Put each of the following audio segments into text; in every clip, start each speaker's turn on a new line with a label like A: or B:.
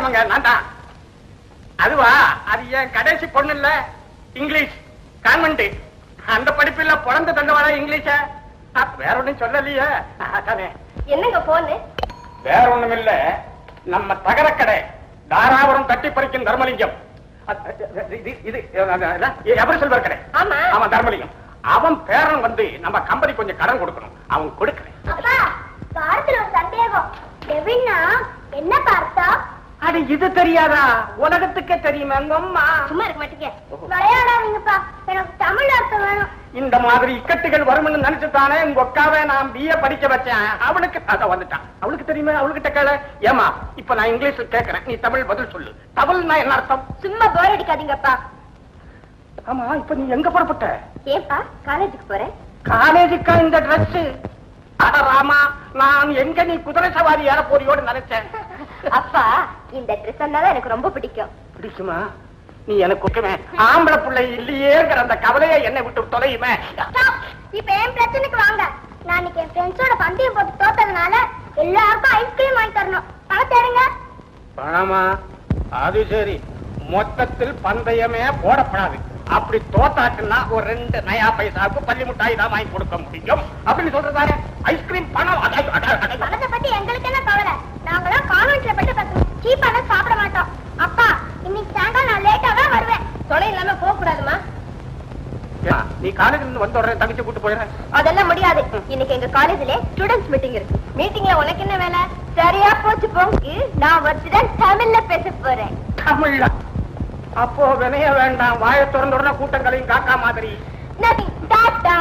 A: நமஸ்காரமுங்க நான் தான் அதுவா அது என் கடைசி பொண்ணு இல்ல இங்கிலீஷ் கான்வென்ட் அந்த படிப்பில் பிறந்த தந்தவாடா இங்கிலீஷ வேற ஒண்ணும் சொல்லலையே அதானே
B: என்னங்க போன்னு
A: வேற ஒண்ணும் இல்ல நம்ம தகரக்கடை தாராபுரம் தட்டி பறிக்கும் தர்மலிங்கம் அது- இது இது எவர் செல்வர் கடை
B: ஆமா
A: அவன் தர்மலிங்கம் அவன் பேரன் வந்து நம்ம கம்பெனி கொஞ்சம் கடன் கொடுக்கணும் அவன் கொடுக்கறேன்
B: அப்பா பாரத்துல ஒரு சந்தேகம் டெவின்னா என்ன பார்த்தா
A: அது இது தெரியாதா உலகத்துக்கே தெரியுமா எங்க அம்மா
B: சும்மா இருக்க மாட்டீங்க விளையாடாதீங்கப்பா எனக்கு தமிழ் அர்த்தம் வேணும்
A: இந்த மாதிரி இக்கட்டுகள் வரும்னு நினைச்சுதானே உங்க அக்காவை நான் பிஏ படிக்க வச்சேன் அவளுக்கு அத வந்துட்டான் அவளுக்கு தெரியுமா அவளுக்கிட்ட கேள ஏமா இப்ப நான் இங்கிலீஷ்ல கேக்குறேன் நீ தமிழ் பதில் சொல்லு தமிழ்னா என்ன அர்த்தம்
B: சும்மா போர் அடிக்காதீங்கப்பா
A: ஆமா இப்ப நீ எங்க புறப்பட்ட
B: ஏப்பா காலேஜுக்கு போறேன்
A: காலேஜுக்கா இந்த Dress அட ராமா நான் எங்க நீ குதிரை சவாரி ஏற போறியோன்னு நினைச்சேன்
B: அப்பா இந்த ட்ரெஸ் தான் எனக்கு ரொம்ப பிடிக்கும்
A: பிடிக்குமா நீ எனக்கு ஒட்டுமே ஆம்பளை பிள்ளை இல்லையேங்கிற அந்த கவலையை என்னை விட்டு தொலையுமே
B: இப்ப என் பிரச்சனைக்கு வாங்க நான் இன்னைக்கு என் ஃப்ரெண்ட்ஸோட பந்தயம் போட்டு தோத்ததுனால எல்லாருக்கும் ஐஸ்கிரீம் வாங்கி தரணும் பணத்தை எடுங்க
A: பணமா அது சரி மொத்தத்தில் பந்தயமே போடப்படாது அப்படி தோத்தாச்சுன்னா ஒரு ரெண்டு நயா பைசாவுக்கு பள்ளி மிட்டாய் தான் வாங்கி கொடுக்க முடியும் அப்படின்னு சொல்றதாரு ஐஸ்கிரீம் பணம் அட, அட, அட, அட.
B: பணத்தை பத்தி எங்களுக்கு என்ன கவலை நாங்களாம் கான்வென்ட்ல பட்டு பசங்க சீப்பான சாப்பிட மாட்டோம் அப்பா இன்னைக்கு சாயங்காலம் நான் லேட்டா தான் வருவேன் தொலை இல்லாம போக கூடாதுமா
A: ஏம்மா, நீ காலேஜ்ல இருந்து வந்த உடனே தங்கச்சி கூட்டு போயிடுறேன்
B: அதெல்லாம் முடியாது இன்னைக்கு எங்க காலேஜ்ல ஸ்டூடண்ட்ஸ் மீட்டிங் இருக்கு மீட்டிங்ல உனக்கு என்ன வேலை சரியா போச்சு போங்க நான் வச்சுதான் தமிழ்ல பேச போறேன்
A: தமிழ்ல அப்போ வினைய வேண்டாம் வாயை திறந்த உடனே கூட்டங்களையும் காக்கா மாதிரி
B: நதி டாடா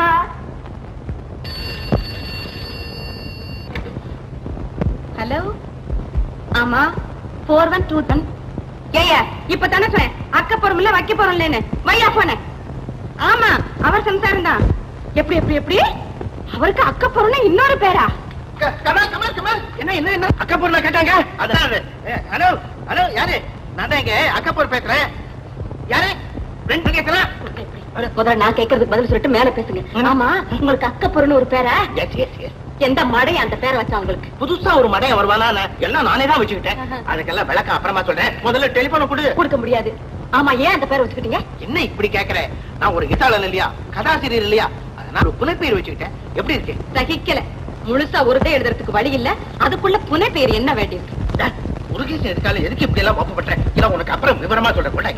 C: ஹலோ ஆமா ஃபோர் ஒன் டூ தன் ஏயா இப்ப தானே சொன்னேன் அக்க போறோம்ல வைக்க போறோம்லன்னு வையா போன ஆமா அவர் சம்சாரம் தான் எப்படி எப்படி எப்படி அவருக்கு அக்க போறோம்னா இன்னொரு பேரா
D: கமல் கமல் கமல் என்ன என்ன என்ன அக்கப்பூர்ல கேட்டாங்க அதான் அது. ஏ, ஹலோ ஹலோ யாரு நான் தான் இங்க அக்கப்பூர் பேசுறேன் யாரு ரெண்டு கேட்கலாம்
C: முதல்ல நான் கேட்கறதுக்கு பதில் சொல்லிட்டு மேல பேசுங்க
D: ம்.
C: ஆமா உங்களுக்கு அக்க போறோம்னு ஒரு பேரா
D: எஸ் எஸ் எஸ்
C: எந்த மடைய அந்த பேரை வச்சா உங்களுக்கு
D: புதுசா ஒரு மடையன் வருவானா நான் எல்லாம் நானே தான் வச்சுக்கிட்டேன்
C: ஆஹா.
D: அதுக்கெல்லாம் விளக்க அப்புறமா சொல்றேன் முதல்ல டெலிபோனை கொடு
C: கொடுக்க முடியாது ஆமா ஏன் அந்த பேரை வச்சுக்கிட்டீங்க
D: என்ன இப்படி கேக்குற நான் ஒரு இசாளன் இல்லையா கதாசிரியர் இல்லையா அதனால ஒரு புனைப்பெயர் வச்சுக்கிட்டேன் எப்படி இருக்கு
C: சகிக்கல முழுசா ஒருதே எழுதுறதுக்கு வழி இல்ல அதுக்குள்ள புனை பேர் என்ன வேண்டியிருக்கு
D: டேய், முருகேசன் எதுக்கால எதுக்கு இப்படி எல்லாம் ஒப்பப்பட்டேன் இல்ல உனக்கு அப்புறம் விவரமா சொல்றேன் கொண்டாங்க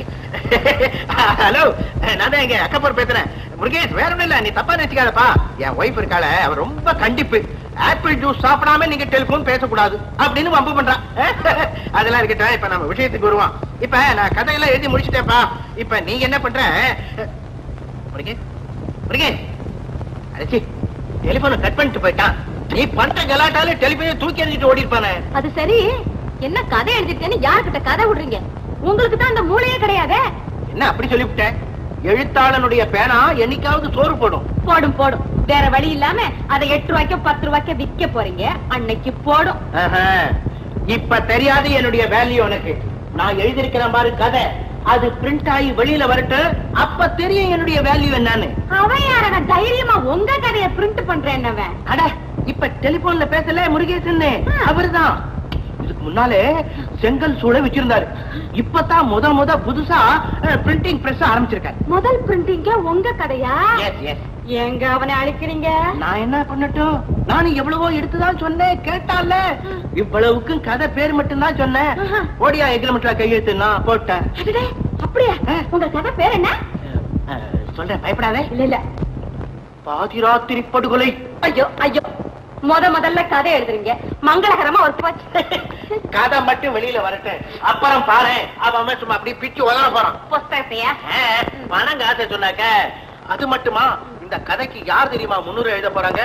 D: ஹலோ நான் தான் எங்க அக்கப்பர் பேசுறேன் முருகேஷ் வேற ஒண்ணும் இல்ல நீ தப்பா நினைச்சுக்காதப்பா என் ஒய்ஃப் இருக்காள அவ ரொம்ப கண்டிப்பு ஆப்பிள் ஜூஸ் சாப்பிடாம நீங்க டெலிபோன் பேசக்கூடாது அப்படின்னு வம்பு பண்றான் அதெல்லாம் இருக்கட்டும் இப்ப நம்ம விஷயத்துக்கு வருவோம் இப்ப நான் கதையெல்லாம் எழுதி முடிச்சிட்டேன்ப்பா இப்ப நீங்க என்ன பண்ற முருகேஷ் முருகேஷ் அடிச்சி டெலிபோனை கட் பண்ணிட்டு போயிட்டான் நீ பண்ற கலாட்டால டெலிபோனை தூக்கி எறிஞ்சிட்டு ஓடி இருப்பானே
C: அது சரி என்ன கதை எழுதிட்டேன்னு யார்கிட்ட கதை விடுறீங்க உங்களுக்கு தான் அந்த மூளையே கிடையாது
D: என்ன அப்படி சொல்லிவிட்டேன் எழுத்தாளனுடைய பேனா என்னைக்காவது சோறு போடும்
C: போடும் போடும் வேற வழி இல்லாம அதை எட்டு ரூபாய்க்கு பத்து ரூபாய்க்கு விற்க போறீங்க அன்னைக்கு போடும்
D: ஆஹா. இப்ப தெரியாது என்னுடைய வேல்யூ உனக்கு நான் எழுதியிருக்கிறேன் பாரு கதை அது பிரிண்ட் ஆகி வெளியில வரட்டும் அப்ப தெரியும் என்னுடைய வேல்யூ என்னன்னு
C: அவன் யாரடா தைரியமா உங்க கதையை பிரிண்ட் பண்றேன் அவன்
D: அட இப்ப டெலிபோன்ல பேசல முருகேசன்
C: ஆ.
D: அவர்தான் இதுக்கு முன்னாலே செங்கல் சூளை வச்சிருந்தாரு இப்பதான் முத முத புதுசா பிரிண்டிங் பிரஸ் ஆரம்பிச்சிருக்காரு
C: முதல் பிரிண்டிங்க உங்க கதையா
D: எஸ் எஸ்
C: எங்க அவனை அழிக்கிறீங்க
D: நான் என்ன பண்ணட்டும் நானும் எவ்வளவோ எடுத்துதான் சொன்னேன் கேட்டால இவ்வளவுக்கும் கதை பேர் மட்டும்தான் சொன்னேன்
C: ஆஹா.
D: ஓடியா எக்ரிமெண்ட்ல கையெழுத்து நான் போட்டேன்
C: அடடே, அப்படியா
D: ஆ.
C: உங்க கதை பேர் என்ன
D: அஹ், சொல்றேன் பயப்படாதே
C: இல்ல இல்ல
D: பாதிராத்திரி படுகொலை
C: ஐயோ ஐயோ முத முதல்ல கதை எழுதுறீங்க மங்களகரமா ஒரு போச்சு
D: கதை மட்டும் வெளியில வரட்டும் அப்புறம் பாரு அவன் சும்மா அப்படியே பிச்சு உதற போறான்
C: புஸ்தகத்தையா
D: அஹ், பணம் காசை சொன்னாக்க அது மட்டுமா இந்த கதைக்கு யார் தெரியுமா முன்னூறு எழுத போறாங்க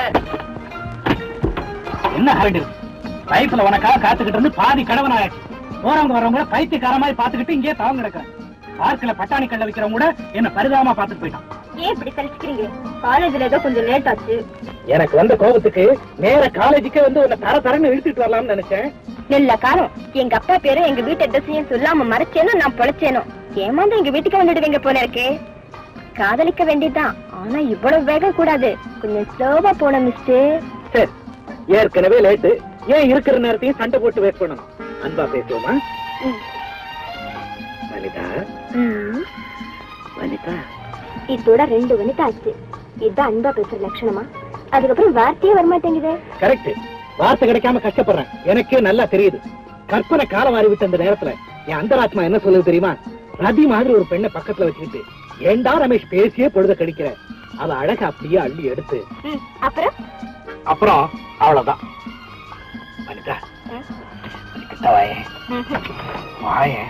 E: என்ன ஹரடு லைஃப்ல உனக்காக காத்துக்கிட்டு இருந்து பாதி கடவன் ஆயாச்சு போறவங்க வரவங்க பைத்தியக்கார மாதிரி பாத்துக்கிட்டு இங்கே தவங்க கிடக்க பார்க்கல பட்டாணி கல்ல வைக்கிறவங்க கூட என்ன பரிதாபமா பாத்துட்டு போயிட்டான்
B: ஏன் இப்படி கழிச்சுக்கிறீங்க காலேஜ்ல ஏதோ கொஞ்சம் லேட் ஆச்சு
E: எனக்கு வந்த கோபத்துக்கு நேர காலேஜுக்கே வந்து உன்னை தர தரன்னு இழுத்துட்டு வரலாம்னு நினைச்சேன்
B: நல்ல காலம் எங்க அப்பா பேரு எங்க வீட்டு அட்ரஸையும் சொல்லாம மறைச்சேனோ நான் பொழைச்சேனோ ஏமாந்து எங்க வீட்டுக்கு வந்துடுவீங்க போல இருக்கே காதலிக்க வேண்டியதுதான் ஆனா இவ்வளவு வேகம் கூடாது கொஞ்சம் ஸ்லோவா போன மிஸ்டர்
E: சரி ஏற்கனவே லேட்டு ஏன் இருக்கிற நேரத்தையும் சண்டை போட்டு வேஸ்ட் பண்ணணும் அன்பா பேசுவோமா
D: வனிதா
B: ம்.
D: வனிதா
B: இதோட ரெண்டு வனிதா ஆச்சு இதுதான் அன்பா பேசுற லட்சணமா அதுக்கப்புறம் வார்த்தையே வரமாட்டேங்குதே
E: கரெக்ட் வார்த்தை கிடைக்காம கஷ்டப்படுறேன் எனக்கே நல்லா தெரியுது கற்பனை கால மாறி விட்ட அந்த நேரத்துல என் அந்தராத்மா என்ன சொல்லுது தெரியுமா ரதி மாதிரி ஒரு பெண்ணை பக்கத்துல வச்சுக்கிட்டு ஏண்டா ரமேஷ் பேசியே பொழுத கடிக்கிற அவ அழக அப்படியே அள்ளி எடுத்து
B: ம், அப்புறம்
E: அப்புறம் அவ்வளவுதான் வனிதா கிட்ட வாயேன். வாயேன்.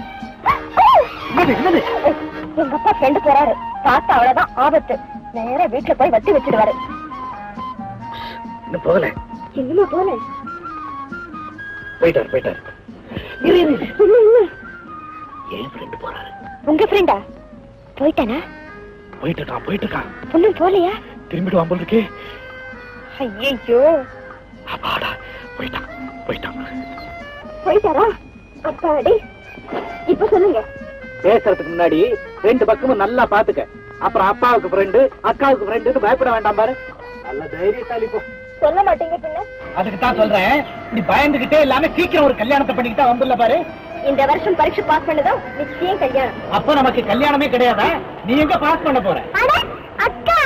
E: என்னது, என்னது?
B: எங்க அப்பா ஃப்ரெண்டு போறாரு பார்த்தா அவ்வளவுதான் ஆபத்து நேரா வீட்டுல போய் வட்டி வச்சிடுவாரு
E: இன்னும் போகல
B: எங்கம்மா போனேன்
E: போயிட்டாரு போயிட்டாரு
B: இரு, இரு. இல்ல, இல்ல.
E: ஏன் ஃப்ரெண்டு போறாரு
B: உங்க ஃப்ரெண்டா போயிட்டானா
E: போயிட்டு இருக்கான் போயிட்டு இருக்கான்
B: ஒண்ணும் போலையா
E: திரும்பிடுவான் போல இருக்கே
B: ஐயோ
E: அப்பாடா போயிட்டான் போயிட்டான்
B: போயிட்டாரா அப்பாடி இப்ப சொல்லுங்க
E: பேசுறதுக்கு முன்னாடி ரெண்டு பக்கமும் நல்லா பாத்துக்க அப்புறம் அப்பாவுக்கு ஃப்ரெண்டு அக்காவுக்கு ஃப்ரெண்டு பயப்பட வேண்டாம் பாரு நல்ல தைரியசாலி போ
B: சொல்ல மாட்டீங்க பின்ன
E: அதுக்கு தான் சொல்றேன் இப்படி பயந்துகிட்டே இல்லாம சீக்கிரம் ஒரு கல்யாணத்தை பண்ணிக்கிட்டா வந்துடல பாரு
B: இந்த வருஷம் பரீட்சை பாஸ் பண்ணதும் நிச்சயம் கல்யாணம்
E: அப்ப நமக்கு கல்யாணமே கிடையாதா நீ எங்க பாஸ் பண்ண போற
B: அட அக்கா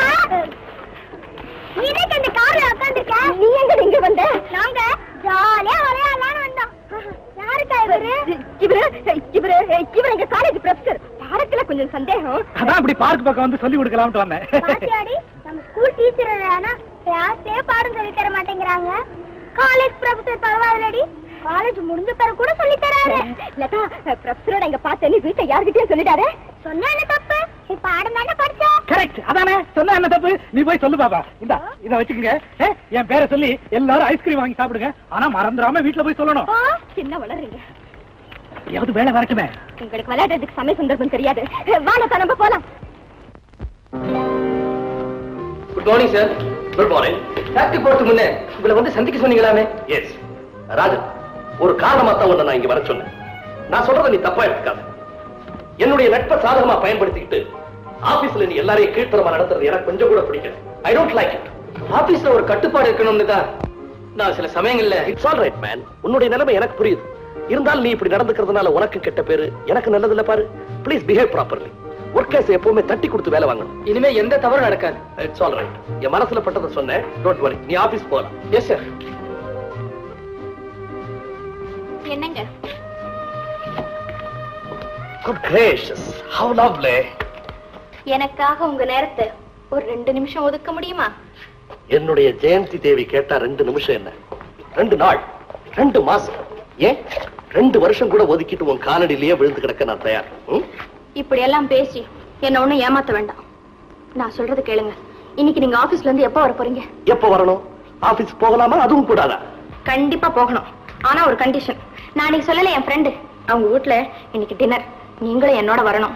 B: நீ எதுக்கு அந்த கார்ல உட்கார்ந்திருக்க நீ எங்க இங்க வந்த நாங்க ஜாலியா விளையாடலாம்னு வந்தோம் யாருக்கா இவரு இவரு இவரு இவரு எங்க காலேஜ் ப்ரொஃபசர் பாடத்துல கொஞ்சம் சந்தேகம்
E: அதான் இப்படி பார்க் பக்கம் வந்து சொல்லி கொடுக்கலாம்னு வந்தேன்
B: பாத்தியாடி நம்ம ஸ்கூல் டீச்சர் ஆனா கிளாஸே பாடம் சொல்லி தர மாட்டேங்கிறாங்க காலேஜ் ப்ரொஃபசர் பரவாயில்லடி காலேஜ் முடிஞ்ச பிறகு கூட சொல்லி தராரு லதா ப்ரொஃபசரோட எங்க பார்த்தேன்னு வீட்டை யார்கிட்டயும் சொல்லிட்டாரு சொன்னா என்ன தப்பு நீ பாடம் தானே படிச்ச
E: கரெக்ட் அதானே சொன்ன என்ன தப்பு நீ போய் சொல்லு பாப்பா இந்த இத வச்சுக்கங்க ஏ, என் பேரை சொல்லி எல்லாரும் ஐஸ்கிரீம் வாங்கி சாப்பிடுங்க ஆனா மறந்துடாம வீட்டுல போய் சொல்லணும்
B: சின்ன வளருங்க
E: எப்படியாவது வேலை வரட்டுமே
B: உங்களுக்கு விளையாடுறதுக்கு சமய சந்தர்ப்பம் தெரியாது வாங்க நம்ம போலாம்
F: good morning sir good morning factory போறதுக்கு முன்னே உங்களை வந்து சந்திக்க சொன்னீங்களாமே
D: எஸ் ராஜன் ஒரு காரணமா தான் உன்னை நான் இங்க வர சொன்னேன் நான் சொல்றதை நீ தப்பா எடுத்துக்காத என்னுடைய நட்பை சாதகமா பயன்படுத்திக்கிட்டு ஆபீஸ்ல நீ எல்லாரையும் கீழ்த்தரமா நடத்துறது எனக்கு கொஞ்சம் கூட பிடிக்கல ஐ டோன்ட் லைக் இட்
F: ஆபீஸ்ல ஒரு கட்டுப்பாடு இருக்கணும்னு தான் நான் சில சமயங்கள்ல
D: இட்ஸ் ஆல் ரைட் மேன் உன்னுடைய நிலைமை எனக்கு புரியுது இருந்தாலும் நீ இப்படி நடந்துக்கிறதுனால உனக்கு கெட்ட பேரு எனக்கு நல்லது இல்ல பாரு ப்ளீஸ் பிஹேவ் ப்ராப்பர்லி ஒர்க்கர்ஸ் எப்பவுமே தட்டி கொடுத்து வேலை வாங்கணும்
F: இனிமே எந்த தவறும் நடக்காது
D: இட்ஸ் ஆல் ரைட் என் மனசுல பட்டதை சொன்னேன் டோன்ட் வரி நீ ஆபீஸ் போகலாம்
F: எஸ் சார்
B: என்னங்க
D: குட் கிரேஷஸ் ஹவ் லவ்லி
B: எனக்காக உங்க நேரத்தை ஒரு ரெண்டு நிமிஷம் ஒதுக்க முடியுமா
D: என்னுடைய ஜெயந்தி தேவி கேட்டா ரெண்டு நிமிஷம் என்ன ரெண்டு நாள் ரெண்டு மாசம் ஏன் ரெண்டு வருஷம் கூட ஒதுக்கிட்டு உன் காலடியிலேயே விழுந்து கிடக்க நான் தயார் ம்?
B: இப்படி எல்லாம் பேசி என்ன ஒண்ணும் ஏமாத்த வேண்டாம் நான் சொல்றது கேளுங்க இன்னைக்கு நீங்க ஆபீஸ்ல இருந்து எப்ப வர போறீங்க
D: எப்ப வரணும் ஆபீஸ் போகலாமா அதுவும் கூடாதா
B: கண்டிப்பா போகணும் ஆனா ஒரு கண்டிஷன் நான் இன்னைக்கு சொல்லல என் ஃப்ரெண்டு அவங்க வீட்ல இன்னைக்கு டின்னர் நீங்களும் என்னோட வரணும்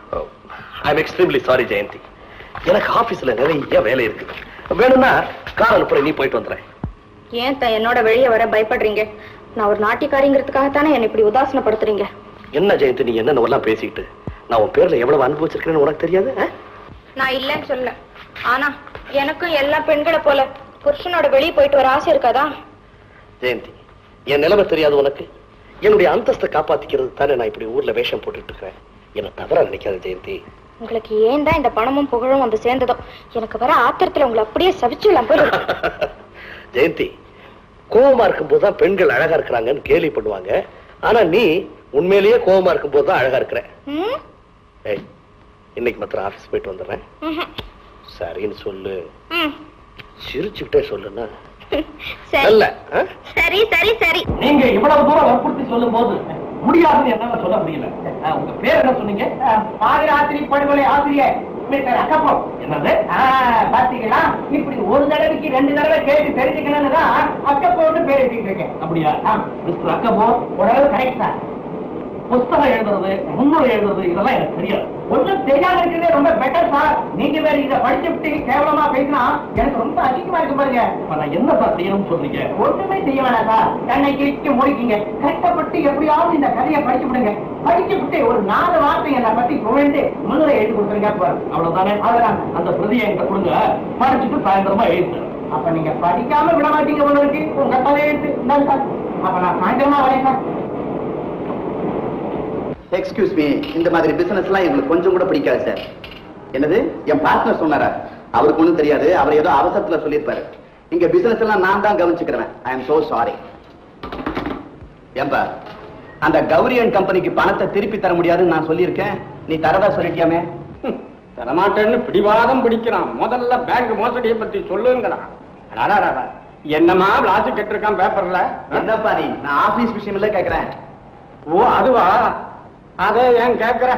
D: I am extremely sorry Jayanthi எனக்கு ஆபீஸ்ல நிறைய வேலை இருக்கு வேணும்னா கார் அனுப்புறேன் நீ போயிட்டு வந்துடுறேன்
B: ஏன் தான் என்னோட வெளியே வர பயப்படுறீங்க நான் ஒரு நாட்டியக்காரிங்கிறதுக்காகத்தானே என்னை இப்படி உதாசனப்படுத்துறீங்க
D: என்ன ஜெயந்தி நீ என்னென்ன எல்லாம் பேசிக்கிட்டு நான் உன் பேர்ல எவ்வளவு அனுபவிச்சிருக்கேன்னு உனக்கு தெரியாது ஆ?
B: நான் இல்லைன்னு சொல்ல ஆனா எனக்கும் எல்லா பெண்களை போல புருஷனோட வெளியே போயிட்டு வர ஆசை இருக்காதா
D: ஜெயந்தி என் நிலைமை தெரியாது உனக்கு என்னுடைய அந்தஸ்தை காப்பாத்திக்கிறது தானே நான் இப்படி ஊர்ல வேஷம் போட்டுட்டு இருக்கிறேன் என்ன தவறா நினைக்காத ஜெயந்தி
B: உங்களுக்கு ஏன் தான் இந்த பணமும் புகழும் வந்து சேர்ந்ததோ எனக்கு வர ஆத்திரத்துல உங்களை அப்படியே சவிச்சுலாம் போய்
D: ஜெயந்தி கோவமா இருக்கும்போது தான் பெண்கள் அழகா இருக்கிறாங்கன்னு கேலி பண்ணுவாங்க ஆனா நீ உண்மையிலேயே கோவமா இருக்கும்போது தான் அழகா இருக்கிற
B: ம்?
D: ஏய் இன்னைக்கு மாத்திரம் ஆபீஸ் போயிட்டு வந்துடுறேன்
B: ம்ஹும்.
D: சரின்னு சொல்லு
B: ம்.
D: சிரிச்சுக்கிட்டே சொல்லுன்னா
B: சரி
D: நல்ல ஆ?
B: சரி சரி சரி
E: நீங்க இவ்வளவு தூரம் வற்புறுத்தி சொல்லும் போது முடியாதுன்னு என்னால சொல்ல முடியல அஹ், உங்க பேர் என்ன சொன்னீங்க பாதிராத்திரி படுகொலை ஆசிரியர் மிஸ்டர் அக்கப்பம் என்னது பாத்தீங்களா இப்படி ஒரு தடவைக்கு ரெண்டு தடவை கேட்டு தெரிஞ்சுக்கணும்னு தான் அக்கப்போன்னு பேர் வச்சுட்டு இருக்கேன் அப்படியா மிஸ்டர் அக்கப்போ ஓரளவு கரெக்ட் தான் புஸ்தகம் எழுதுறது முன்னுரை எழுதுறது இதெல்லாம் எனக்கு தெரியாது ஒன்றும் தெரியாம இருக்கிறதே ரொம்ப பெட்டர் சார் நீங்க வேற இதை படிச்சுட்டு கேவலமா பேசினா எனக்கு ரொம்ப அதிகமா இருக்கு பாருங்க நான் என்ன சார் செய்யணும்னு சொல்றீங்க ஒண்ணுமே செய்ய வேணாம் சார் கண்ணை கிழிச்சு முடிக்கீங்க கஷ்டப்பட்டு எப்படியாவது இந்த கதையை படிச்சு விடுங்க படிச்சு விட்டு ஒரு நாலு வார்த்தை என்னை பத்தி புகழ்ந்து முன்னுரை எழுதி கொடுத்துருங்க அவ்வளவுதானே அவ்வளவுதான் அந்த பிரதியை என்கிட்ட கொடுங்க படிச்சுட்டு சாயந்தரமா எழுது அப்ப நீங்க படிக்காம விட மாட்டீங்க உங்களுக்கு உங்க தலையெழுத்து இந்தாங்க சார் அப்ப நான் சாயந்தரமா வரேன் சார்
G: எக்ஸ்கியூஸ் மீ இந்த மாதிரி பிசினஸ் எல்லாம் எங்களுக்கு கொஞ்சம் கூட பிடிக்காது சார் என்னது என் பார்ட்னர் சொன்னாரா அவருக்கு ஒண்ணும் தெரியாது அவர் ஏதோ அவசரத்துல சொல்லியிருப்பாரு இங்க பிசினஸ் எல்லாம் நான் தான் கவனிச்சுக்கிறேன் ஐ எம் சோ சாரி ஏம்பா அந்த கௌரியன் கம்பெனிக்கு பணத்தை திருப்பி தர முடியாதுன்னு நான் சொல்லியிருக்கேன் நீ தரதா சொல்லிட்டியாமே
A: ஹம், தரமாட்டேன்னு பிடிவாதம் பிடிக்கிறான் முதல்ல பேங்க் மோசடியை பத்தி சொல்லுங்கிறான் அடாடாடா. என்னமா விளாசி கட்டிருக்கான் பேப்பர்ல
G: என்னப்பா நீ நான் ஆபீஸ் விஷயம் இல்ல கேக்குறேன்
A: ஓ அதுவா அதே ஏன் கேக்குற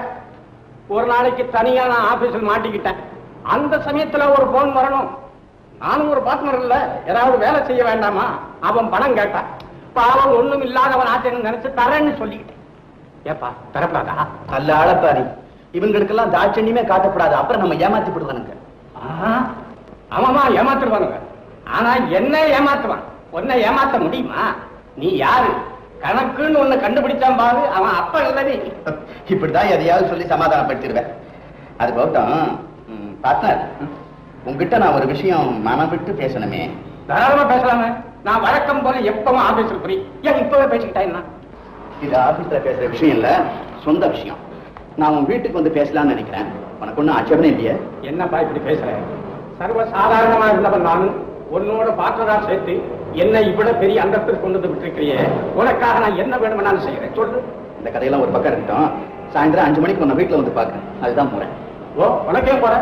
A: ஒரு நாளைக்கு தனியா நான் ஆபீஸில் மாட்டிக்கிட்டேன் அந்த சமயத்துல ஒரு போன் வரணும் நானும் ஒரு பார்ட்னர் இல்ல ஏதாவது வேலை செய்ய வேண்டாமா அவன் பணம் கேட்டான் பாவம் ஒண்ணும் இல்லாதவன் ஆச்சேன்னு நினைச்சு தரேன்னு சொல்லிக்கிட்டேன் ஏப்பா தரப்படாதா
G: நல்ல ஆளப்பா நீ இவங்களுக்கெல்லாம் தாட்சண்யமே காட்டப்படாது அப்புறம் நம்ம ஏமாத்தி விடுவானுங்க
A: ஆ, ஆமாமா ஏமாத்துருவானுங்க ஆனா என்ன ஏமாத்துவான் உன்னை ஏமாத்த முடியுமா நீ யாரு கணக்குன்னு ஒண்ணு கண்டுபிடிச்சான் பாரு அவன் அப்ப இல்லவே
G: இப்படிதான் எதையாவது சொல்லி சமாதானப்படுத்திடுவேன் அது போகட்டும் பார்ட்னர் உங்ககிட்ட நான் ஒரு விஷயம் மனம் விட்டு பேசணுமே
A: தாராளமா பேசலாமே நான் வழக்கம் போல எப்பவும் ஆபீஸில் போய் ஏன் இப்பவே பேசிக்கிட்டா என்ன
G: இது ஆபீஸ்ல பேசுற விஷயம் இல்ல சொந்த விஷயம் நான் உன் வீட்டுக்கு வந்து பேசலாம்னு நினைக்கிறேன் உனக்கு ஒன்றும் ஆட்சேபனை இல்லையே
A: என்னப்பா இப்படி பேசுற சர்வ சாதாரணமா இருந்தவன் நானும் உன்னோட பார்த்ததா சேர்த்து என்ன இவ்வளவு பெரிய அந்தஸ்துக்கு கொண்டு வந்து விட்டுருக்கிறியே உனக்காக நான் என்ன வேணும்னாலும் செய்யறேன் சொல்லு
G: இந்த கதையெல்லாம் ஒரு பக்கம் இருக்கட்டும் சாயந்தரம் அஞ்சு மணிக்கு உன்னை வீட்டுல வந்து பார்க்கறேன் அதுதான் போறேன்
A: ஓ உனக்கே போற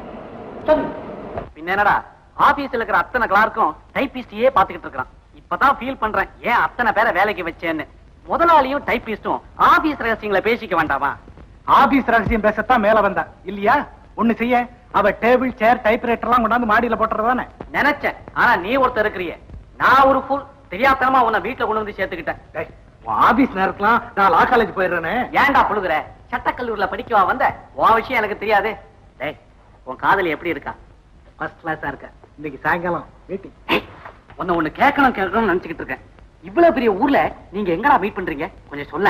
A: சொல்லு
H: பின்ன என்னடா ஆபீஸ்ல இருக்கிற அத்தனை கிளார்க்கும் டைபிஸ்டையே பாத்துக்கிட்டு இருக்கான் இப்பதான் ஃபீல் பண்றேன் ஏன் அத்தனை பேரை வேலைக்கு வச்சேன்னு முதலாளியும் டைபிஸ்டும் ஆபீஸ் ரகசியங்களை பேசிக்க வேண்டாமா
E: ஆபீஸ் ரகசியம் பேசத்தான் மேல வந்தா இல்லையா ஒண்ணு செய்ய அவ டேபிள் சேர் டைப்ரைட்டர் எல்லாம் கொண்டாந்து மாடியில போட்டுறதானே
H: நினைச்சேன் ஆனா நீ ஒருத்தர் இருக்கிறியே நான் ஒரு ஃபுல் தெரியாத்தனமா உன்னை வீட்டுல கொண்டு வந்து சேர்த்துக்கிட்டேன்
E: ஆபீஸ் நேரத்துலாம் நான் லா காலேஜ் போயிடுறேனே
H: ஏன்டா புழுகுற சட்டக்கல்லூரில படிக்கவா வந்த உன் விஷயம் எனக்கு தெரியாது டேய் உன் காதலி எப்படி இருக்கா
E: ஃபர்ஸ்ட் கிளாஸா இருக்க இன்னைக்கு சாயங்காலம் மீட்டிங்
H: ஏய், உன்னை ஒண்ணு கேட்கணும் கேட்கணும்னு நினைச்சுக்கிட்டு இருக்கேன் இவ்வளவு பெரிய ஊர்ல நீங்க எங்கடா மீட் பண்றீங்க கொஞ்சம் சொல்ல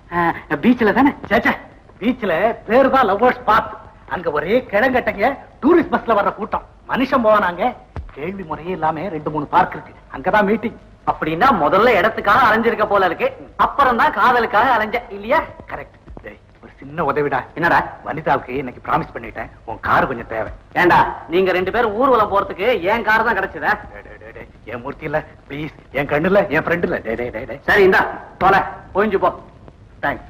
H: பீச்ல தானே
E: சேச்சே பீச்ல பேரு தான் லவ்வர்ஸ் பாத் அங்க ஒரே கிழங்கட்டங்க டூரிஸ்ட் பஸ்ல வர்ற கூட்டம் மனுஷன் போவானாங்க கேள்வி முறையே இல்லாம ரெண்டு மூணு பார்க் இருக்கு அங்கதான் மீட்டிங்
H: அப்படின்னா முதல்ல இடத்துக்காக அலைஞ்சிருக்க போல இருக்கு அப்புறம் தான் காதலுக்காக அலைஞ்ச இல்லையா
E: கரெக்ட் ஒரு சின்ன உதவிடா
H: என்னடா
E: வனிதாவுக்கு இன்னைக்கு ப்ராமிஸ் பண்ணிட்டேன் உன் கார் கொஞ்சம் தேவை
H: ஏண்டா நீங்க ரெண்டு பேரும் ஊர்வலம் போறதுக்கு என் கார் தான் கிடைச்சதா
E: டேய், டேய், டேய், டேய், என் மூர்த்தி இல்ல ப்ளீஸ் என் கண்ணு இல்ல என் ஃப்ரெண்ட் இல்ல டேய், டேய், டேய், டேய்.
H: சரி இந்தா தொலை போயிஞ்சு போ
E: தேங்க்ஸ்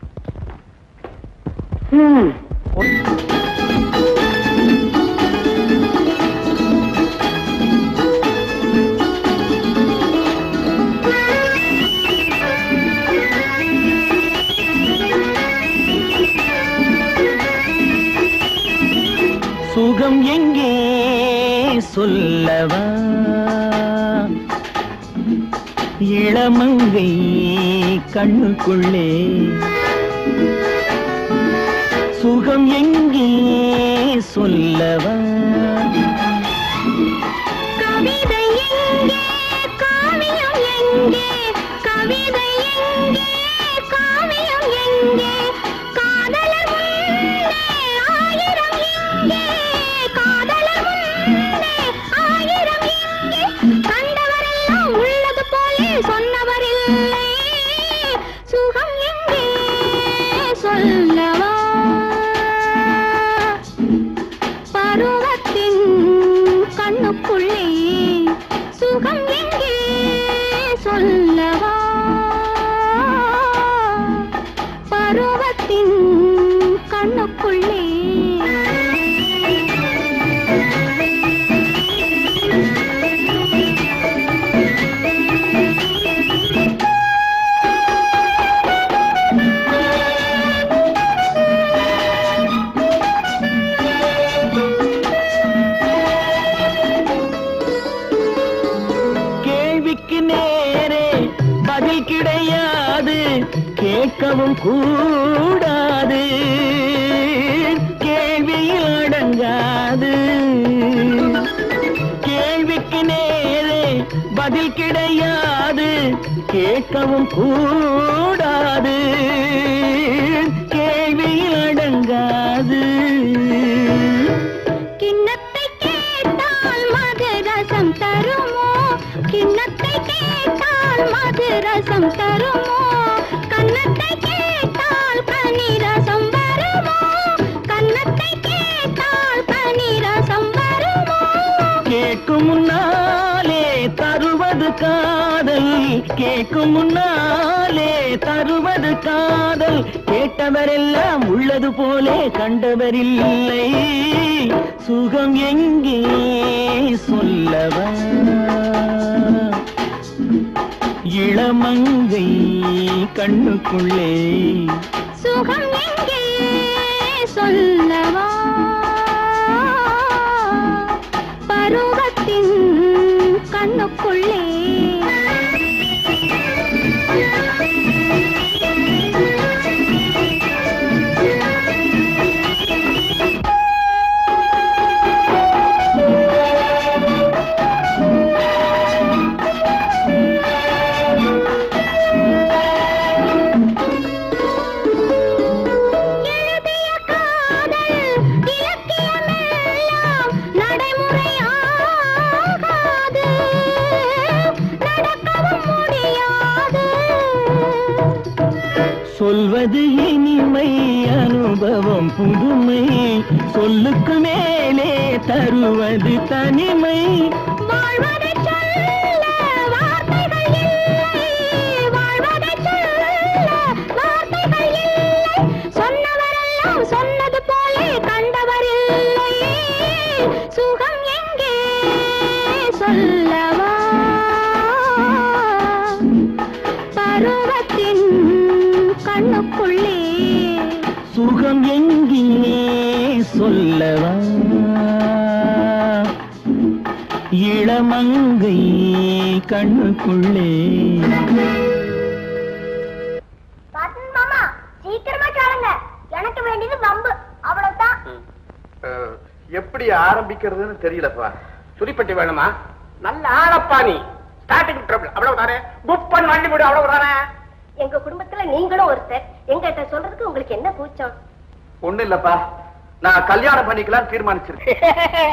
I: சுகம் எங்கே சொல்லவா இளமங்கை கண்ணுக்குள்ளே சுகம் எங்கே சொல்லவா
B: கவிதை எங்கே காவியம் எங்கே கவிதை எங்கே காவியம் எங்கே காதலர் முன்னே ஆயிரம் எங்கே காதலர் முன்னே ஆயிரம் எங்கே கண்டவரெல்லாம் உள்ளது போலே சொன்னவர் இல்லை சுகம் எங்கே சொல்லவா பருவத்தின் கண்ணுக்குள்ளே சுகம் எங்கே சொல்லவா பருவத்தின் கண்ணுக்குள்ளே
I: கேள்விக்கு நேரே பதில் கிடையாது கேட்கவும் கூடாது கேள்வியில் அடங்காது கேள்விக்கு நேரே பதில் கிடையாது கேட்கவும் கூடாது கேள்வியில் அடங்காது
B: கிண்ணத்தை கேட்டால் மது ரசம் தருமோ கிண்ணத்தை கேட்டால் மது ரசம் தருமோ கண்ணத்தை கேட்டால் கனி
I: காதல் கேட்கும் முன்னாலே தருவது காதல் கேட்டவரெல்லாம் உள்ளது போலே கண்டவரில்லை சுகம் எங்கே சொல்லவா இளமங்கை கண்ணுக்குள்ளே
B: சுகம் எங்கே சொல்லவா பருவத்தின் கண்ணுக்குள்ளே எழுதிய காதல் இலக்கியமெல்லாம் நடைமுறையாகாது நடக்கவும் முடியாது
I: சொல்வது இனிமை அனுபவம் புதுமை சொல்லுக்கு மேலே தருவது தனிமை
B: வாழ்வதைச் சொல்ல வார்த்தைகள் இல்லை வாழ்வதைச் சொல்ல வார்த்தைகள் இல்லை சொன்னவரெல்லாம் சொன்னது போலே கண்டவர் இல்லை சுகம் எங்கே சொல்லவா பருவத்தின் கண்ணுக்குள்ளே
I: சுகம் எங்கே சொல்லவா இளமங்கை கண்ணுக்குள்ளே
B: பாட்டன் மாமா சீக்கிரமா கேளுங்க எனக்கு வேண்டியது வம்பு அவ்வளவுதான்
D: எப்படி ஆரம்பிக்கிறதுன்னு தெரியலப்பா
A: சுரிப்பட்டி வேணுமா நல்ல ஆளப்பா நீ ஸ்டார்டிங் ட்ரபிள் அவ்வளவுதானே புக் பண்ண வண்டி விடு அவ்வளவுதானே
B: எங்க குடும்பத்துல நீங்களும் ஒருத்தர் எங்கிட்ட சொல்றதுக்கு உங்களுக்கு என்ன கூச்சம்
D: ஒண்ணு இல்லப்பா நான் கல்யாணம் பண்ணிக்கலாம் தீர்மானிச்சிருக்கேன்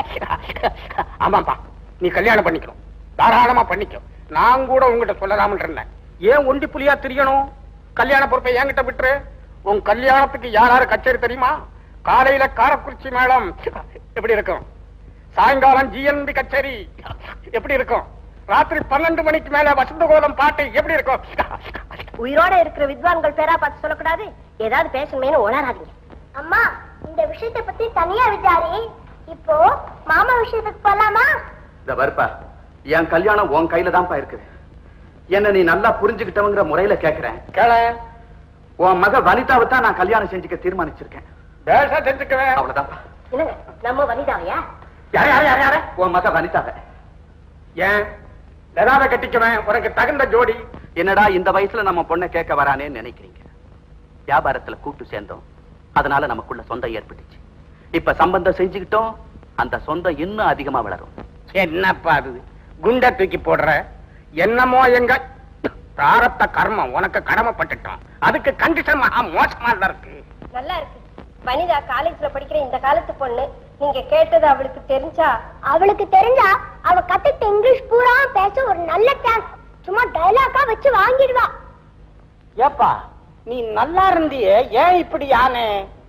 A: ஆமாப்பா நீ கல்யாணம் பண்ணிக்கணும் தாராளமா பண்ணிக்கோ நான் கூட உங்ககிட்ட சொல்லலாம்னு இருந்தேன் ஏன் ஒண்டி புலியா தெரியணும் கல்யாண பொறுப்பை என்கிட்ட விட்டுரு உன் கல்யாணத்துக்கு யார் யாரு கச்சேரி தெரியுமா காலையில காரக்குறிச்சி மேளம் எப்படி இருக்கும் சாயங்காலம் ஜிஎன்பி கச்சேரி எப்படி இருக்கும் ராத்திரி பன்னெண்டு மணிக்கு மேல வசந்த கோலம் பாட்டு எப்படி இருக்கும்
B: உயிரோட இருக்கிற வித்வான்கள் பேரா பார்த்து சொல்லக்கூடாது ஏதாவது பேசணுமேனு உணராதீங்க அம்மா இந்த விஷயத்தை பத்தி தனியா விசாரி இப்போ மாமா விஷயத்துக்கு போலாமா
G: இந்த வருப்பா என் கல்யாணம் உன் கையில தான்ப்பா இருக்குது என்ன நீ நல்லா புரிஞ்சுக்கிட்டவங்கிற முறையில கேக்குறேன்
A: கேள
G: உன் மக வனிதாவை தான் நான் கல்யாணம் செஞ்சுக்க தீர்மானிச்சிருக்கேன்
A: பேச தெரிஞ்சுக்குவேன்
G: அவ்வளவுதான்ப்பா
B: என்னங்க நம்ம வனிதாவையா
A: யார் யார் யார் யாரு
G: உன் மக வனிதாவை
A: ஏன் லதாவை கட்டிக்குவேன் உனக்கு தகுந்த ஜோடி
G: என்னடா இந்த வயசுல நம்ம பொண்ணை கேட்க வரானேன்னு நினைக்கிறீங்க வியாபாரத்துல கூட்டு சேர்ந்தோம் அதனால நமக்குள்ள சொந்தம் ஏற்பட்டுச்சு இப்ப சம்பந்தம் செஞ்சுக்கிட்டோம் அந்த சொந்தம் இன்னும் அதிகமா வளரும்
A: என்னப்பா அது குண்ட தூக்கி போடுற என்னமோ எங்க பிராரத்த கர்மம் உனக்கு கடமைப்பட்டுட்டோம் அதுக்கு கண்டிஷன் மகா மோசமா தான் இருக்கு
B: நல்லா இருக்கு வனிதா காலேஜ்ல படிக்கிற இந்த காலத்து பொண்ணு நீங்க கேட்டது அவளுக்கு தெரிஞ்சா அவளுக்கு தெரிஞ்சா அவ கத்துட்டு இங்கிலீஷ் பூரா பேச ஒரு நல்ல சான்ஸ் சும்மா டைலாக்கா வச்சு வாங்கிடுவா
A: ஏப்பா நீ நல்லா இருந்தியே ஏன் இப்படி யானே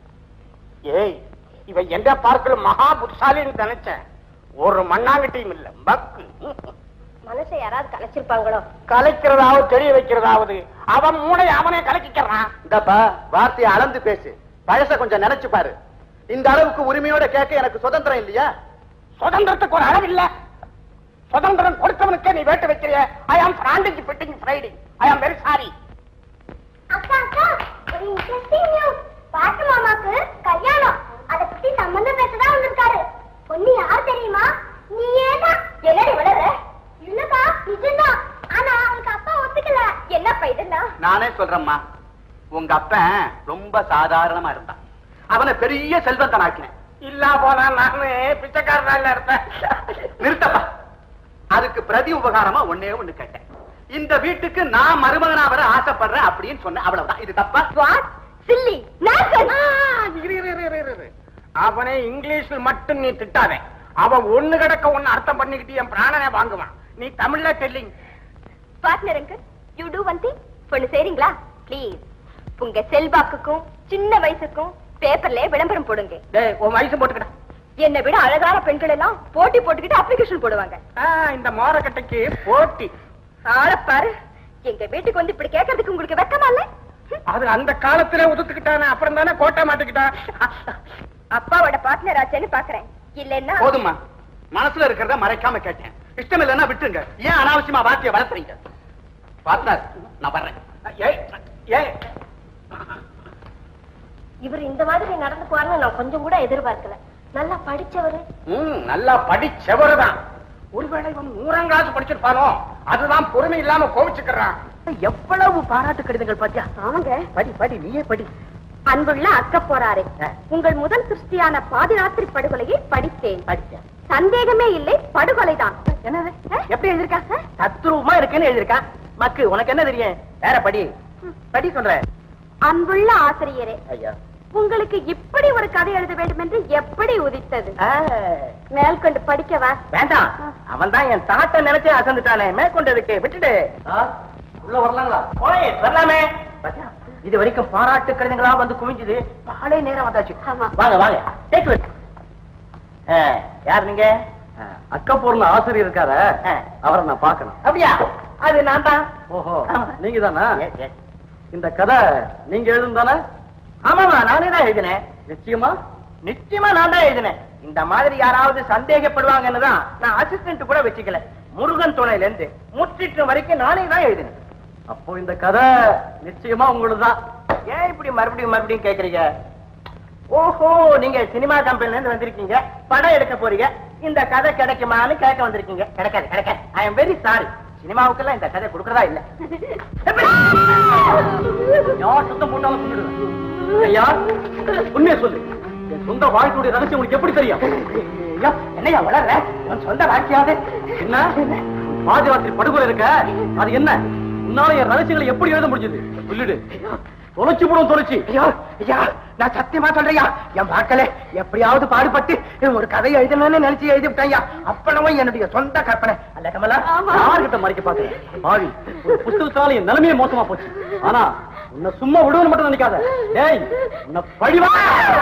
A: ஏய் இவ எந்த பார்க்கல மகா புத்திசாலின்னு நினைச்சேன் ஒரு மண்ணாங்கட்டியும் இல்ல பக்கு
B: மனசை யாராவது கலைச்சிருப்பாங்களோ
A: கலைக்கிறதாவது தெரிய வைக்கிறதாவது அவன் மூளை அவனே கலக்கிக்கிறான்
G: இந்தப்பா வார்த்தையை அளந்து பேசு பழச கொஞ்சம் நினைச்சு பாரு இந்த அளவுக்கு உரிமையோட கேட்க எனக்கு சுதந்திரம் இல்லையா
A: சுதந்திரத்துக்கு ஒரு அளவு இல்ல சுதந்திரம் கொடுத்தவனுக்கே நீ வேட்டு வைக்கிறிய ஐ ஆம் standing fitting ஃப்ரைடிங் I am very sorry
B: அக்கா அக்கா ஒரு இன்ட்ரெஸ்டிங் நியூஸ் பாட்டு மாமாக்கு கல்யாணம் அத பத்தி சம்பந்தம் பேசதான் வந்திருக்காரு பொண்ணு யார் தெரியுமா நீயே தான் என்னடி வளர இல்லக்கா நிஜம்தான் ஆனா அவனுக்கு அப்பா ஒத்துக்கல என்னப்பா இதுன்னா
G: நானே சொல்றேம்மா உங்க அப்பன் ரொம்ப சாதாரணமா இருந்தான் அவனை பெரிய செல்வந்தன் ஆக்கினேன்
A: இல்ல போனா நானு பிச்சைக்காரனால இருப்பேன்
G: நிறுத்தப்பா அதுக்கு பிரதி உபகாரமா ஒன்னே ஒண்ணு கேட்டேன் இந்த வீட்டுக்கு நான் மருமகனா வர ஆசைப்படுறேன் அப்படின்னு சொன்னேன் அவ்வளவுதான் இது தப்பா
B: வாட் சில்லி நாசன்
A: இரு, இரு, இரு, இரு, இரு. அவனை இங்கிலீஷ்ல மட்டும் நீ திட்டாதே அவன் ஒண்ணு கிடக்க ஒண்ணு அர்த்தம் பண்ணிக்கிட்டு என் பிராணனை வாங்குவான் நீ தமிழ்ல தெரியல
B: partner uncle you do one thing பொண்ணு செய்றீங்களா ப்ளீஸ் உங்க செல்வாக்குக்கும் சின்ன வயசுக்கும் பேப்பர்ல விளம்பரம் போடுங்க
A: டேய் உன் வயசு போட்டுக்கடா
B: என்னை விட அழகான பெண்கள் எல்லாம் போட்டி போட்டுக்கிட்டு அப்ளிகேஷன் போடுவாங்க
A: ஆ, இந்த மோரக்கட்டைக்கு போட்டி
B: ஆள பாரு எங்க வீட்டுக்கு வந்து இப்படி கேட்கறதுக்கு உங்களுக்கு வெக்கமா இல்ல
A: அது அந்த காலத்துல ஒதுத்துக்கிட்டானே அப்புறம் தானே கோட்டை மாட்டிக்கிட்டான்
B: அப்பாவோட பார்ட்னர் ஆச்சேன்னு பாக்குறேன் இல்லன்னா
D: போதுமா மனசுல இருக்கிறத மறைக்காம கேட்டேன் இஷ்டம் இல்லைன்னா விட்டுருங்க ஏன் அனாவசியமா வார்த்தையை வளர்த்துறீங்க பார்ட்னர் நான் வர்றேன்
A: ஏய், ஏய்,
B: இவர் இந்த மாதிரி நடந்து போறான்னு நான் கொஞ்சம் கூட எதிர்பார்க்கல நல்லா படிச்சவரு
A: ம், நல்லா படிச்சவருதான் ஒருவேளை இவன் நூறாம் கிளாஸ் படிச்சிருப்பானோ அதுதான் பொறுமை இல்லாம கோவிச்சுக்கிறான்
E: எவ்வளவு பாராட்டு கடிதங்கள் பாத்தியா
B: ஆமாங்க
E: படி படி நீயே படி
B: அன்புள்ள அக்க போறாரே உங்கள் முதல் சிருஷ்டியான பாதிராத்திரி படுகொலையை படித்தேன்
E: படிச்சேன்
B: சந்தேகமே இல்லை படுகொலைதான்
E: என்னது
B: அஹ்,
E: எப்படி எழுதிருக்கா தத்ரூபமா இருக்குன்னு எழுதிருக்கா மக்கு உனக்கு என்ன தெரியும் வேற படி படி சொல்றேன்
B: அன்புள்ள ஆசிரியரே
E: ஐயா
B: உங்களுக்கு இப்படி ஒரு கதை எழுத வேண்டும் என்று எப்படி உதித்தது மேற்கொண்டு படிக்கவா
E: வேண்டாம் அவன் தான் என் தாட்டை நினைச்சு அசந்துட்டானே மேற்கொண்டதுக்கு விட்டுடு
H: உள்ள வரலாங்களா
E: ஓய் வரலாமே பாத்தியா, இது வரைக்கும் பாராட்டு கடிதங்களா வந்து குவிஞ்சது பாலே நேரம் வந்தாச்சு
B: ஆமா.
E: வாங்க வாங்க டேக் விட் யார் நீங்க
H: அக்கப்பூர்ல ஆசிரியர் இருக்கார
E: ஆ.
H: அவரை நான் பார்க்கணும்
E: அப்படியா அது நான் தான்
H: ஓஹோ
E: ஆமா.
H: நீங்க தானா
E: Yes, yes.
H: இந்த கதை நீங்க எழுதும் தானே
E: ஆமாமா நானே தான் எழுதினேன்
H: நிச்சயமா
E: நிச்சயமா நான் தான் எழுதினேன் இந்த மாதிரி யாராவது சந்தேகப்படுவாங்கன்னு தான் நான் அசிஸ்டன்ட் கூட வச்சுக்கல முருகன் துணையில இருந்து முற்றிட்டு வரைக்கும் நானே தான் எழுதினேன்
H: அப்போ இந்த கதை நிச்சயமா உங்களுதுதான்
E: ஏன் இப்படி மறுபடியும் மறுபடியும் கேக்குறீங்க ஓஹோ நீங்க சினிமா கம்பெனில இருந்து வந்திருக்கீங்க படம் எடுக்க போறீங்க இந்த கதை கிடைக்குமான்னு கேட்க வந்திருக்கீங்க கிடைக்காது கிடைக்காது ஐ எம் வெரி சாரி சினிமாவுக்கெல்லாம் இந்த கதை கொடுக்கறதா இல்ல
H: யார் சுத்தம் போட்டாலும் சொல்லிடுவேன் ஐயா உண்மையை சொல்லு என் சொந்த வாழ்க்கையுடைய ரகசியம் உங்களுக்கு எப்படி தெரியும்
E: ஐயோ, என்னய்யா வளர்ற உன் சொந்த வாழ்க்கையாவது
H: என்ன பாஜராத்திரி படுகொலை இருக்க அது என்ன உன்னால என் ரகசியங்களை எப்படி எழுத முடிஞ்சது சொல்லிடு தொலைச்சு போடும் தொலைச்சு
E: ஐயோ ஐயா நான் சத்தியமா சொல்றேயா என் வாழ்க்கையில எப்படியாவது பாடுபட்டு ஒரு கதை எழுதணும்னு நினைச்சு எழுதி விட்டேன்யா அப்பளவும் என்னுடைய சொந்த கற்பனை அல்ல கமலா
H: யார்கிட்ட மறைக்க பாக்குறேன் பாவி ஒரு புஸ்தகத்தால என் நிலைமையே மோசமா போச்சு ஆனா உன்னை சும்மா விடுவேன்னு மட்டும் நினைக்காத டேய் உன்னை பழிவா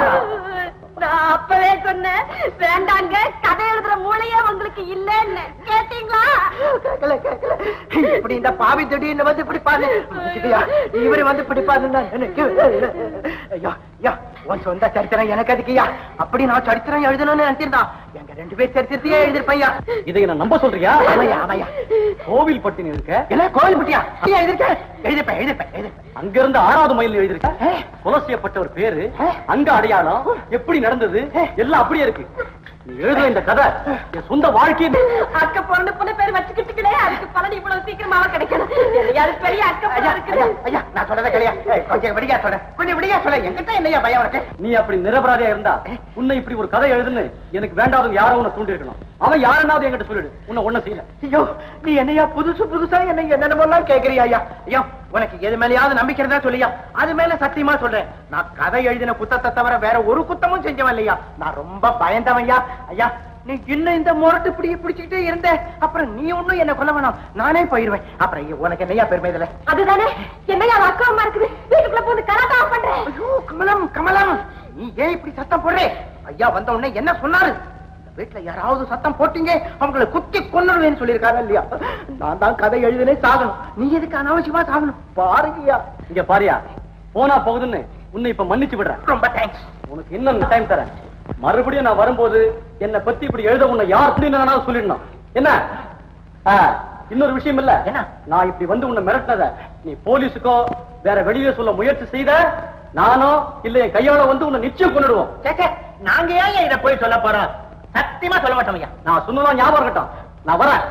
B: நான் அப்பவே சொன்னேன் வேண்டாங்க கதை எழுதுற மூளையே உங்களுக்கு இல்லன்னு கேட்டீங்களா
E: கேட்கல கேட்கல இப்படி இந்த பாவி திடீர்னு வந்து பிடிப்பாரு மன்னிச்சுக்கய்யா, இவரு வந்து பிடிப்பாருன்னு எனக்கு ஐயா ஐயா உன் சொந்த சரித்திரம் எனக்கு அதுக்குயா அப்படி நான் சரித்திரம் எழுதணும்னு நினைச்சிருந்தான் எங்க ரெண்டு பேர் சரித்திரத்தையே எழுதிருப்பையா
H: இதை என்ன நம்ப சொல்றியா
E: ஆமாய்யா ஆமாய்யா
H: கோவில் பட்டினி இருக்க
E: என்ன கோயில் பட்டியா ஐயா எழுதிருக்கேன் எழுதிருப்பேன் எழுதிருப்பேன் எழுதிருப்பேன்
H: அங்க இருந்து ஆறாவது மைல் எழுதிருக்க கொலை செய்யப்பட்ட ஒரு பேரு அங்க அடையாளம் எப்படி நடந்தது எல்லாம் அப்படியே இருக்கு நீ எழுதுற இந்த கதை என் சொந்த வாழ்க்கையை
B: அக்க பொண்ணு பொண்ணு பேர் வச்சுக்கிட்டுக்கிட்டே அதுக்கு பலன் இவ்வளவு சீக்கிரமாவ கிடைக்கணும் என்னையாவது பெரிய அக்க
E: ஐயா,
B: பொண்ணு இருக்குது
E: ஐயா, ஐயா, நான் சொல்றதை கிடையா கொஞ்சம் விடியா சொல்றேன் கொஞ்சம் விடியா சொல்ல என்கிட்ட என்னையா பயம் உனக்கு
H: நீ அப்படி நிரபராதியா இருந்தா உன்னை இப்படி ஒரு கதை எழுதுன்னு எனக்கு வேண்டாதவங்க யாரோ உன்னை தூண்டி இருக்கணும் அவன் யாருன்னாவது என்கிட்ட சொல்லிடு உன்னை ஒண்ணு செய்யல
E: ஐயோ நீ என்னையா புதுசு புதுசா என்ன என்னென்னமோலாம் கேக்குறியா ஐயா ஐயா உனக்கு எது மேலயாவது நம்பிக்கை இருந்தா சொல்லியா அது மேல சத்தியமா சொல்றேன் நான் கதை எழுதின குத்தத்தை தவிர வேற ஒரு குத்தமும் செஞ்சவன் இல்லையா நான் ரொம்ப பயந்தவன் ஐயா ஐயா நீ இன்னும் இந்த முரட்டு பிடிய பிடிச்சுக்கிட்டே இருந்த அப்புறம் நீ ஒண்ணும் என்ன கொல்ல வேணாம் நானே போயிருவேன் அப்புறம் ஐயோ, உனக்கு என்னையா பெருமை இதுல
B: அதுதானே என்னையா அக்கா அம்மா இருக்குது வீட்டுக்குள்ள போது கலாட்டா பண்றேன்
E: ஐயோ கமலம் கமலம் நீ ஏன் இப்படி சத்தம் போடுறே ஐயா வந்த உடனே என்ன சொன்னாரு இந்த வீட்டுல யாராவது சத்தம் போட்டீங்க அவங்களை குத்தி கொன்னுடுவேன்னு சொல்லியிருக்காங்க இல்லையா நான் தான் கதை எழுதினே சாகணும் நீ எதுக்கு அனாவசியமா சாகணும் பாருங்கய்யா
H: இங்க பாரியா போனா போகுதுன்னு உன்னை இப்ப மன்னிச்சு விடுறேன்
E: ரொம்ப தேங்க்ஸ்
H: உனக்கு இன்னும் டைம் தரேன் மறுபடியும் நான் வரும்போது என்னை பத்தி இப்படி எழுத உன்னை யார் சொல்லினாலும் சொல்லிடணும் என்ன ஆ, இன்னொரு விஷயம் இல்ல
E: என்ன?
H: நான் இப்படி வந்து உன்னை மிரட்டினத நீ போலீஸுக்கோ வேற வெளியே சொல்ல முயற்சி செய்த நானோ இல்ல என் கையால வந்து உன்னை நிச்சயம் கொண்டுடுவோம்
E: கேக்க நாங்க ஏன் இதை போய் சொல்ல போறோம் சத்தியமா சொல்ல மாட்டோம் ஐயா
H: நான் சொன்னதான் ஞாபகம் இருக்கட்டும் நான் வரேன்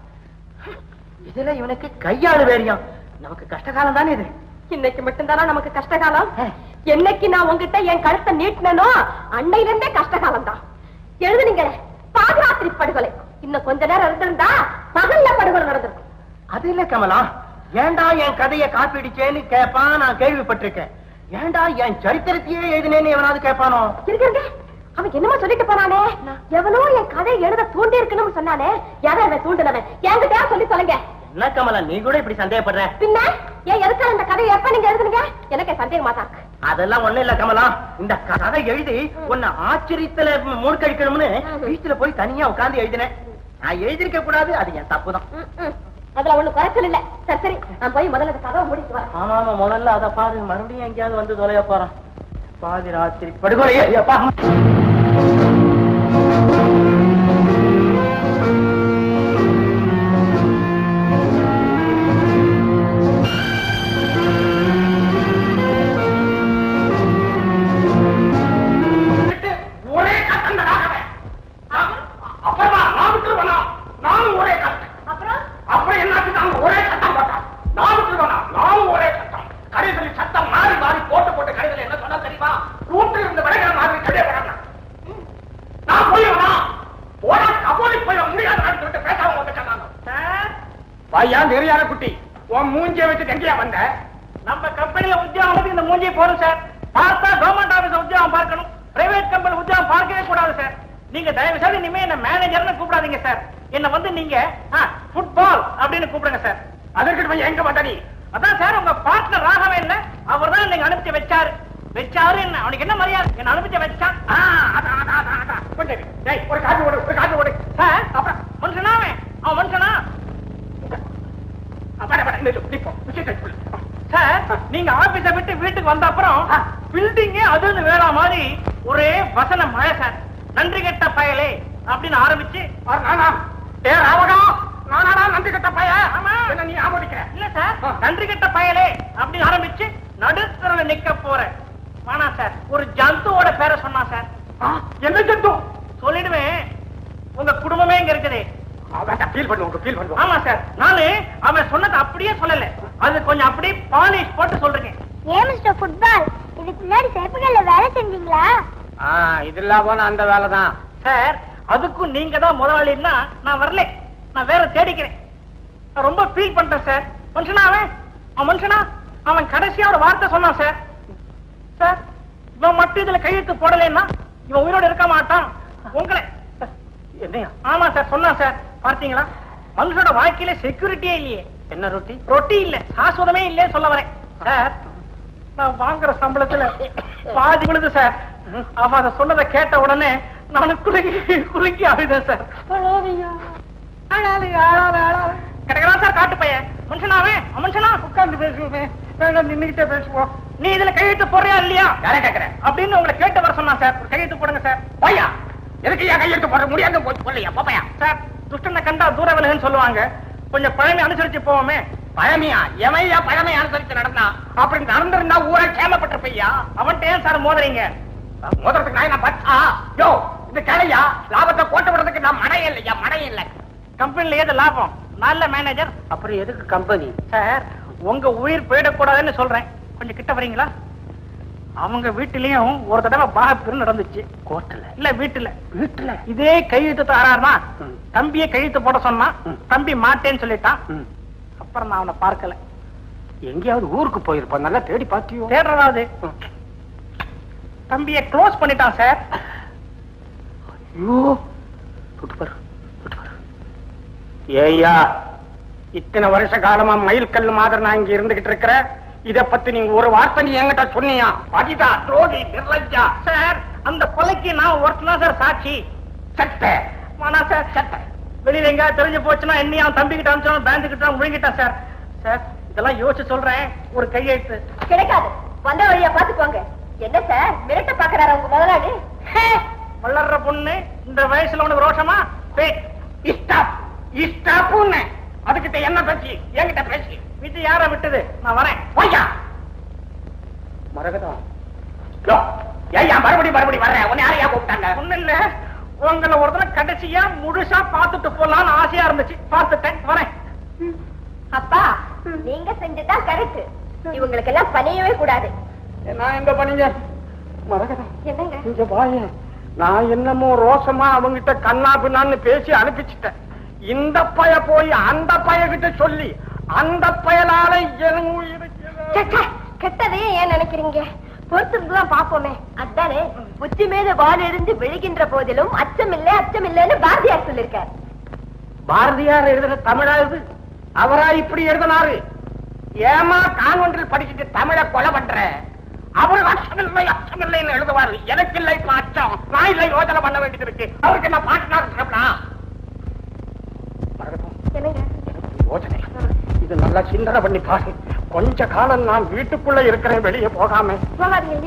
E: இதுல இவனுக்கு கையாளு வேறியம் நமக்கு கஷ்டகாலம் தானே இது
B: இன்னைக்கு மட்டும்தானா நமக்கு கஷ்டகாலம் என்னைக்கு நான் உங்ககிட்ட என் கழுத்தை நீட்டினோ அன்னையில இருந்தே கஷ்டகாலம் தான் எழுதுனீங்க பாதுராத்திரி படுகொலை இன்னும் கொஞ்ச நேரம் இருந்திருந்தா பகல்ல படுகொலை நடந்திருக்கும்
E: அது இல்ல கமலா ஏன்டா என் கதையை காப்பிடிச்சேன்னு கேட்பான் நான் கேள்விப்பட்டிருக்கேன் ஏன்டா என் சரித்திரத்தையே எழுதினேன்னு எவனாவது கேட்பானோ
B: இருங்க அவன் என்னமோ சொல்லிட்டு போனானே எவனோ என் கதை எழுத தூண்டி இருக்கணும்னு சொன்னானே யாரும் என்ன தூண்டினவன் என்கிட்ட சொல்லி சொல்லுங்க
E: என்ன கமலா நீ கூட இப்படி சந்தேகப்படுற
B: பின்ன ஏன் எதுக்காக இந்த கதையை எப்ப நீங்க எழுதுனீங்க எனக்கு சந்தேகமா தான் இருக்கு.
E: அதெல்லாம் ஒண்ணு இல்ல கமலா இந்த கதை எழுதி உன்னை ஆச்சரியத்துல மூழ்கடிக்கணும்னு வீட்டுல போய் தனியா உட்கார்ந்து எழுதினேன் நான் எழுதிருக்க கூடாது அது என் தப்புதான்
B: ம், ம். அதுல ஒண்ணு குறைச்சல் இல்ல சரி சரி நான் போய் முதல்ல இந்த கதவை மூடிட்டு வரேன்
E: ஆமா ஆமா முதல்ல அத பாரு மறுபடியும் எங்கேயாவது வந்து தொலைய போறான் பாதி ராத்திரி படுகொலையே அப்பா
A: ஒரே கட்டண்டராகவே அப்புறமா நான் விட்டுருவேனா நானும் ஒரே கட்டம்
B: அப்புறம்
A: அப்புறம் என்னாச்சு நாங்க ஒரே சட்டம் போட்டோம் நான் விட்டுருவேனா நானும் ஒரே சட்டம் கடைசியில் சட்டம் மாறி மாறி போட்டு போட்டு கடைசியில் என்ன சொன்னா தெரியுமா கூட்டு இருந்து விளையாட மாதிரி கடையை விடணும் நான் போயிடுவேனா போனா கபோலி போய் முடியாத சொல்லிட்டு பேசாம வந்து சொன்னாங்க பையா தெரியாத குட்டி உன் மூஞ்சிய வச்சு எங்கேயா வந்த
E: நம்ம கம்பெனில உத்தியோகம் இந்த மூஞ்சியை போடும் சார் பார்த்தா கவர்மெண்ட் ஆபீஸ் உத்தியோகம் பார்க்கணும் பிரைவேட் கம்பெனி உத்தியோகம் பார்க்கவே கூடாது சார் நீங்க தயவு செய்து இனிமே என்ன மேனேஜர்னு கூப்பிடாதீங்க சார் என்ன வந்து நீங்க ஃபுட்பால் அப்படின்னு கூப்பிடுங்க சார்
A: அதற்கு பையன் எங்க வந்த நீ
E: அதான் சார் உங்க பார்ட்னர் ராகவே இல்ல அவர் தான் நீங்க அனுப்பிச்சு வச்சாரு வச்சாரு என்ன அவனுக்கு என்ன மரியாதை என்ன அனுப்பிச்சு வச்சான்
A: ஆ, அதான், அதான், அதான், அதான். கொண்டு வரு. டேய், ஒரு காப்பி ஓடு ஒரு காப்பி ஓடு
E: சார் அப்புறம் மனுஷனா அவன் அவன் மனுஷனா
A: வர வர நில்லு, நிப்போ. விஷயத்தை சொல்லு.
E: சார் நீங்க ஆபீஸ விட்டு வீட்டுக்கு வந்த அப்புறம் பில்டிங்கே அதுன்னு வேற மாதிரி ஒரே வசன மழை சார் நன்றி கெட்ட பயலே அப்படின்னு ஆரம்பிச்சு
A: ஆ, நானா? டேய், ராவகா, நானாடா நன்றி கெட்ட பையன்?
E: ஆமா.
A: என்ன நீ ஆமோதிக்கிற?
E: இல்ல சார் நன்றி கெட்ட பயலே அப்படின்னு ஆரம்பிச்சு நடுத்தரல நிக்க போறேன் வேணா சார் ஒரு ஜந்துவோட பேரை சொன்னா சார்
A: ஆ, என்ன ஜந்து?
E: சொல்லிடுவேன் உங்க குடும்பமே இங்க இருக்குது
A: அவன் feel பண்ணுவாங்க, feel பண்ணுவாங்க.
E: ஆமா சார் நானு அவன் சொன்னதை அப்படியே சொல்லல அது கொஞ்சம் அப்படியே பாலிஷ் போட்டு சொல்றேன்
B: ஏன் மிஸ்டர் ஃபுட்பால் இதுக்கு முன்னாடி சேப்புகள்ல வேலை செஞ்சீங்களா
A: ஆ, இதெல்லாம் போனா அந்த வேலைதான்
E: சார் அதுக்கும் நீங்க தான் முதலாளின்னா நான் வரல நான் வேற தேடிக்கிறேன் நான் ரொம்ப ஃபீல் பண்றேன் சார் மனுஷனா அவன் அவன் மனுஷனா அவன் கடைசியா ஒரு வார்த்தை சொன்னான் சார் சார் இவன் மட்டும் இதுல கையெழுத்து போடலைன்னா இவன் உயிரோட இருக்க மாட்டான் உங்களை
A: என்னையா
E: ஆமா சார் சொன்னான் சார் பார்த்தீங்களா மனுஷனோட வாழ்க்கையில செக்யூரிட்டியே இல்லையே
A: என்ன ரொட்டி
E: ரொட்டி இல்ல சாஸ்வதமே இல்லையே சொல்ல வரேன் சார் நான் வாங்குற சம்பளத்துல பாதி விழுது சார் அவன் அதை சொன்னதை கேட்ட உடனே நான் குலுங்கி குலுங்கி அழுதேன் சார் அழாதீங்க. அழாதீங்க, அழாத, அழாத. கிடைக்கிறான் சார் காட்டு பையன் மனுஷனாவே அவன் மனுஷனா உட்கார்ந்து பேசுவேன் வேண்டாம் நின்னுகிட்டே பேசுவோம் நீ இதுல கையெழுத்து போடுறியா இல்லையா
A: யாரை கேக்குறேன்
E: அப்படின்னு உங்களை கேட்டு வர சொன்னான் சார் ஒரு கையெழுத்து போடுங்க சார்
A: பையா எதுக்கு ஏன் கையெழுத்து போட முடியாது போச்சு சொல்லையா பாப்பையா
E: சார் துஷ்டனை கண்டா தூர விலகுன்னு சொல்லுவாங்க கொஞ்சம் பழமை அனுசரிச்சு போவோமே
A: பழமையா எவையா பழமை அனுசரிச்சு நடந்தா அப்படி நடந்திருந்தா ஊரை கேமப்பட்டிருப்பையா
E: அவன்கிட்ட ஏன் சார் மோதுறீங்க
A: முதறதுக்கு நான் என்ன பச்சா யோ இது கிளையா லாபத்தை போட்டு விடுறதுக்கு நான் மடையே இல்லையா மடையே இல்லை
E: கம்பெனில ஏது லாபம் நல்ல மேனேஜர்
A: அப்புறம் எதுக்கு கம்பெனி
E: சார் உங்க உயிர் போயிடக்கூடாதுன்னு சொல்றேன் கொஞ்சம் கிட்ட வரீங்களா அவங்க வீட்டிலயும் ஒரு தடவை பாகப்பிரிவு நடந்துச்சு
A: கோர்ட்ல
E: இல்ல வீட்டுல
A: வீட்டுல
E: இதே கையெழுத்து தாராருனா
A: ம்.
E: தம்பியை கையெழுத்து போட சொன்னான்
A: ம்.
E: தம்பி மாட்டேன்னு சொல்லிட்டான்
A: ம்.
E: அப்புறம் நான் அவனை பார்க்கல
A: எங்கேயாவது ஊருக்கு போயிருப்பான் நல்லா தேடி பாத்தியோ
E: தேடுறதாவது தம்பியை க்ளோஸ் பண்ணிட்டான் சார்
A: ஐயோ தொட்டு பாரு தொட்டு பாரு ஏய்யா இத்தனை வருஷ காலமா மயில் கல்லு மாதிரி நான் இங்க இருந்துகிட்டு இருக்கிறேன் இத பத்தி நீங்க ஒரு வார்த்தை நீ என்கிட்ட சொன்னியா பதிதா துரோகி நிர்லஜா
E: சார் அந்த கொலைக்கு நான் ஒருத்தனா சார் சாட்சி
A: சட்ட
E: ஆனா சார்
A: சட்ட
E: வெளியில எங்க தெரிஞ்சு போச்சுன்னா என்னையும் அவன் தம்பி கிட்ட அனுப்பிச்சு பேங்க் கிட்ட முழுங்கிட்டான் சார் சார் இதெல்லாம் யோசிச்சு சொல்றேன் ஒரு கையெழுத்து
B: கிடைக்காது வந்த வழியா பாத்துக்கோங்க என்ன சார் மிரட்ட பாக்குறாரு உங்க முதலாளி
E: வளர்ற பொண்ணு இந்த வயசுல உனக்கு ரோஷமா பேட்
A: இஷ்டாப் இஷ்டாப்புன்னு அதுகிட்ட என்ன பேசி என்கிட்ட பேசி
E: வீட்டு யார விட்டது நான் வரேன்
A: போய்யா மரகதம் யோ ஏய்யா மறுபடி மறுபடி வர்றேன் உன்னை யாரையா கூப்பிட்டாங்க
E: ஒண்ணு இல்ல உங்களை ஒரு தடவை கடைசியா முழுசா பார்த்துட்டு போலாம்னு ஆசையா இருந்துச்சு பார்த்துட்டேன் வரேன்
B: அப்பா நீங்க செஞ்சுதான் கரெக்ட் இவங்களுக்கு எல்லாம் பணியவே கூடாது
A: நான் எங்க பண்ணீங்க மரகதம்
B: என்னங்க
A: இங்க வாய நான் என்னமோ ரோசமா அவங்கிட்ட கண்ணா பின்னான்னு பேசி அனுப்பிச்சிட்டேன் இந்த பய போய் அந்த பய கிட்ட சொல்லி அந்த பயலால என் உயிருக்கு
B: சச்சா, கெட்டதையே ஏன் நினைக்கிறீங்க பொறுத்திருந்துதான் பாப்போமே அதானே புத்தி மீது வால் எறிந்து விழுகின்ற போதிலும் அச்சமில்லை அச்சமில்லைன்னு பாரதியார் சொல்லிருக்கார்
A: பாரதியார் எழுதுற தமிழா இது அவரா இப்படி எழுதினாரு ஏமா கான்வென்றில் படிச்சுட்டு தமிழை கொலை பண்ற அவரு அச்சமில்லை அச்சமில்லைன்னு எழுதுவாரு எனக்கு இல்லை இப்ப அச்சம் நான் இல்லை யோசனை பண்ண வேண்டியது இருக்கு அவருக்கு நான் பாட்டுனா
B: என்னங்க
A: யோசனை நல்லா சிந்தனை பண்ணி பாரு கொஞ்ச காலம் நான் வீட்டுக்குள்ள இருக்கிறேன் வெளியே போகாம
B: போகாதீங்க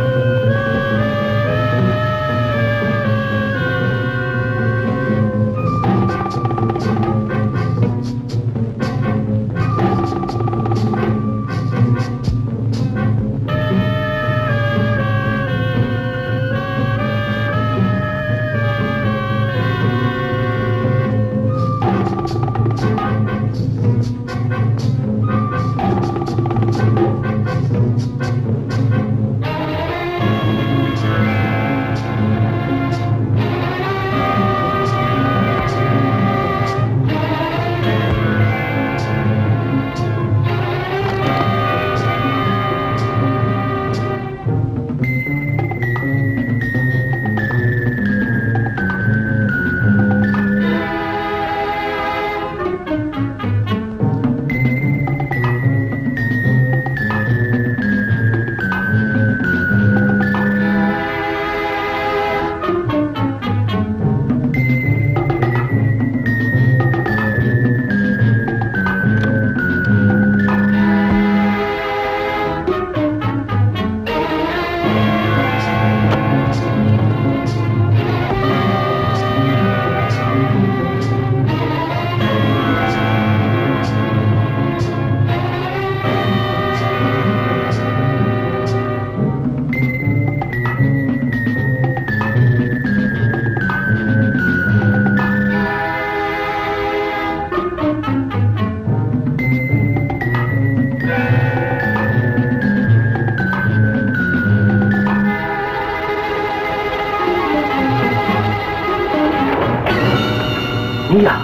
E: நீயா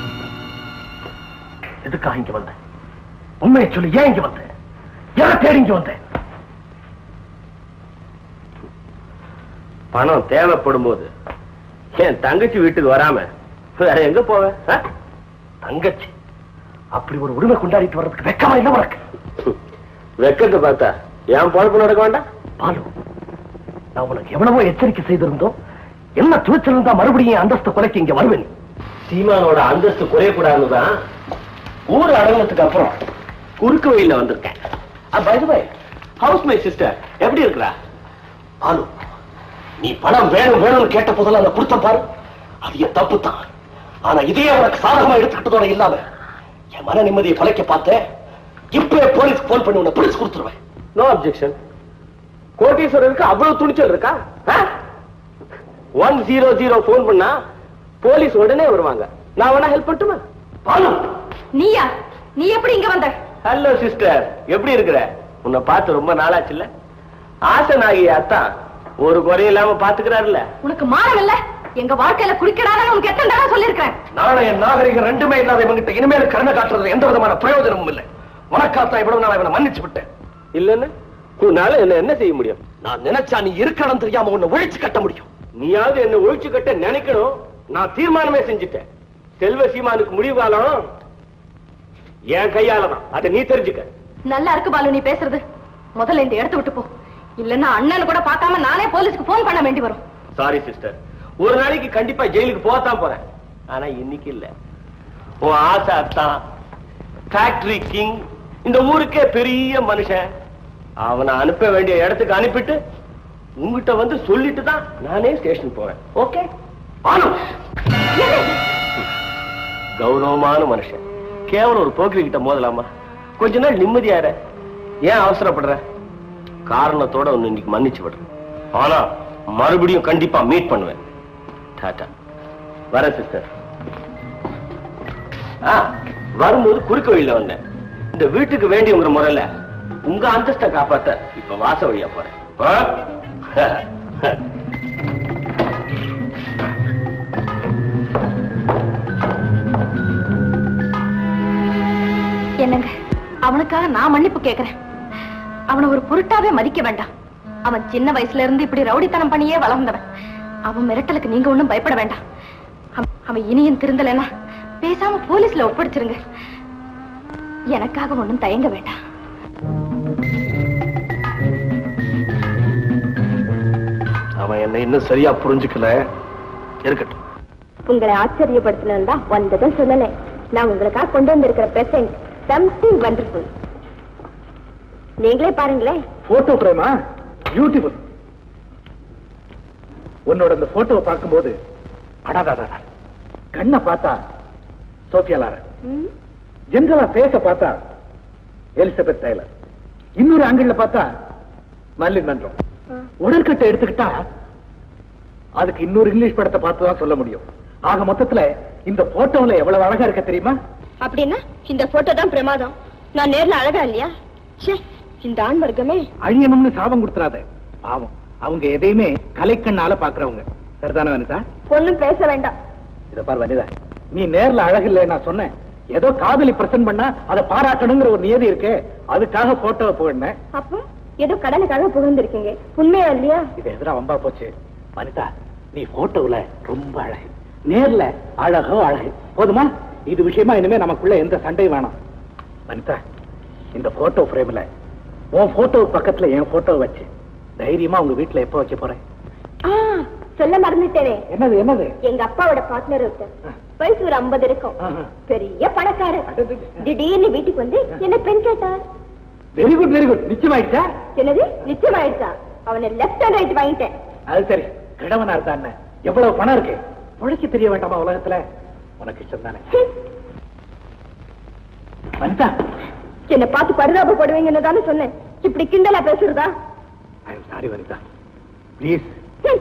E: எதுக்காக இங்க வந்த உண்மையை சொல்லி ஏன் இங்க வந்த யாரை தேடி இங்க வந்த
J: பணம் தேவைப்படும் போது என் தங்கச்சி வீட்டுக்கு வராம வேற எங்க போவேன் ஆ?
E: தங்கச்சி அப்படி ஒரு உரிமை கொண்டாடிட்டு வர்றதுக்கு வெக்கமா இல்ல உனக்கு
J: வெக்கத்தை பார்த்தா என் பொழப்பு நடக்க வேண்டாம்
E: பாலு நான் உனக்கு எவ்வளவோ எச்சரிக்கை செய்திருந்தோம் என்ன துணிச்சல் இருந்தா மறுபடியும் என் அந்தஸ்து கொலைக்கு இங்க வருவேன்
J: சீமானோட அந்தஸ்து குறையக்கூடாதுன்னு தான் ஊர் அடங்கினதுக்கு அப்புறம் குறுக்கு வழியில வந்திருக்கேன் ஹவுஸ் மை சிஸ்டர் எப்படி இருக்கிறா
E: பாலு நீ பணம் வேணும் வேணும்னு கேட்ட போதெல்லாம் அதை கொடுத்த பாரு அது என் தப்பு தான் ஆனா இதே உனக்கு சாதகமா எடுத்துக்கிட்டதோட இல்லாம என் மன நிம்மதியை கொலைக்க பார்த்தேன் இப்பவே போலீஸ்க்கு போன் பண்ணி உன்னை பிடிச்சு கொடுத்துருவேன்
J: நோ அப்செக்ஷன் கோட்டீஸ்வரருக்கு அவ்வளவு துணிச்சல் இருக்கா ஒன் ஜீரோ ஜீரோ போன் பண்ணா போலீஸ் உடனே வருவாங்க நான் வேணா ஹெல்ப் பண்ணட்டுமா
E: பாலு
C: நீயா நீ எப்படி இங்க வந்த
J: ஹலோ சிஸ்டர் எப்படி இருக்கிற உன்னை பார்த்து ரொம்ப நாளாச்சுல்ல ஆசை நாகி அத்தான் ஒரு குறை இல்லாம பாத்துக்கிறாருல்ல
C: உனக்கு மானம் இல்ல எங்க வாழ்க்கையில குடிக்கிறான்னு உனக்கு எத்தனை தடவை சொல்லிருக்கேன்
E: நாளைய நாகரிகம் ரெண்டுமே இல்லாத இவங்கிட்ட இனிமேல் கருணை காட்டுறது எந்த விதமான பிரயோஜனமும் இல்லை உனக்காத்தான் இவ்வளவு நாள் இவனை மன்னிச்சு விட்டேன்
J: இல்லன்னு உன்னால என்ன என்ன செய்ய முடியும்
E: நான் நினைச்சா நீ இருக்கணும் தெரியாம உன்னை ஒழிச்சு கட்ட முடியும்
J: நீயாவது என்ன ஒழிச்சு கட்ட நினைக்கணும் நான் தீர்மானமே செஞ்சுட்டேன் செல்வ சீமானுக்கு முடிவு காலம் என் கையால தான் அதை நீ தெரிஞ்சுக்க
C: நல்லா இருக்கு பாலு நீ பேசுறது முதல்ல இந்த இடத்த விட்டு போ இல்லன்னா அண்ணன் கூட பார்க்காம நானே போலீஸ்க்கு போன் பண்ண வேண்டி வரும்
J: சாரி சிஸ்டர் ஒரு நாளைக்கு கண்டிப்பா ஜெயிலுக்கு போகத்தான் போறேன் ஆனா இன்னைக்கு இல்ல உன் ஆசை அத்தான் ஃபேக்டரி கிங் இந்த ஊருக்கே பெரிய மனுஷன் அவனை அனுப்ப வேண்டிய இடத்துக்கு அனுப்பிட்டு உங்ககிட்ட வந்து சொல்லிட்டு தான் நானே ஸ்டேஷன் போவேன் ஓகே
E: பாலு
J: கௌரவமான மனுஷன் கேவலம் ஒரு போக்கிரி கிட்ட மோதலாமா கொஞ்ச நாள் நிம்மதியார ஏன் அவசரப்படுற காரணத்தோட ஒன்னு இன்னைக்கு மன்னிச்சு விடுறேன் ஆனா மறுபடியும் கண்டிப்பா மீட் பண்ணுவேன் டாடா வர சிஸ்டர் ஆ வரும்போது குறுக்கு வழியில வந்தேன் இந்த வீட்டுக்கு வேண்டியவங்கிற முறையில உங்க அந்தஸ்தை காப்பாத்த இப்ப வாச வழியா போறேன் ஆ?
C: என்னங்க அவனுக்காக நான் மன்னிப்பு கேக்குறேன் அவனை ஒரு பொருட்டாவே மதிக்க வேண்டாம் அவன் சின்ன வயசுல இருந்து இப்படி ரவுடித்தனம் பண்ணியே வளர்ந்தவன் அவன் மிரட்டலுக்கு நீங்க ஒண்ணும் பயப்பட வேண்டாம் அவன்- அவன் இனியும் திருந்தலைன்னா பேசாம போலீஸ்ல ஒப்படைச்சிருங்க எனக்காக ஒண்ணும் தயங்க வேண்டாம்
E: அவன் என்ன இன்னும் சரியா புரிஞ்சுக்கல இருக்கட்டும்
B: உங்களை ஆச்சரியப்படுத்தணும் தான் வந்ததும் சொல்லல நான் உங்களுக்காக கொண்டு வந்திருக்கிற பிரசன்ட் சம்திங் வண்டர்ஃபுல் நீங்களே பாருங்களேன்
E: போட்டோ பிரேமா பியூட்டிஃபுல் உன்னோட இந்த போட்டோவை பார்க்கும்போது அடாடாடா கண்ணை பார்த்தா சோஃபியா லாரன்
B: ம்,
E: ஜென்ரலா பேச பார்த்தா எலிசபெத் டெய்லர் இன்னொரு ஆங்கிள் பார்த்தா மர்லின் மன்றம் உடற்கட்டை எடுத்துக்கிட்டா அதுக்கு இன்னொரு இங்கிலீஷ் படத்தை பார்த்து தான் சொல்ல முடியும் ஆக மொத்தத்துல இந்த போட்டோல எவ்வளவு அழகா இருக்க தெரியுமா
B: அப்படின்னா இந்த போட்டோ தான் பிரமாதம் நான் நேர்ல அழகா இல்லையா ச்சே இந்த ஆண் வர்க்கமே
E: அழியணும்னு சாபம் கொடுத்துறாத பாவம் அவங்க எதையுமே கலைக்கண்ணால பாக்குறவங்க சரிதானே வனிதா
B: ஒண்ணும் பேச வேண்டாம்
E: இத பாரு வனிதா நீ நேர்ல அழகு இல்லை நான் சொன்னேன் ஏதோ காதலி பிரசன்ட் பண்ணா அதை பாராட்டணுங்கிற ஒரு நியதி இருக்கு அதுக்காக போட்டோவை போடினேன்
B: அப்போ ஏதோ கடனுக்காக புகழ்ந்திருக்கீங்க உண்மையா இல்லையா
E: இது எதிரா வம்பா போச்சு வனிதா நீ போட்டோவுல ரொம்ப அழகு நேர்ல அழகோ அழகு போதுமா இது விஷயமா இனிமே நமக்குள்ள எந்த சண்டையும் வேணாம் வனிதா இந்த போட்டோ ஃப்ரேம்ல உன் போட்டோ பக்கத்துல என் போட்டோ வச்சு தைரியமா உங்க வீட்டுல எப்ப வைக்க போறேன்
B: ஆ, சொல்ல மறந்துட்டேனே
E: என்னது என்னது
B: எங்க அப்பாவோட பார்ட்னர் ஒருத்தர் வயசு ஒரு ஐம்பது இருக்கும்
E: ஆஹா.
B: பெரிய பணக்காரர் திடீர்னு வீட்டுக்கு வந்து என்ன பெண் கேட்டார்
E: வெரி குட் வெரி குட் நிச்சயமாயிடுச்சா
B: என்னது நிச்சயம் ஆயிடுச்சா அவனை லெஃப்ட் அண்ட் ரைட் வாங்கிட்டேன்
E: அது சரி கிழவனா இருந்தா என்ன எவ்வளவு பணம் இருக்கு உழைக்க தெரிய வேண்டாமா உலகத்துல உனக்கு இஷ்டம் தானே வனிதா
B: என்ன பார்த்து பரிதாபப்படுவீங்கன்னு தானே சொன்னேன் இப்படி கிண்டலா பேசுறதா
E: I am sorry Vanitha please
B: hmm.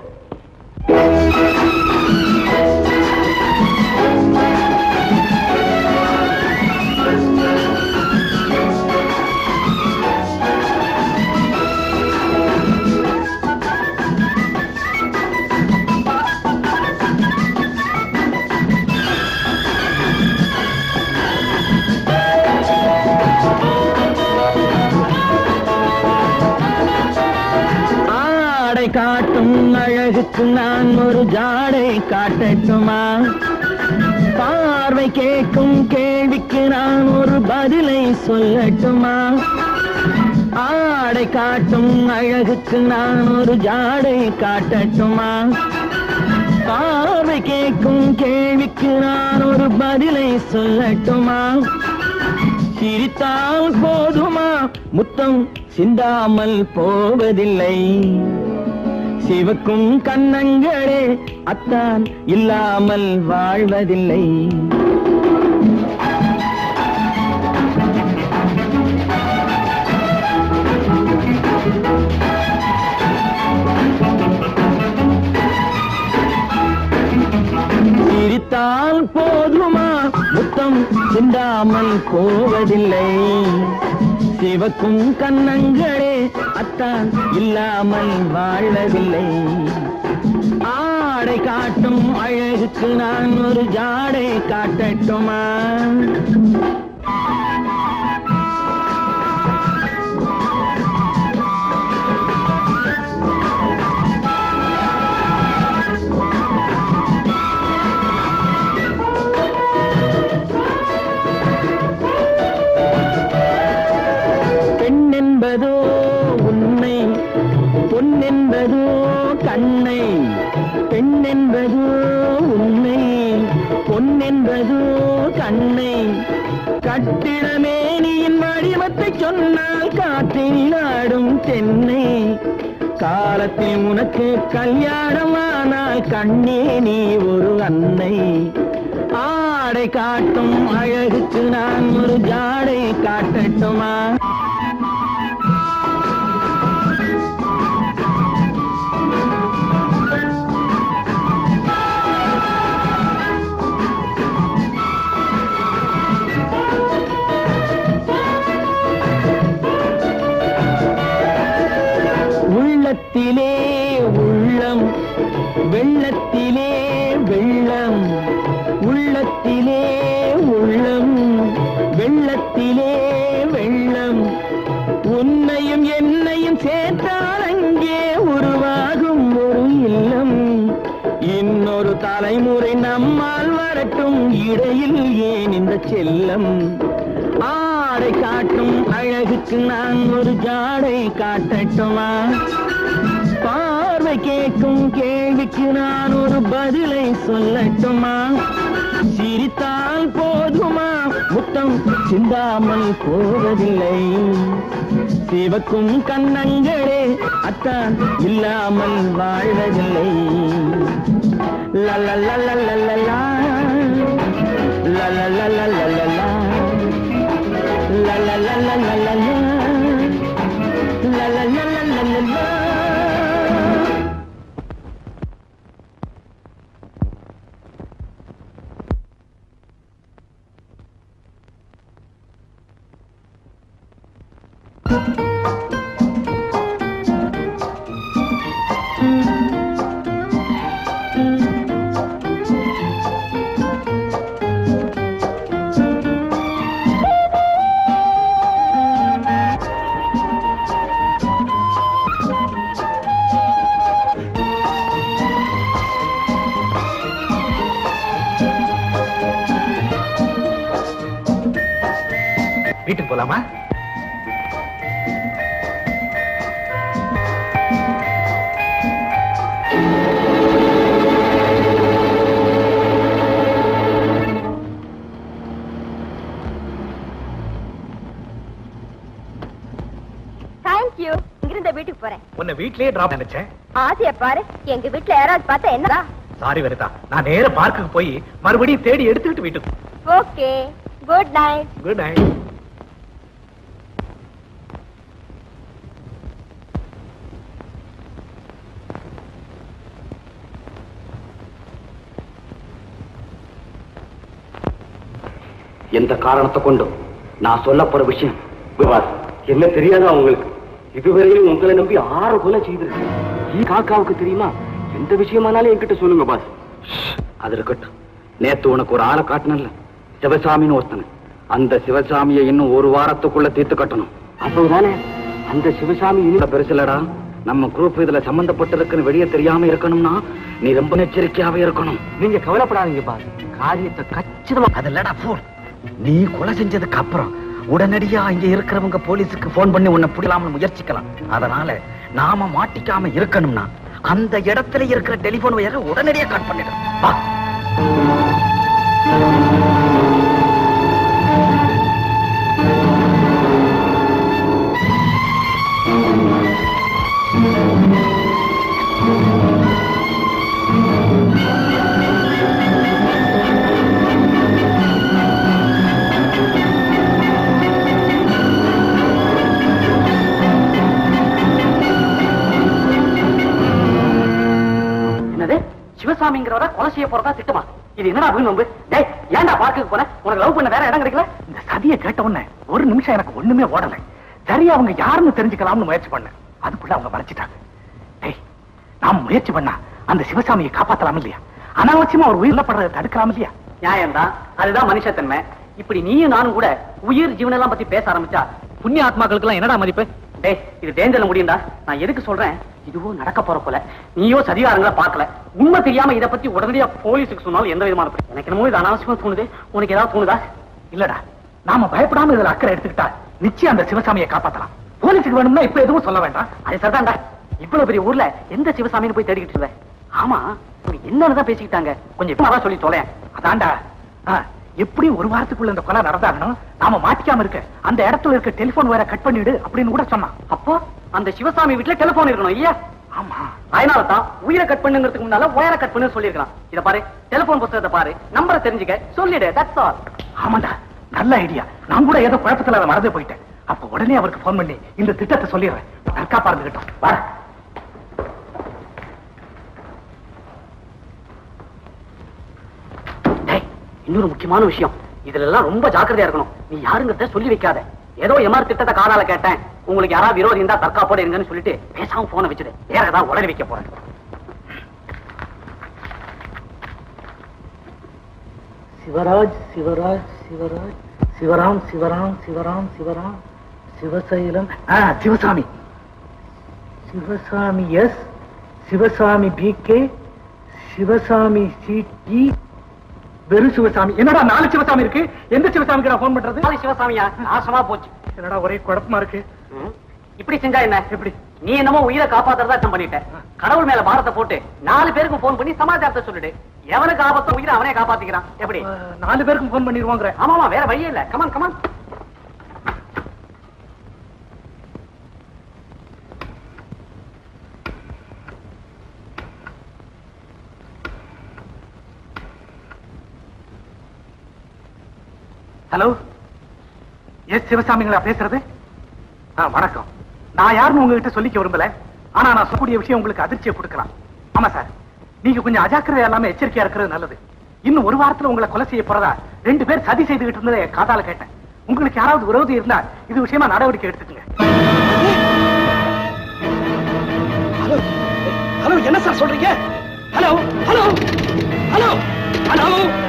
I: ஆடை காட்டும் அழகுக்கு நான் ஒரு ஜாடை காட்டட்டுமா பார்வை கேட்கும் கேள்விக்கு நான் ஒரு பதிலை சொல்லட்டுமா ஆடை காட்டும் அழகுக்கு நான் ஒரு ஜாடை காட்டட்டுமா பார்வை கேட்கும் கேள்விக்கு நான் ஒரு பதிலை சொல்லட்டுமா சிரித்தால் போதுமா முத்தம் சிந்தாமல் போவதில்லை சிவக்கும் கண்ணங்களே அத்தான் இல்லாமல் வாழ்வதில்லை சிரித்தால் போதுமா முத்தம் சிந்தாமல் போவதில்லை சிவக்கும் கண்ணங்களே அத்தான் இல்லாமல் வாழவில்லை ஆடை காட்டும் அழகுக்கு நான் ஒரு ஜாடை காட்டட்டுமா பெண் என்பதோ உன்னை பொன் என்பதோ கண்ணை பெண் என்பதோ உன்னை பொன் என்பதோ கண்ணை கட்டிடமேனியின் வடிவத்தை சொன்னால் காற்றில் ஆடும் தென்னை காலத்தில் உனக்கு கல்யாணமானால் கண்ணே நீ ஒரு அன்னை ஆடை காட்டும் அழகுக்கு நான் ஒரு ஜாடை காட்டட்டுமா உள்ளத்திலே உள்ளம் வெள்ளத்திலே வெள்ளம் உள்ளத்திலே உள்ளம் வெள்ளத்திலே வெள்ளம் உன்னையும் என்னையும் சேர்த்தால் அங்கே உருவாகும் ஒரு இல்லம் இன்னொரு தலைமுறை நம்மால் வரட்டும் இடையில் ஏன் இந்த செல்லம் ஆடை காட்டும் அழகுக்கு நான் ஒரு ஜாடை காட்டட்டுமா பார்வை கேட்கும் கேள்விக்கு நான் ஒரு பதிலை சொல்லட்டுமா சிரித்தால் போதுமா முத்தம் சிந்தாமல் போவதில்லை சிவக்கும் கண்ணங்களே அத்தான் இல்லாமல் வாழ்வதில்லை லலலலலலலா. லலலலலலலா. லலலலலலலா. லலலலலலலா.
E: வீட்டுக்கு போலாமா
B: தேங்க்யூ இங்கிருந்த வீட்டுக்கு போறேன்
E: உன்னை வீட்லயே டிராப் நினைச்சேன்
B: ஆசைய பாரு எங்க வீட்டுல யாராவது பார்த்தா என்னடா
E: சாரி வெரிதா நான் நேர பார்க்குக்கு போய் மறுபடியும் தேடி எடுத்துக்கிட்டு வீட்டுக்கு
B: okay good night
E: good night
H: எந்த காரணத்தை கொண்டும் நான் சொல்ல போற விஷயம் விவாஸ் என்ன தெரியாதா உங்களுக்கு இதுவரையிலும் உங்களை நம்பி ஆறு கொலை செய்திருக்கு ஈ காக்காவுக்கு தெரியுமா எந்த விஷயமானாலும் என்கிட்ட சொல்லுங்க பாஸ் அது இருக்கட்டும் நேத்து உனக்கு ஒரு ஆளை காட்டினல்ல சிவசாமின்னு ஒருத்தனை அந்த சிவசாமியை இன்னும் ஒரு வாரத்துக்குள்ள தீர்த்து கட்டணும் அப்போதானே அந்த சிவசாமி இன்னும் பெருசுலடா நம்ம குரூப் இதுல சம்பந்தப்பட்டிருக்குன்னு வெளியே தெரியாம இருக்கணும்னா நீ ரொம்ப எச்சரிக்கையாவே இருக்கணும்
E: நீங்க கவலைப்படாதீங்க பாஸ் காரியத்தை கச்சிதமா அதல்லடா போன் நீ கொலை செஞ்சதுக்கு அப்புறம் உடனடியா இங்க இருக்கிறவங்க போலீஸுக்கு போன் பண்ணி உன்னை பிடிக்கலாம்னு முயற்சிக்கலாம் அதனால நாம மாட்டிக்காம இருக்கணும்னா அந்த இடத்துல இருக்கிற டெலிபோன் வயரை உடனடியா கட் பண்ணிடும் வா
H: என்னது சிவசாமிங்கிறவர கொலை செய்ய போறதா திட்டமா இது என்னடா வீண் வம்பு டேய் ஏன்டா பார்க்குக்கு போன உனக்கு லவ் பண்ண வேற இடம் கிடைக்கல
E: இந்த சதியை கேட்ட உடனே ஒரு நிமிஷம் எனக்கு ஒண்ணுமே ஓடல சரி அவங்க யாருன்னு தெரிஞ்சுக்கலாம்னு முயற்சி பண்ணேன் அதுக்குள்ள அவங்க மறைச்சிட்டாங்க டேய் நாம் முயற்சி பண்ணா அந்த சிவசாமியை காப்பாத்தலாம் இல்லையா அனாவசியமா ஒரு உயிரில படுறதை தடுக்கலாம் இல்லையா
H: நியாயம்தான் அதுதான் மனுஷத்தன்மை இப்படி நீயும் நானும் கூட உயிர் ஜீவனெல்லாம் பத்தி பேச ஆரம்பிச்சா புண்ணிய ஆத்மாக்களுக்கு எல்லாம் என்னடா மதிப்பு டேய் இது டேஞ்சர்ல முடியும்டா நான் எதுக்கு சொல்றேன் இதுவோ நடக்க போற போல நீயோ சரியாரங்கள பார்க்கல உண்மை தெரியாம இத பத்தி உடனடியா போலீஸுக்கு சொன்னாலும் எந்த விதமான பிரச்சனை. எனக்கு என்னமோ இது அனாவசியமா தோணுது உனக்கு ஏதாவது தோணுதா
E: இல்லடா நாம பயப்படாம இதுல அக்கறை எடுத்துக்கிட்டா நிச்சயம் அந்த சிவசாமியை காப்பாத்தலாம் போலீஸுக்கு வேணும்னா இப்ப எதுவும் சொல்ல வேண்டாம்
H: அது சரிதான்டா இவ்வளவு பெரிய ஊர்ல எந்த சிவசாமின்னு போய் தேடிக்கிட்டு இருந்த ஆமா இவங்க என்னன்னு பேசிக்கிட்டாங்க கொஞ்சம் இப்ப சொல்லி தொலையேன்
E: அதான்டா ஆ, எப்படி ஒரு வாரத்துக்குள்ள இந்த கொலை நடந்தாகணும் நாம மாட்டிக்காம இருக்க அந்த இடத்துல இருக்க டெலிபோன் வேற கட் பண்ணிடு அப்படின்னு கூட சொன்னான்
H: அப்போ அந்த சிவசாமி வீட்டுல டெலிபோன் இருக்கணும் இல்லையா
E: ஆமா
H: அதனால தான் உயிரை கட் பண்ணுங்கிறதுக்கு முன்னால ஒயரை கட் பண்ணு சொல்லிருக்கான் இத பாரு டெலிபோன் புத்தகத்தை பாரு நம்பரை தெரிஞ்சுக்க சொல்லிடு தட்ஸ் ஆல்
E: ஆமாண்டா நல்ல ஐடியா நான் கூட ஏதோ குழப்பத்துல அதை மறந்து போயிட்டேன் அப்ப உடனே அவருக்கு போன் பண்ணி இந்த திட்டத்தை சொல்லிடுறேன் தற்காப்பா இருந்துகிட்டோம் வர
H: டேய், இன்னொரு முக்கியமான விஷயம் இதுல எல்லாம் ரொம்ப ஜாக்கிரதையா இருக்கணும் நீ யாருங்கிறத சொல்லி வைக்காத ஏதோ எம்ஆர் திட்டத்தை காதால கேட்டேன் உங்களுக்கு யாராவது விரோதி இருந்தா தற்காப்போட இருங்கன்னு சொல்லிட்டு பேசாம போனை வச்சுடு வேற ஏதாவது உடனே வைக்க போறேன்
E: சிவராஜ் சிவராஜ் சிவராஜ் சிவராம் சிவராம் சிவராம் சிவராம் சிவசைலம் ஆ Sivasamy Sivasamy S Sivasamy P K Sivasamy CD வெறும் சிவசாமி என்னடா நாலு சிவசாமி இருக்கு எந்த சிவசாமிக்கு நான் போன் பண்றது
H: நாலு சிவசாமியா நாசமா போச்சு
E: என்னடா ஒரே குழப்பமா இருக்கு
H: ம். இப்படி செஞ்சா என்ன எப்படி நீ என்னமோ உயிரை காப்பாத்துறதா அர்த்தம் பண்ணிட்ட கடவுள் மேல பாரத்தை போட்டு நாலு பேருக்கு போன் பண்ணி சமாச்சாரத்தை சொல்லிடு எவனுக்கு ஆபத்தோ உயிரை அவனே காப்பாத்திக்கிறான் எப்படி
E: அஹ், நாலு பேருக்கும் போன் பண்ணிடுவாங்க
H: ஆமாமா வேற வழியே இல்ல கமான் கமான்
E: ஹலோ எஸ் சிவசாமிங்களா பேசுறது ஆ வணக்கம் நான் யாருன்னு உங்ககிட்ட சொல்லிக்க விரும்பல ஆனா நான் சொல்லக்கூடிய விஷயம் உங்களுக்கு அதிர்ச்சியை கொடுக்கலாம் ஆமா சார் நீங்க கொஞ்சம் அஜாக்கிரதையா இல்லாம எச்சரிக்கையா இருக்கிறது நல்லது இன்னும் ஒரு வாரத்துல உங்களை கொலை செய்ய போறதா ரெண்டு பேர் சதி செய்துகிட்டு இருந்ததை என் காதால கேட்டேன் உங்களுக்கு யாராவது விரோதி இருந்தா இது விஷயமா நடவடிக்கை எடுத்துக்கங்க ஹலோ ஹலோ என்ன சார் சொல்றீங்க ஹலோ ஹலோ ஹலோ ஹலோ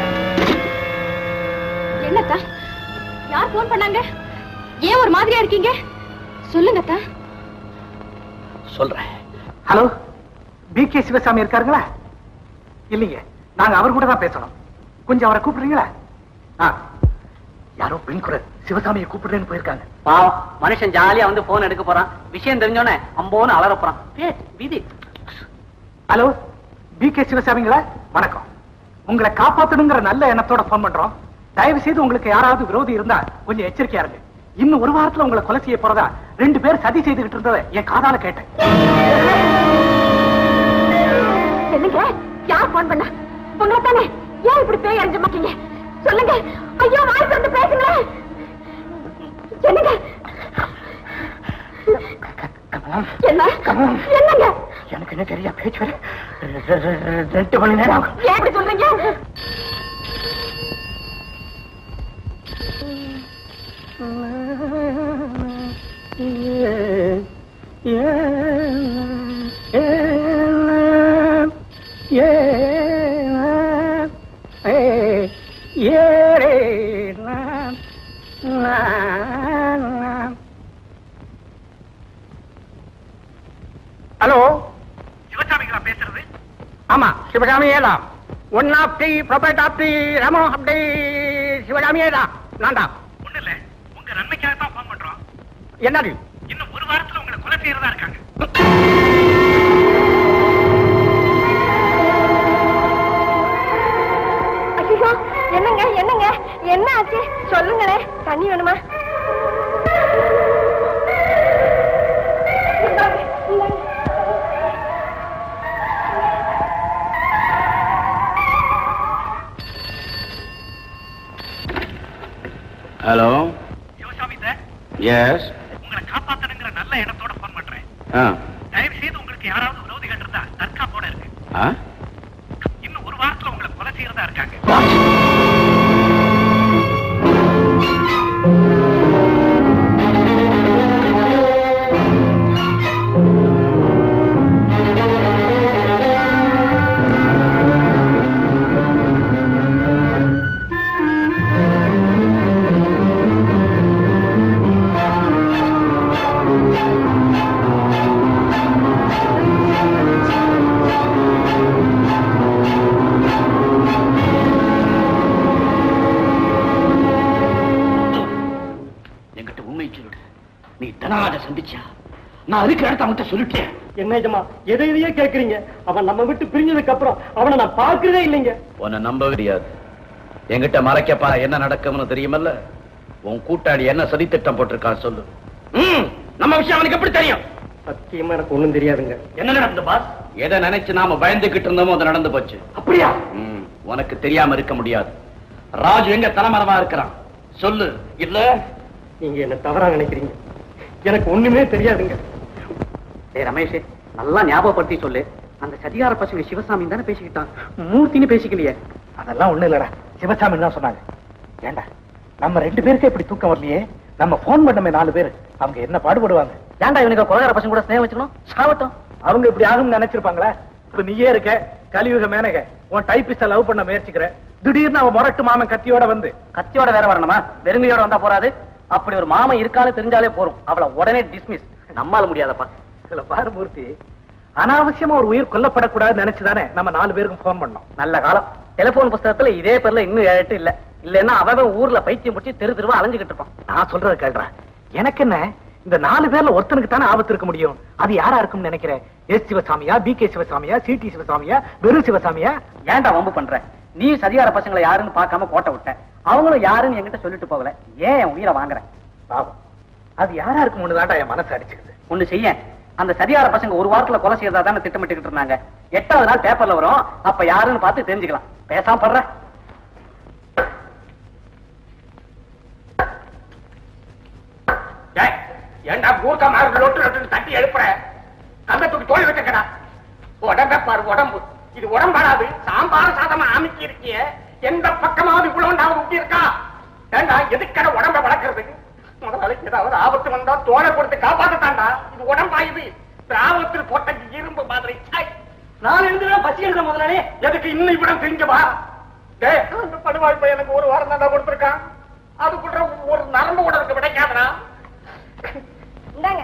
C: என்னத்தா யார் போன் பண்ணாங்க ஏன் ஒரு மாதிரியா இருக்கீங்க சொல்லுங்கத்தா
E: சொல்றேன் ஹலோ பி கே சிவசாமி இருக்காருங்களா இல்லைங்க நாங்க அவர் கூட தான் பேசணும் கொஞ்சம் அவரை கூப்பிடுறீங்களா ஆ யாரோ பெண் குரல் சிவசாமியை கூப்பிடுறேன்னு போயிருக்காங்க
F: பாவம் மனுஷன் ஜாலியா வந்து போன் எடுக்க போறான் விஷயம் தெரிஞ்சோடனே அம்போன்னு அலற போறான் ஏய், விதி
E: ஹலோ பி கே சிவசாமிங்களா வணக்கம் உங்களை காப்பாத்தணுங்கிற நல்ல எண்ணத்தோட போன் பண்றோம் தயவு செய்து உங்களுக்கு யாராவது விரோதி இருந்தா கொஞ்சம் எச்சரிக்கையா இருங்க இன்னும் ஒரு வாரத்துல உங்களை கொலை செய்ய போறதா ரெண்டு பேர் சதி செய்துகிட்டு இருந்ததை என் காதால கேட்டேன்
B: என்னங்க யார் போன் பண்ணா உங்களை தானே ஏன் இப்படி பேய் அரைஞ்ச மாட்டீங்க சொல்லுங்க ஐயோ வாய் திறந்து பேசுங்களேன் என்னங்க என்ன என்னங்க
E: எனக்கு என்ன தெரியா பேச்சு வர ரெண்டு மணி நேரம் ஆகும்.
B: ஏன் இப்படி சொல்றீங்க
A: ஹலோ
E: சிவசாமிங்களா பேசுறது
A: ஆமா சிவகாமி ஏதான் one of the prophet of the ரமோ ஆஃப் தி சிவகாமி ஏதான் நான் தான்
E: ஒண்ணு இல்ல உங்க நன்மைக்காக தான் போன் பண்றோம்
A: என்னது
E: இன்னும் ஒரு வாரத்துல உங்களை கொலை செய்யறதா இருக்காங்க
B: ஐயோ என்னங்க என்னங்க என்ன ஆச்சு சொல்லுங்களே தண்ணி வேணுமா
H: ஹலோ
E: சிவசாமி சார்
H: எஸ்
E: உங்களை காப்பாத்தணுங்கிற நல்ல எண்ணத்தோட போன் பண்றேன்
H: ஆ
E: தயவு செய்து உங்களுக்கு யாராவது விரோதிகள் இருந்தா தற்காப்போட இருக்கு
H: ஆ
E: இன்னும் ஒரு வாரத்துல உங்களை கொலை செய்யறதா இருக்காங்க
H: என்கிட்ட உண்மை சொல்லிடு நீ தனராஜ சந்திச்சா நான் அதுக்கு அடுத்து அவன்கிட்ட சொல்லிட்டேன்
F: என்ன ஜமா எதை எதையே கேக்குறீங்க அவன் நம்ம விட்டு பிரிஞ்சதுக்கு அப்புறம் அவனை நான் பார்க்கறதே இல்லைங்க
H: உன்னை நம்ப முடியாது என்கிட்ட மறைக்கப்பா என்ன நடக்கும்னு தெரியுமல்ல உன் கூட்டாளி என்ன சதித்திட்டம் போட்டிருக்கான் சொல்லு ம், நம்ம விஷயம் அவனுக்கு எப்படி தெரியும்
F: சத்தியமா எனக்கு ஒண்ணும் தெரியாதுங்க
H: என்ன நடந்தது பாஸ் எதை நினைச்சு நாம பயந்துகிட்டு இருந்தோமோ அது நடந்து போச்சு
F: அப்படியா
H: ம், உனக்கு தெரியாம இருக்க முடியாது ராஜு எங்க தலைமறைவா இருக்கிறான் சொல்லு இல்ல
F: நீங்க என்ன தவறா நினைக்கிறீங்க எனக்கு ஒண்ணுமே தெரியாதுங்க
K: டேய் ரமேஷ் நல்லா ஞாபகப்படுத்தி சொல்லு அந்த சதிகார பசங்க சிவசாமி தானே பேசிக்கிட்டான் மூர்த்தின்னு பேசிக்கலையே
E: அதெல்லாம் ஒண்ணு இல்லடா சிவசாமி தான் சொன்னாங்க ஏண்டா நம்ம ரெண்டு பேருக்கே இப்படி தூக்கம் வரலையே நம்ம போன் பண்ணமே நாலு பேர் அவங்க என்ன பாடுபடுவாங்க
K: ஏன்டா இவனுக்கு கொலகார பசங்க கூட ஸ்நேகம் வச்சுக்கணும் சாவட்டும்
E: அவங்க இப்படி ஆகும்னு நினைச்சிருப்பாங்களா இப்ப நீயே இருக்க கலியுக மேனக உன் டைப்பிஸ்ட லவ் பண்ண முயற்சிக்கிற திடீர்னு அவன் முரட்டு மாமன் கத்தியோட வந்து
K: கத்தியோட வேற வரணுமா வெறுங்கையோட வந்தா போறாது அப்படி ஒரு மாமன் இருக்கான்னு தெரிஞ்சாலே போறோம் அவளை உடனே டிஸ்மிஸ் நம்மால முடியாதப்பா
E: இதுல பாரு மூர்த்தி அனாவசியமா ஒரு உயிர் கொல்லப்படக்கூடாதுன்னு நினைச்சுதானே நம்ம நாலு பேருக்கும் போன் பண்ணோம்
K: நல்ல காலம் டெலிபோன் புஸ்தகத்துல இதே பேர்ல இன்னும் ஏழு எட்டு இல்ல இல்லன்னா அவன் ஊர்ல பைத்தியம் பிடிச்சி தெரு தெருவா அலைஞ்சுகிட்டு இருப்பான்
E: நான் சொல்றத கேள்றேன் எனக்கு என்ன இந்த நாலு பேர்ல ஒருத்தனுக்கு தானே ஆபத்து இருக்க முடியும் அது யாரா இருக்கும்னு நினைக்கிறேன் எஸ் சிவசாமியா பி கே சிவசாமியா சிடி சிவசாமியா வெறு சிவசாமியா
K: ஏன்டா வம்பு பண்ற நீ சதிகார பசங்களை யாருன்னு பார்க்காம கோட்டை விட்ட அவங்களும் யாருன்னு என்கிட்ட சொல்லிட்டு போகல ஏன் என் உயிரை வாங்குற
E: பாவம் அது யாரா இருக்கும்னு தான்டா என் மனசு அடிச்சுக்குது
K: ஒண்ணு செய்ய அந்த சதிகார பசங்க ஒரு வாரத்துல கொலை செய்யறதா தானே திட்டமிட்டுக்கிட்டு இருந்தாங்க எட்டாவது நாள் பேப்பர்ல வரும் அப்ப யாருன்னு பார்த்து தெரிஞ்சுக்கலாம் பேசாம படுற
A: ஏண்டா கூர்க்க மாதிரி லொட்டு லொட்டு தட்டி எழுப்புற அந்த தூக்கி தோல் வச்சுக்கடா உடம்ப பாரு உடம்பு இது உடம்பாடாது சாம்பார் சாதமா அமைக்கி இருக்கிய எந்த பக்கமாவது இவ்வளவு ஊட்டி இருக்கா ஏண்டா எதுக்கட உடம்ப வளர்க்கறது முதலாளிக்கு ஏதாவது ஆபத்து வந்தா தோலை கொடுத்து காப்பாத்தத்தாண்டா இது உடம்பா இது ஆபத்தில் போட்ட இரும்பு மாதிரி ஐ! நான் எழுதுனா பசி எழுத முதலாளி எதுக்கு இன்னும் இவ்விடம் திங்க வா டேய், அந்த படுவாய் பையனுக்கு ஒரு வாரம் தாண்டா கொடுத்துருக்கான் அதுக்குள்ள ஒரு நரம்பு கூட இருக்கு விடைக்காதடா
B: இந்தாங்க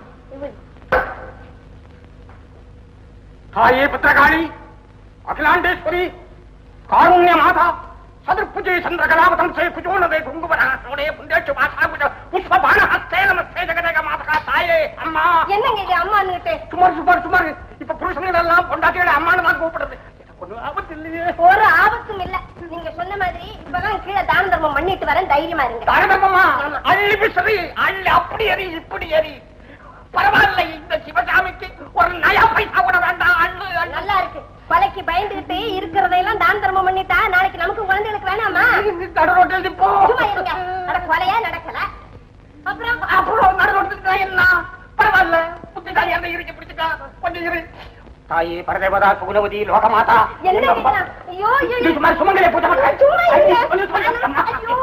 A: தாயே புத்திரகாளி அகிலாண்டேஸ்வரி காருண்ய மாதா சதுர்புஜே சந்திரகலாவதம் சே குஜோனதே குங்குமராசோடே புண்டேச்சு மாசாபுஜ புஷ்ப பான ஹஸ்தே நமஸ்தே ஜெகதேக மாதகா தாயே அம்மா
B: என்னங்க இது அம்மான்னுட்டு
A: சுமார் சுமார் சுமார் இப்ப புருஷங்க எல்லாம் பொண்டாட்டியோட அம்மானு தான் கூப்பிடுறது எனக்கு ஒண்ணும் ஆபத்து இல்லையே
B: ஒரு ஆபத்தும் இல்ல நீங்க சொன்ன மாதிரி இப்பதான் கீழே தான தர்மம் பண்ணிட்டு வரேன் தைரியமா இருங்க
A: தாரதம்மா அள்ளி பிசறி அள்ளி அப்படி எரி இப்படி எரி பரவாயில்ல இந்த சிவசாமிக்கு ஒரு நயா பைசா கூட வேண்டாம் அள்ளு அள்ளு.
B: நல்லா இருக்கு கொலைக்கு பயந்துகிட்டு இருக்கிறதையெல்லாம் தான தர்மம் பண்ணிட்டா நாளைக்கு நமக்கு குழந்தைகளுக்கு வேணாமா
A: நடுரோட்டில் நிப்போ
B: சும்மா இருங்க அட கொலையா நடக்கல அப்புறம்
A: அப்புறம் நடுரோட்டில் என்ன பரவாயில்ல புத்திசாலி அந்த இருக்கு பிடிச்சிட்டா கொஞ்சம் இரு தாயே பரதேவதா சுகுலவதி லோகமாதா
B: என்ன
A: எங்க அம்மா.
B: கேக்குறா? ஐயோ ஐயோ
A: நீ சும்மா சுமங்கலே பூஜை பண்ற.
B: சும்மா
A: ஐயோ,
B: இருங்க.
A: ஐயோ, ஐயோ,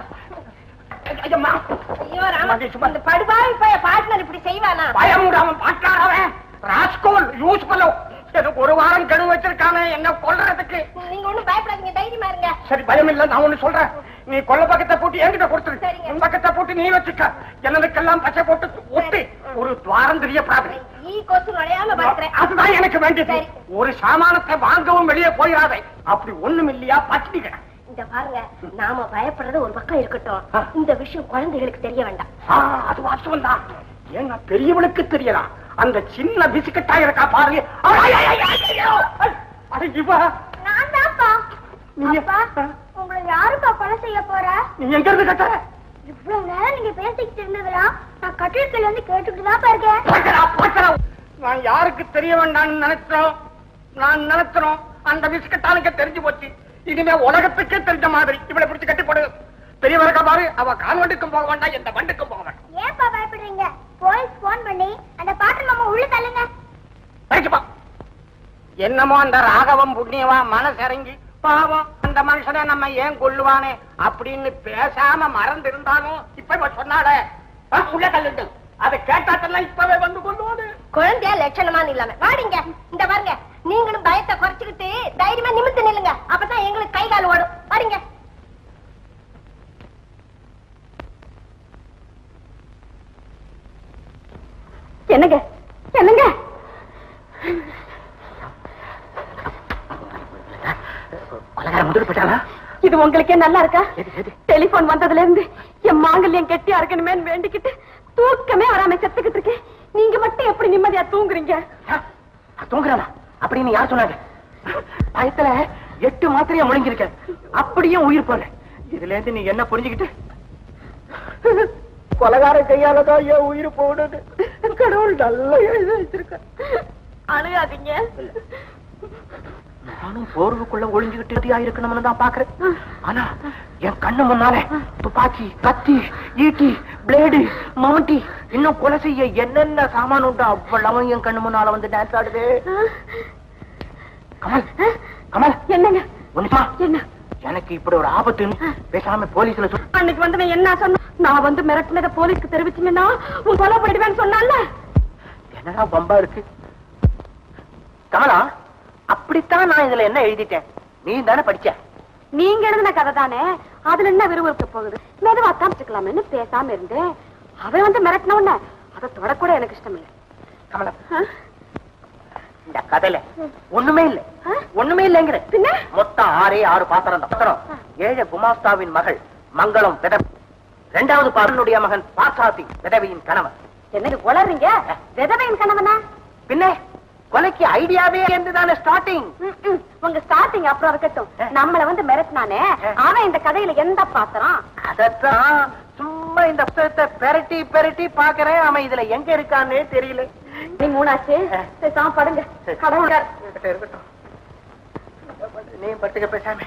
B: ஐயோ
A: ஐயம்மா.
B: ஐயோ ராமா இந்த படுபாவி பைய பார்ட்னர் இப்படி செய்வானா
A: பயம் விடாம பாட்டாளவன் ராஸ்கோல் யூஸ் பண்ணோ எனக்கு ஒரு வாரம் கெடு வச்சிருக்கானே என்ன கொல்றதுக்கு
B: நீங்க ஒண்ணும் பயப்படாதீங்க தைரியமா இருங்க
A: சரி பயம் இல்ல நான் ஒண்ணு சொல்றேன் நீ கொல்ல பக்கத்தை போட்டு என்கிட்ட கொடுத்துரு
B: சரிங்க.
A: உன் பக்கத்தை போட்டு நீ வச்சுக்க என்னதுக்கெல்லாம் பச்சை போட்டு ஒட்டி ஒரு துவாரம் தெரிய பிராப்தி
B: ஈ கொசு நுழையாம பாக்குறேன்
A: அதுதான் எனக்கு வேண்டியது
B: சரி.
A: ஒரு சாமானத்தை வாங்கவும் வெளியே போயிடாதே அப்படி ஒண்ணும் இல்லையா பச்சடி கடை
B: இந்த பாருங்க நாம பயப்படுறது ஒரு பக்கம் இருக்கட்டும் இந்த விஷயம் குழந்தைகளுக்கு தெரிய வேண்டாம்
A: ஆ, அது வாஸ்தவம் தான் ஏன்னா பெரியவனுக்கு தெரியலாம் அந்த சின்ன பிஸ்கட்டா இருக்கா பாருங்க ஐ, ஐ, ஐ, ஐ, ஐயோ! ஐ, அட இவ
B: நான் தான்ப்பா
A: நீ-
B: அப்பா உங்களை யாருப்பா கொலை செய்ய போற
A: நீ எங்க இருந்து கட்ட
B: இவ்வளவு நேரம் நீங்க பேசிக்கிட்டு இருந்ததுல நான் கட்டிடத்துல இருந்து கேட்டுக்கிட்டு தான் இருக்கேன்
A: பக்கடா, பக்கடா. நான் யாருக்கு தெரிய வேண்டாம்னு நினைச்சோம் நான் நினைக்கிறோம் அந்த பிஸ்கட்டானுக்கு தெரிஞ்சு போச்சு இனிமே உலகத்துக்கே தெரிஞ்ச மாதிரி இவளை பிடிச்சு கட்டி போடு பெரியவரக்கா பாரு அவ கால்வண்டுக்கும் போக வேண்டாம் எந்த வண்டுக்கும் போக வேண்டாம்
B: ஏன்பா பயப்படுறீங்க போலீஸ் போன் பண்ணி அந்த பாட்டு மாமா உள்ள தள்ளுங்க
A: வச்சுப்பா என்னமோ அந்த ராகவம் புண்ணியவா மனசு இறங்கி பாவம் அந்த மனுஷனை நம்ம ஏன் கொல்லுவானே அப்படின்னு பேசாம மறந்து இருந்தாலும் இப்ப இவ சொன்னாலே ஆ, உள்ள தள்ளிட்டு அதை கேட்டாத்தெல்லாம் இப்பவே வந்து கொல்லுவானு
B: குழந்தையா லட்சணமான இல்லாம வாடிங்க இந்த பாருங்க நீங்களும் பயத்தை குறைச்சுக்கிட்டு தைரியமா நிமித்து நில்லுங்க அப்பதான் எங்களுக்கு கை கால் ஓடும் வாடிங்க என்னங்க என்னங்க
D: கொலகாரம் வந்துட்டு போயிட்டாளா
B: இது உங்களுக்கே நல்லா இருக்கா டெலிபோன் வந்ததுல இருந்து என் மாங்கல்யம் கெட்டியா இருக்கணுமே வேண்டிக்கிட்டு தூக்கமே வராம செத்துக்கிட்டு இருக்கேன் நீங்க மட்டும் எப்படி நிம்மதியா தூங்குறீங்க
D: தூங்குறானா அப்படின்னு யார் சொன்னாங்க பயத்துல எட்டு மாத்திரையா முழுங்கிருக்க அப்படியே உயிர் போல இதுல இருந்து நீ என்ன புரிஞ்சுக்கிட்டு கொலகார கையாலதான் ஏன் உயிர் போடுது கடவுள் நல்லா எழுதி வச்சிருக்க
B: அழுகாதீங்க
D: நானும் போர்வுக்குள்ள ஒளிஞ்சுகிட்டு இருக்கணும்னு தான் பாக்குறேன் ஆனா என் கண்ணு முன்னால துப்பாக்கி கத்தி ஈட்டி பிளேடு மம்முட்டி இன்னும் கொலை செய்ய என்னென்ன சாமான் உண்டோ அவ்வளவும் என் கண்ணு முன்னால வந்து டான்ஸ் ஆடுது கமல் கமல்
B: என்னங்க
D: ஒண்ணுமா
B: என்ன
D: எனக்கு இப்படி ஒரு ஆபத்து பேசாம போலீஸ்ல சொல்லு
B: அன்னைக்கு வந்து நான் என்ன சொன்ன நான் வந்து மிரட்டினத போலீஸ்க்கு தெரிவிச்சீங்கன்னா உன் கொலை போயிடுவேன்னு சொன்னால
D: என்னடா பம்பா இருக்கு கமலா அப்படித்தான் நான் இதுல என்ன எழுதிட்டேன் நீ தானே படிச்ச
B: நீங்க எழுதின கதை தானே அதுல என்ன விறுவிறுக்க போகுது மெதுவா காமிச்சுக்கலாமேன்னு பேசாம இருந்தேன் அவன் வந்து மிரட்டின உடனே அதை தொடக்கூட எனக்கு இஷ்டம் இல்லை
D: கமலா இந்த கதையில ஒண்ணுமே இல்ல ஒண்ணுமே இல்லைங்கிற
B: பின்ன
D: மொத்தம் ஆறே ஆறு பாத்திரம் தான் பாத்திரம் ஏழை குமாஸ்தாவின் மகள் மங்களம் விதவை இரண்டாவது பாடனுடைய மகன் பாசாத்தி விதவையின் கணவன்
B: என்னது உளறீங்க விதவையின் கணவனா
D: பின்ன கொலைக்கு ஐடியாவே இருந்துதானே ஸ்டார்டிங்
B: ம், ம். உங்க ஸ்டார்டிங் அப்புறம் இருக்கட்டும் நம்மள வந்து மிரட்டினானே அவன் இந்த கதையில எந்த பாத்திரம்
D: அதத்தான் சும்மா இந்த புத்தகத்தை பெரட்டி பெரட்டி பாக்குறேன் அவன் இதுல எங்க இருக்கான்னே தெரியல
B: நீ மூணாச்சு பேசாம படுங்க கடவுள்
D: இருக்கட்டும் இருக்கட்டும் நீ பட்டுக்க பேசாம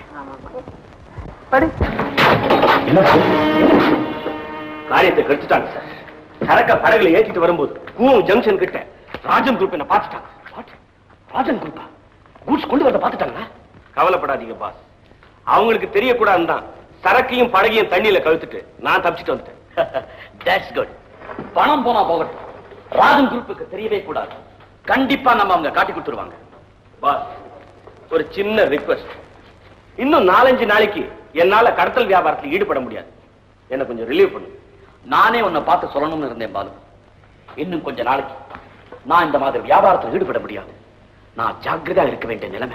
D: படு
J: காரியத்தை கெடுத்துட்டாங்க சார் சரக்க படகுல ஏற்றிட்டு வரும்போது கூவம் ஜங்ஷன் கிட்ட ராஜன் குரூப் என்ன பார்த்துட்டாங்க What? ராஜன் குரூப்பா கூட்ஸ் கொண்டு வரத பார்த்துட்டாங்களா கவலைப்படாதீங்க பாஸ் அவங்களுக்கு தெரியக்கூடாதுன்னு தான் சரக்கையும் படகையும் தண்ணியில கழுத்துட்டு நான் தப்பிச்சிட்டு வந்துட்டேன்
K: தட்ஸ் குட் பணம் போனா போகட்டும் ராஜன் குரூப்புக்கு தெரியவே கூடாது கண்டிப்பா நம்ம அவங்க காட்டி கொடுத்துருவாங்க
J: பாஸ் ஒரு சின்ன ரிக்வெஸ்ட் இன்னும் நாலஞ்சு நாளைக்கு என்னால கடத்தல் வியாபாரத்தில் ஈடுபட முடியாது என்ன கொஞ்சம் ரிலீவ் பண்ணு
K: நானே உன்னை பார்த்து சொல்லணும்னு இருந்தேன் பாலு இன்னும் கொஞ்ச நாளைக்கு நான் இந்த மாதிரி வியாபாரத்தில் ஈடுபட முடியாது நான் ஜாக்கிரதா இருக்க வேண்டிய நிலைமை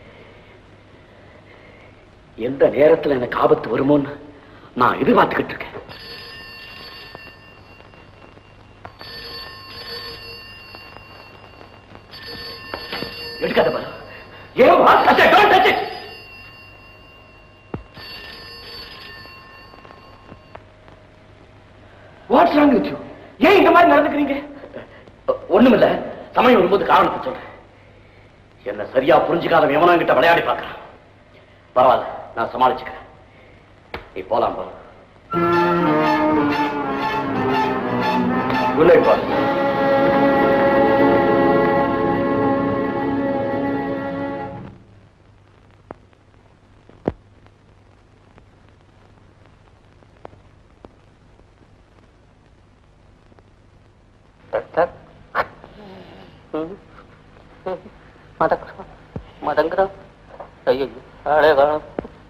K: எந்த நேரத்துல எனக்கு ஆபத்து வருமோன்னு நான் எதிர்பார்த்துக்கிட்டு இருக்கேன் எடுக்காத பாலு ஏன் boss? Touch it, don't touch it.
J: What's wrong with you ஏன் இந்த மாதிரி நடந்துக்கிறீங்க
K: ஒண்ணுமில்ல சமயம் வரும்போது காரணத்தை சொல்றேன் என்ன சரியா புரிஞ்சுக்காத எவனாங்கிட்ட விளையாடி பார்க்கறான் பரவாயில்ல நான் சமாளிச்சுக்கிறேன் நீ போலாம் போ
J: குட் நைட் பாஸ்
K: மதங்குறா ஐயோ ஆளே காணும்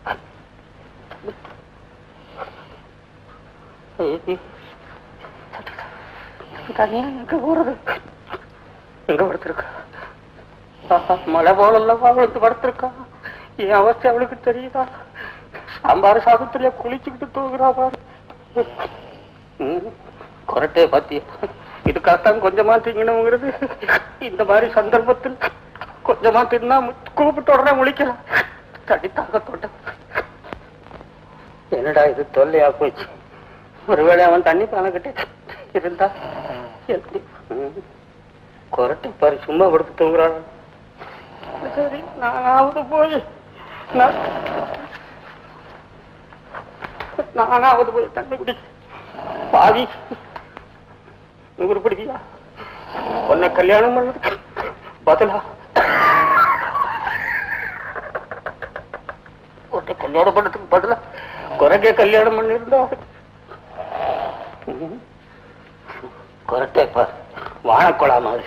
K: தனியா எங்க போறது எங்க படுத்திருக்கா ஆஹா, மழை போலல்லவா அவளுக்கு படுத்திருக்கா என் அவஸ்தை அவளுக்கு தெரியுதா சாம்பார் சாதத்துல குளிச்சுக்கிட்டு தூங்குறா பாரு ம், கொரட்டே பாத்தியா இதுக்காகத்தான் கொஞ்சமா திங்கணுங்கிறது இந்த மாதிரி சந்தர்ப்பத்தில் கொஞ்சமா தின்னா கூப்பிட்டு உடனே முழிக்கிறான் தடி தாங்க தொட்ட என்னடா இது தொல்லையா போச்சு ஒருவேளை அவன் தண்ணி பானக்கிட்டே இருந்தா எப்படி ம். கொரட்டை பாரு சும்மா படுத்து தூங்குறான் சரி நானாவது போய் நான் நானாவது போய் தண்ணி குடி பாவி நூறு பிடிக்கியா உன்னை கல்யாணம் பண்ணதுக்கு பதிலா உன்னை கல்யாணம் பண்ணதுக்கு பதிலா குரங்கே கல்யாணம் பண்ணிருந்தா குரட்டை பார் வாழக்கொழா மாதிரி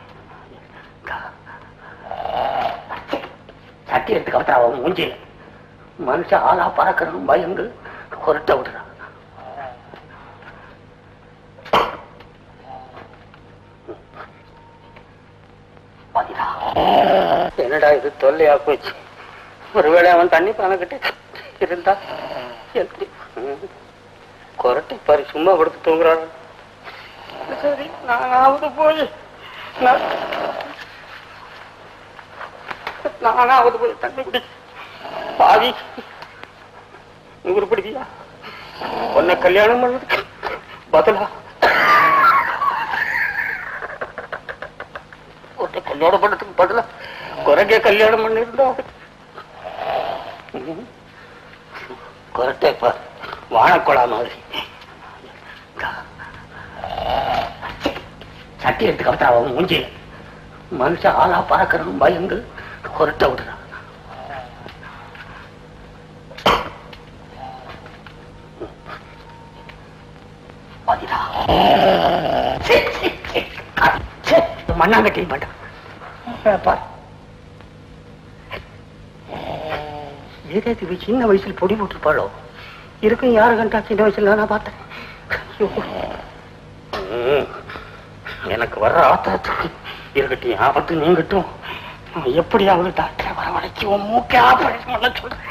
K: சட்டி எடுத்து கவத்தா அவன் மூஞ்சில மனுஷன் ஆளா பறக்கணும் பயந்து குரட்டை விடுறான் பாத்தீங்களா? என்னடா இது தொல்லையா போச்சு ஒருவேளை அவன் தண்ணி பானக்கிட்டே இருந்தா எப்படி ம். கொரட்டை பாரு சும்மா படுத்து தூங்குறான் சரி நானாவது போய் நான் நானாவது போய் தண்ணி குடி பாவி நூறு பிடிக்கியா உன்னை கல்யாணம் பண்ணதுக்கு பதிலா உன்னை கல்யாணம் பண்ணதுக்கு பதிலா குரங்கே கல்யாணம் பண்ணிருந்தா குரட்டை பார் வாழக்கொழா மாதிரி சட்டி எடுத்து கவத்தா அவன் மூஞ்சில மனுஷன் ஆளா பறக்கணும் பயந்து குரட்டை விடுறான் பாத்தீங்களா? சீ, சீ, சீ. சீ, மண்ணாங்கட்டியும் பண்ண பார் ஏதாவது இவ சின்ன வயசுல பொடி போட்டுருப்பாளோ இருக்கும் யாரு கண்டா சின்ன வயசுல நான் பார்த்தேன் ஐயோ. ம். எனக்கு வர்ற ஆத்திரத்துக்கு இருக்கட்டும் ஆபத்து நீங்கட்டும் எப்படியாவது டாக்டரை வரவழைச்சு உன் மூக்கே ஆபரேஷன் பண்ண சொல்றேன்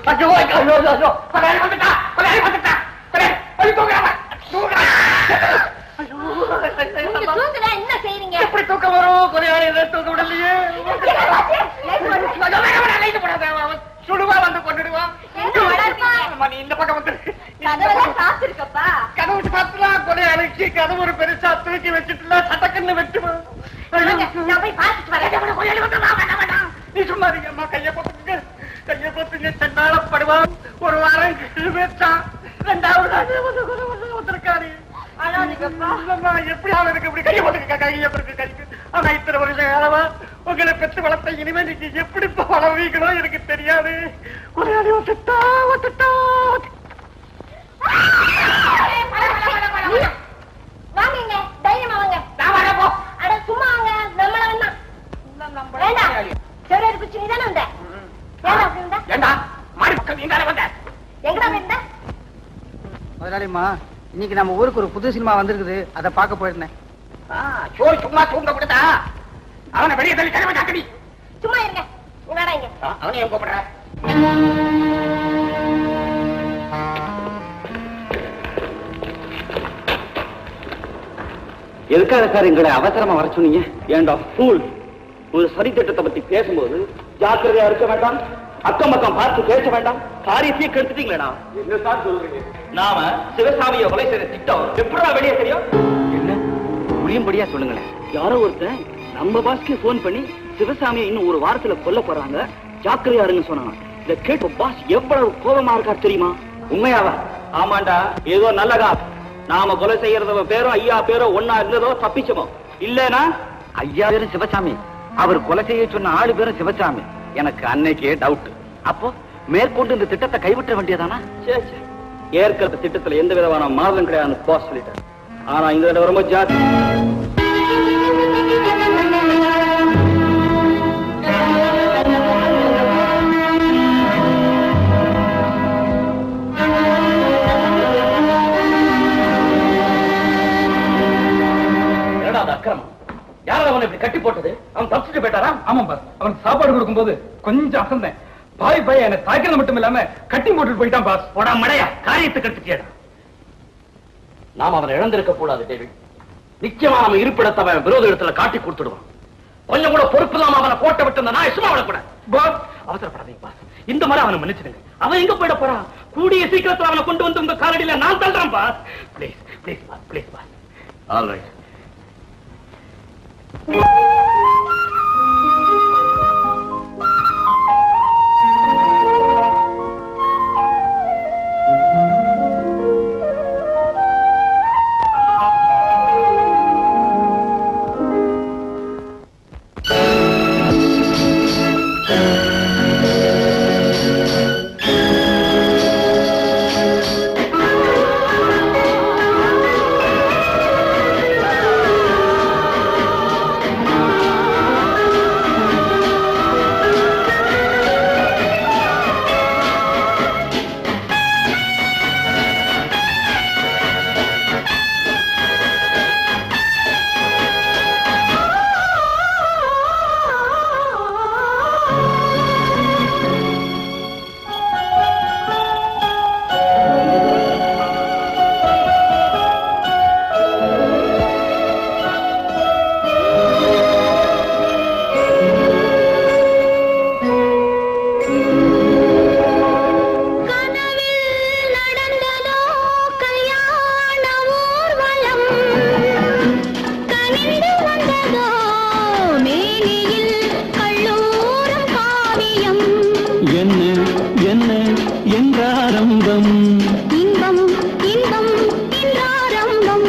A: ஐயோ ஐயோ ஐயோ ஐயோ, ஐயோ கொலையாளி வந்துட்டா கொலையாளி வந்துட்டா கொலையாளி ஐயோ தூக்குறாங்க தூக்குறாங்க
B: நீங்க தூங்குதா என்ன செய்றீங்க
A: எப்படி தூக்கம் வரும் கொலையாளி எதை தூக்க விடலையே சுடுவா வந்து கொண்டுடுவான்
B: எங்க வளர்றீங்க?
A: அம்மா, நீ இந்த பக்கம் வந்து
B: கதவெல்லாம் சாத்திருக்கப்பா
A: கதவு சாத்தலாம் கொலையாளிக்கு கதவு ஒரு பெருசா தூக்கி வச்சுட்டுல சட்டக்கண்ணு வெட்டுவான்
B: நான் போய் பார்த்துட்டு வரேன்
A: கொலையாளி வந்துடலாம் வேண்டாம் வேண்டாம் நீ சும்மா இருங்க அம்மா கைய போத்துங்க கைய போத்துங்க சென்னாலப்படுவான் ஒரு வாரம் வச்சான் ரெண்டாவது நாள் வந்து வந்து வந்து வந்திருக்காரு இல்லம்மா, எப்படி அவன் இருக்கு இப்படி கைய போட்டுக்க கைய போட்டுக்க கைக்கு ஆனா இத்தனை வருஷம் காலமா உங்களை பெற்று வளர்த்த இனிமே நீங்க எப்படி இப்ப வளர்வீங்களோ எனக்கு தெரியாது கொலையாளி ஒத்துட்டா ஒத்துட்டா
B: வாங்க இங்க தைரியமா வாங்க
A: நான் வரேன் போ
B: அட சும்மா வாங்க நம்மள வேண்டாம் வேண்டாம் செவரேறு குச்சி நீ தானே வந்த ஏன் அப்படி வந்த
A: ஏண்டா மாடி பக்கம் நீ தானே வந்த
B: எங்கடா வந்த
L: முதலாளிம்மா இன்னைக்கு நம்ம ஊருக்கு ஒரு புது சினிமா வந்திருக்குது அதை பார்க்க போயிருந்தேன்
A: ஷோ சும்மா தூங்க கொடுத்தா அவனை வெளியே தள்ளி கிளம்ப காக்கடி
B: சும்மா இருங்க என்னடா இங்க
A: அவனையும் கூப்பிடுற
H: எதுக்காக சார் எங்களை அவசரமா வர சொன்னீங்க ஏண்டா ஃபூல் ஒரு சரி திட்டத்தை பத்தி பேசும்போது ஜாக்கிரதையா இருக்க வேண்டாம் அக்கம் பக்கம் பார்த்து பேச வேண்டாம் காரியத்தையே கெடுத்துட்டீங்களா என்ன சார் சொல்றீங்க நாம சிவசாமியை கொலை செய்த திட்டம் எப்படா வெளியே தெரியும் என்ன புரியும்படியா சொல்லுங்களேன் யாரோ ஒருத்தன் நம்ம பாஸ்க்கு போன் பண்ணி சிவசாமியை இன்னும் ஒரு வாரத்துல கொல்ல போறாங்க ஜாக்கிரதையா இருங்க சொன்னாங்க இத கேட்டு பாஸ் எவ்வளவு கோபமா இருக்கார் தெரியுமா உண்மையாவா ஆமாண்டா ஏதோ நல்லதா நாம கொலை செய்யறத பேரும் ஐயா பேரும் ஒன்னா இருந்ததோ தப்பிச்சமோ இல்லனா ஐயா பேரும் சிவசாமி அவர் கொலை செய்ய சொன்ன ஆளு பேரும் சிவசாமி எனக்கு அன்னைக்கே டவுட் அப்போ மேற்கொண்டு இந்த திட்டத்தை கைவிட்ட வேண்டியதானா ஏற்கிற திட்டத்துல எந்த விதமான மாறுதலும் கிடையாது பாஸ் சொல்லிட்டார் ஆனா இந்த தடவை ரொம்ப ஜாதி என்னடா அது அக்கிரமம் யாராவது அவனை இப்படி கட்டி போட்டது அவன் தப்பிச்சுட்டு போயிட்டாரா
M: ஆமாம் பாஸ் அவனுக்கு சாப்பாடு கொடுக்கும்போது கொஞ்சம் அசந்தேன் பாய் பாய் என்ன தாக்கிறது மட்டும் இல்லாம கட்டி போட்டுட்டு போயிட்டான் பாஸ்
H: போடா மடையா காரியத்துக்கு எடுத்துக்கேடா நாம் அவனை இழந்திருக்க கூடாது டேவிட் நிச்சயமா நம்ம இருப்பிடத்தை அவன் விரோத இடத்துல காட்டி கொடுத்துடுவான் கொஞ்சம் கூட பொறுப்பு இல்லாம அவனை கோட்டை விட்டு இருந்த நான் சும்மா விடக்கூடாது பாஸ் அவசரப்படாதீங்க பாஸ் இந்த மாதிரி அவனை மன்னிச்சிடுங்க அவன் எங்க போயிட போறான் கூடிய சீக்கிரத்துல அவனை கொண்டு வந்து உங்க காலடியில நான் தள்ளுறேன் boss please please boss please boss all right
B: நடந்ததோ கல்யாண ஊர்வலம் கனிந்து வந்ததோ மேனியில் கல்லூரம் காவியம்
I: என்ன என்ன என்றாரம்பம்
B: இன்பம் இன்பம் என்றாரம்பம்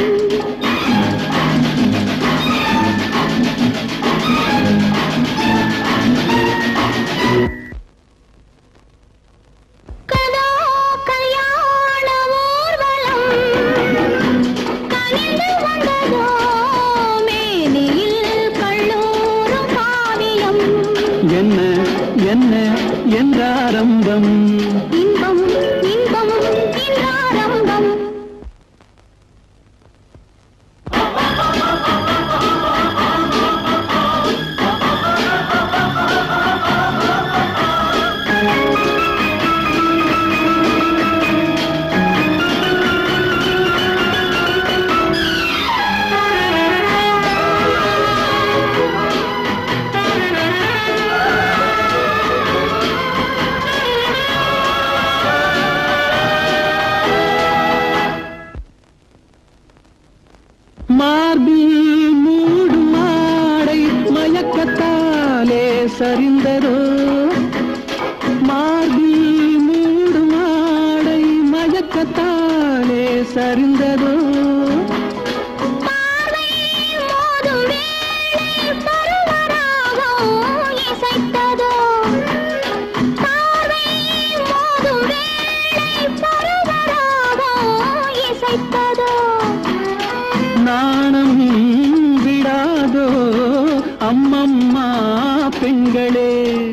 B: கதோ கல்யாண ஊர்வலம் கனிந்து வந்ததோ மேனியில் கல்லூரம் காவியம்
I: என்ன என்ன என்றாரம்பம்
B: இன்பம் இன்பம் என்றாரம்பம்
I: ஆ சரிந்ததோ நாணம் விடாதோ அம்மம்மா பெண்களே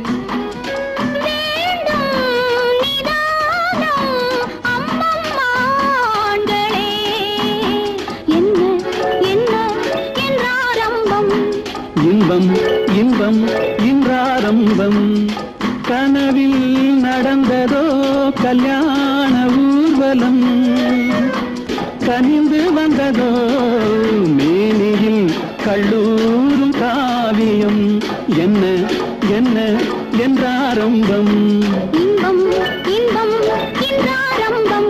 I: இன்பம் இன்பம் இன்றாரம்பம் கனவில் நடந்ததோ கல்யாண ஊர்வலம் கனிந்து வந்ததோ மேனியில் கல்லூரும் காவியம் என்ன என்ன என்றாரம்பம்
N: இன்பம் இன்பம் இன்றாரம்பம்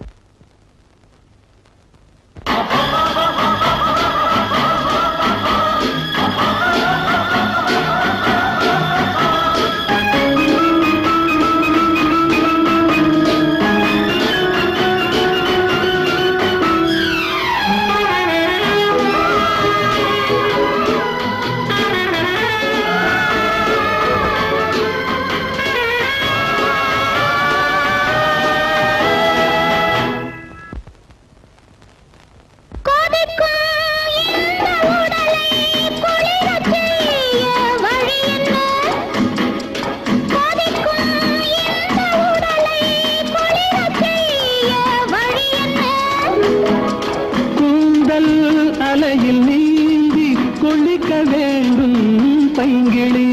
I: கூந்தல் அலையில் நீந்தி கொள்ளிக்க வேண்டும் பைங்கிளி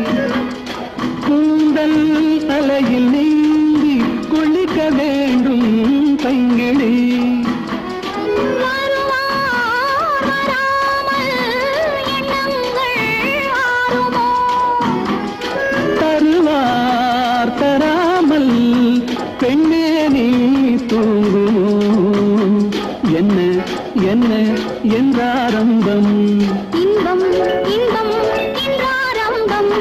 I: கூந்தல் அலையில் நீந்தி கொள்ளிக்க வேண்டும் பைங்கிளி தருவார் தராமல் பெண்ணே நீ தூங்குமோ என்ன என்ன என்றாரம்பம்
N: இன்பம் இன்பம் இன்றாரம்பம்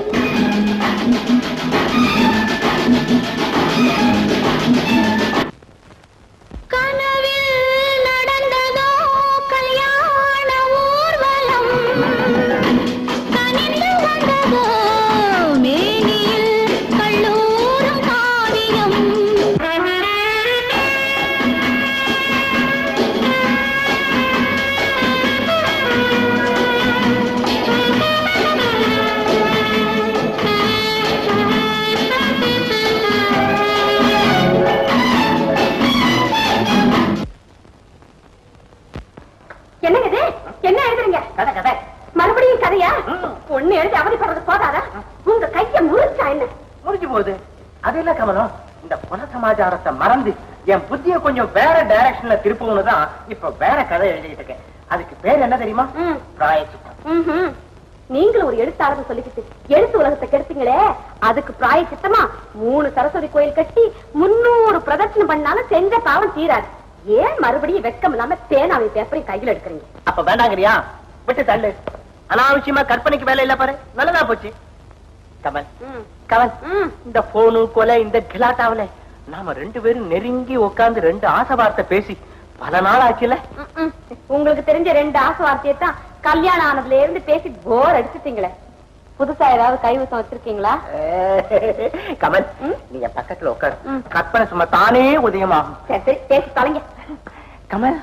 N: கனவில் நடந்ததோ கல்யாண ஊர்வலம் கனிந்து வந்ததோ மேனியில் கல்லூரும் காவியம்
C: என்னங்க இது என்ன எழுதுறீங்க கதை கதை மறுபடியும் கதையா ஒண்ணு எழுதி அவதிப்படுறது போதாதா உங்க கைய முறிச்சா என்ன
E: முடிஞ்சு போகுது அது இல்ல கமலம் இந்த குல சமாச்சாரத்தை மறந்து என் புத்திய கொஞ்சம் வேற டைரக்ஷன்ல திருப்பணும்னு தான் இப்ப வேற கதை எழுதிட்டு இருக்கேன் அதுக்கு பேர் என்ன தெரியுமா பிராயச்சித்தம்
C: ம்ஹும். நீங்களும் ஒரு எழுத்தாளர் சொல்லிக்கிட்டு எழுத்து உலகத்தை கெடுத்தீங்களே அதுக்கு பிராய சித்தமா மூணு சரஸ்வதி கோயில் கட்டி முன்னூறு பிரதட்சணம் பண்ணாலும் செஞ்ச பாவம் தீராது ஏன் மறுபடியும் வெக்கம் இல்லாம பேனாவை பேப்பரையும் கையில் எடுக்கிறீங்க
E: அப்ப வேண்டாங்கறியா விட்டு தள்ளு அனாவசியமா கற்பனைக்கு வேலை இல்ல பாரு நல்லதா போச்சு கமல் கமல் இந்த போனு கொலை இந்த கிலாட்டாவில நாம ரெண்டு பேரும் நெருங்கி உட்கார்ந்து ரெண்டு ஆசை வார்த்தை பேசி பல நாள் ஆச்சுல
C: ம்ம். உங்களுக்கு தெரிஞ்ச ரெண்டு ஆசை வார்த்தையை தான் கல்யாணம் ஆனதுல இருந்து பேசி போர் அடிச்சுட்டீங்களே புதுசா ஏதாவது கைவசம் வச்சிருக்கீங்களா
E: கமல் நீ என் பக்கத்துல உட்காரு கற்பனை சும்மா தானே உதயமாகும்
C: சரி சரி பேசி தொலைங்க
E: கமல்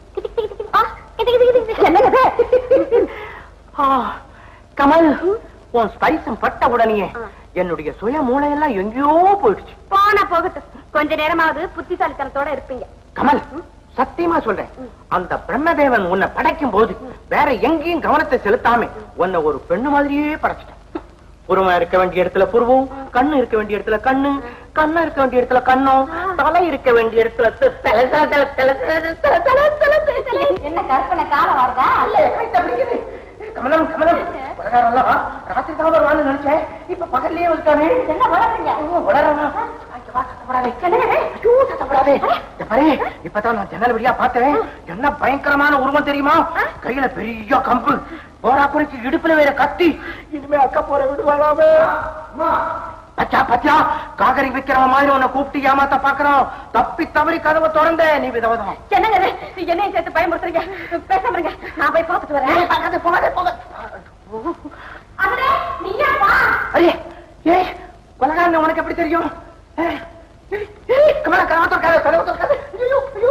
C: என்னங்க
E: ஆ, கமல் உன் ஸ்பைசம் பட்ட உடனே என்னுடைய சுய மூளையெல்லாம் எங்கேயோ போயிடுச்சு
C: போனா போகட்டும் கொஞ்ச நேரமாவது புத்திசாலித்தனத்தோட இருப்பீங்க
E: கமல் சத்தியமா சொல்றேன் அந்த பிரம்மதேவன் உன்னை படைக்கும் போது வேற எங்கேயும் கவனத்தை செலுத்தாம உன்னை ஒரு பெண்ணு மாதிரியே படைச்சிட்டான் புருவம் இருக்க வேண்டிய இடத்துல புருவம் கண்ணு இருக்க வேண்டிய இடத்துல கண்ணு கண்ணு இருக்க வேண்டிய இடத்துல கண்ணும் தலை இருக்க வேண்டிய இடத்துல த- தலை, தலை, தலை, தலை, தலை, தலை, தலை, தலை, தலை, தலை.
C: என்ன கற்பனை காலம் வருதா
E: கமலம் கமலம் பிரகாரம் எல்லாம் ராத்திரி தான் வருவான்னு நினைச்சேன் இப்ப பகல்லையே வந்துட்டானே
C: என்ன வளர்றீங்க
E: வளரமா இப்பதான் நான் ஜன்னல் வழியா பார்த்தேன் என்ன பயங்கரமான உருவம் தெரியுமா கையில பெரிய கம்பு போரா குறிச்சு இடுப்புல வேற கத்தி இனிமே அக்கா போற விடுவாளாமே பச்சா பச்சா காகரி விக்கிறவன் மாதிரி உன்னை கூப்பிட்டு ஏமாத்த பாக்குறோம் தப்பி தவறி கதவை திறந்தே நீ விதவதம்
C: என்னங்க இது? என்னையும் சேர்த்து பயமுறுத்துறீங்க பேசாம இருங்க நான் போய் பார்த்துட்டு வரேன்
E: போகாதே போகாதே போகாதே
C: அவரே நீயாப்பா
E: அரே ஏ கொலகாரன் உனக்கு எப்படி தெரியும் ஏய், ஏய், ஏய், கமலா, கதவை திறக்காத, கதவை திறக்காத. ஐயோ, ஐயோ.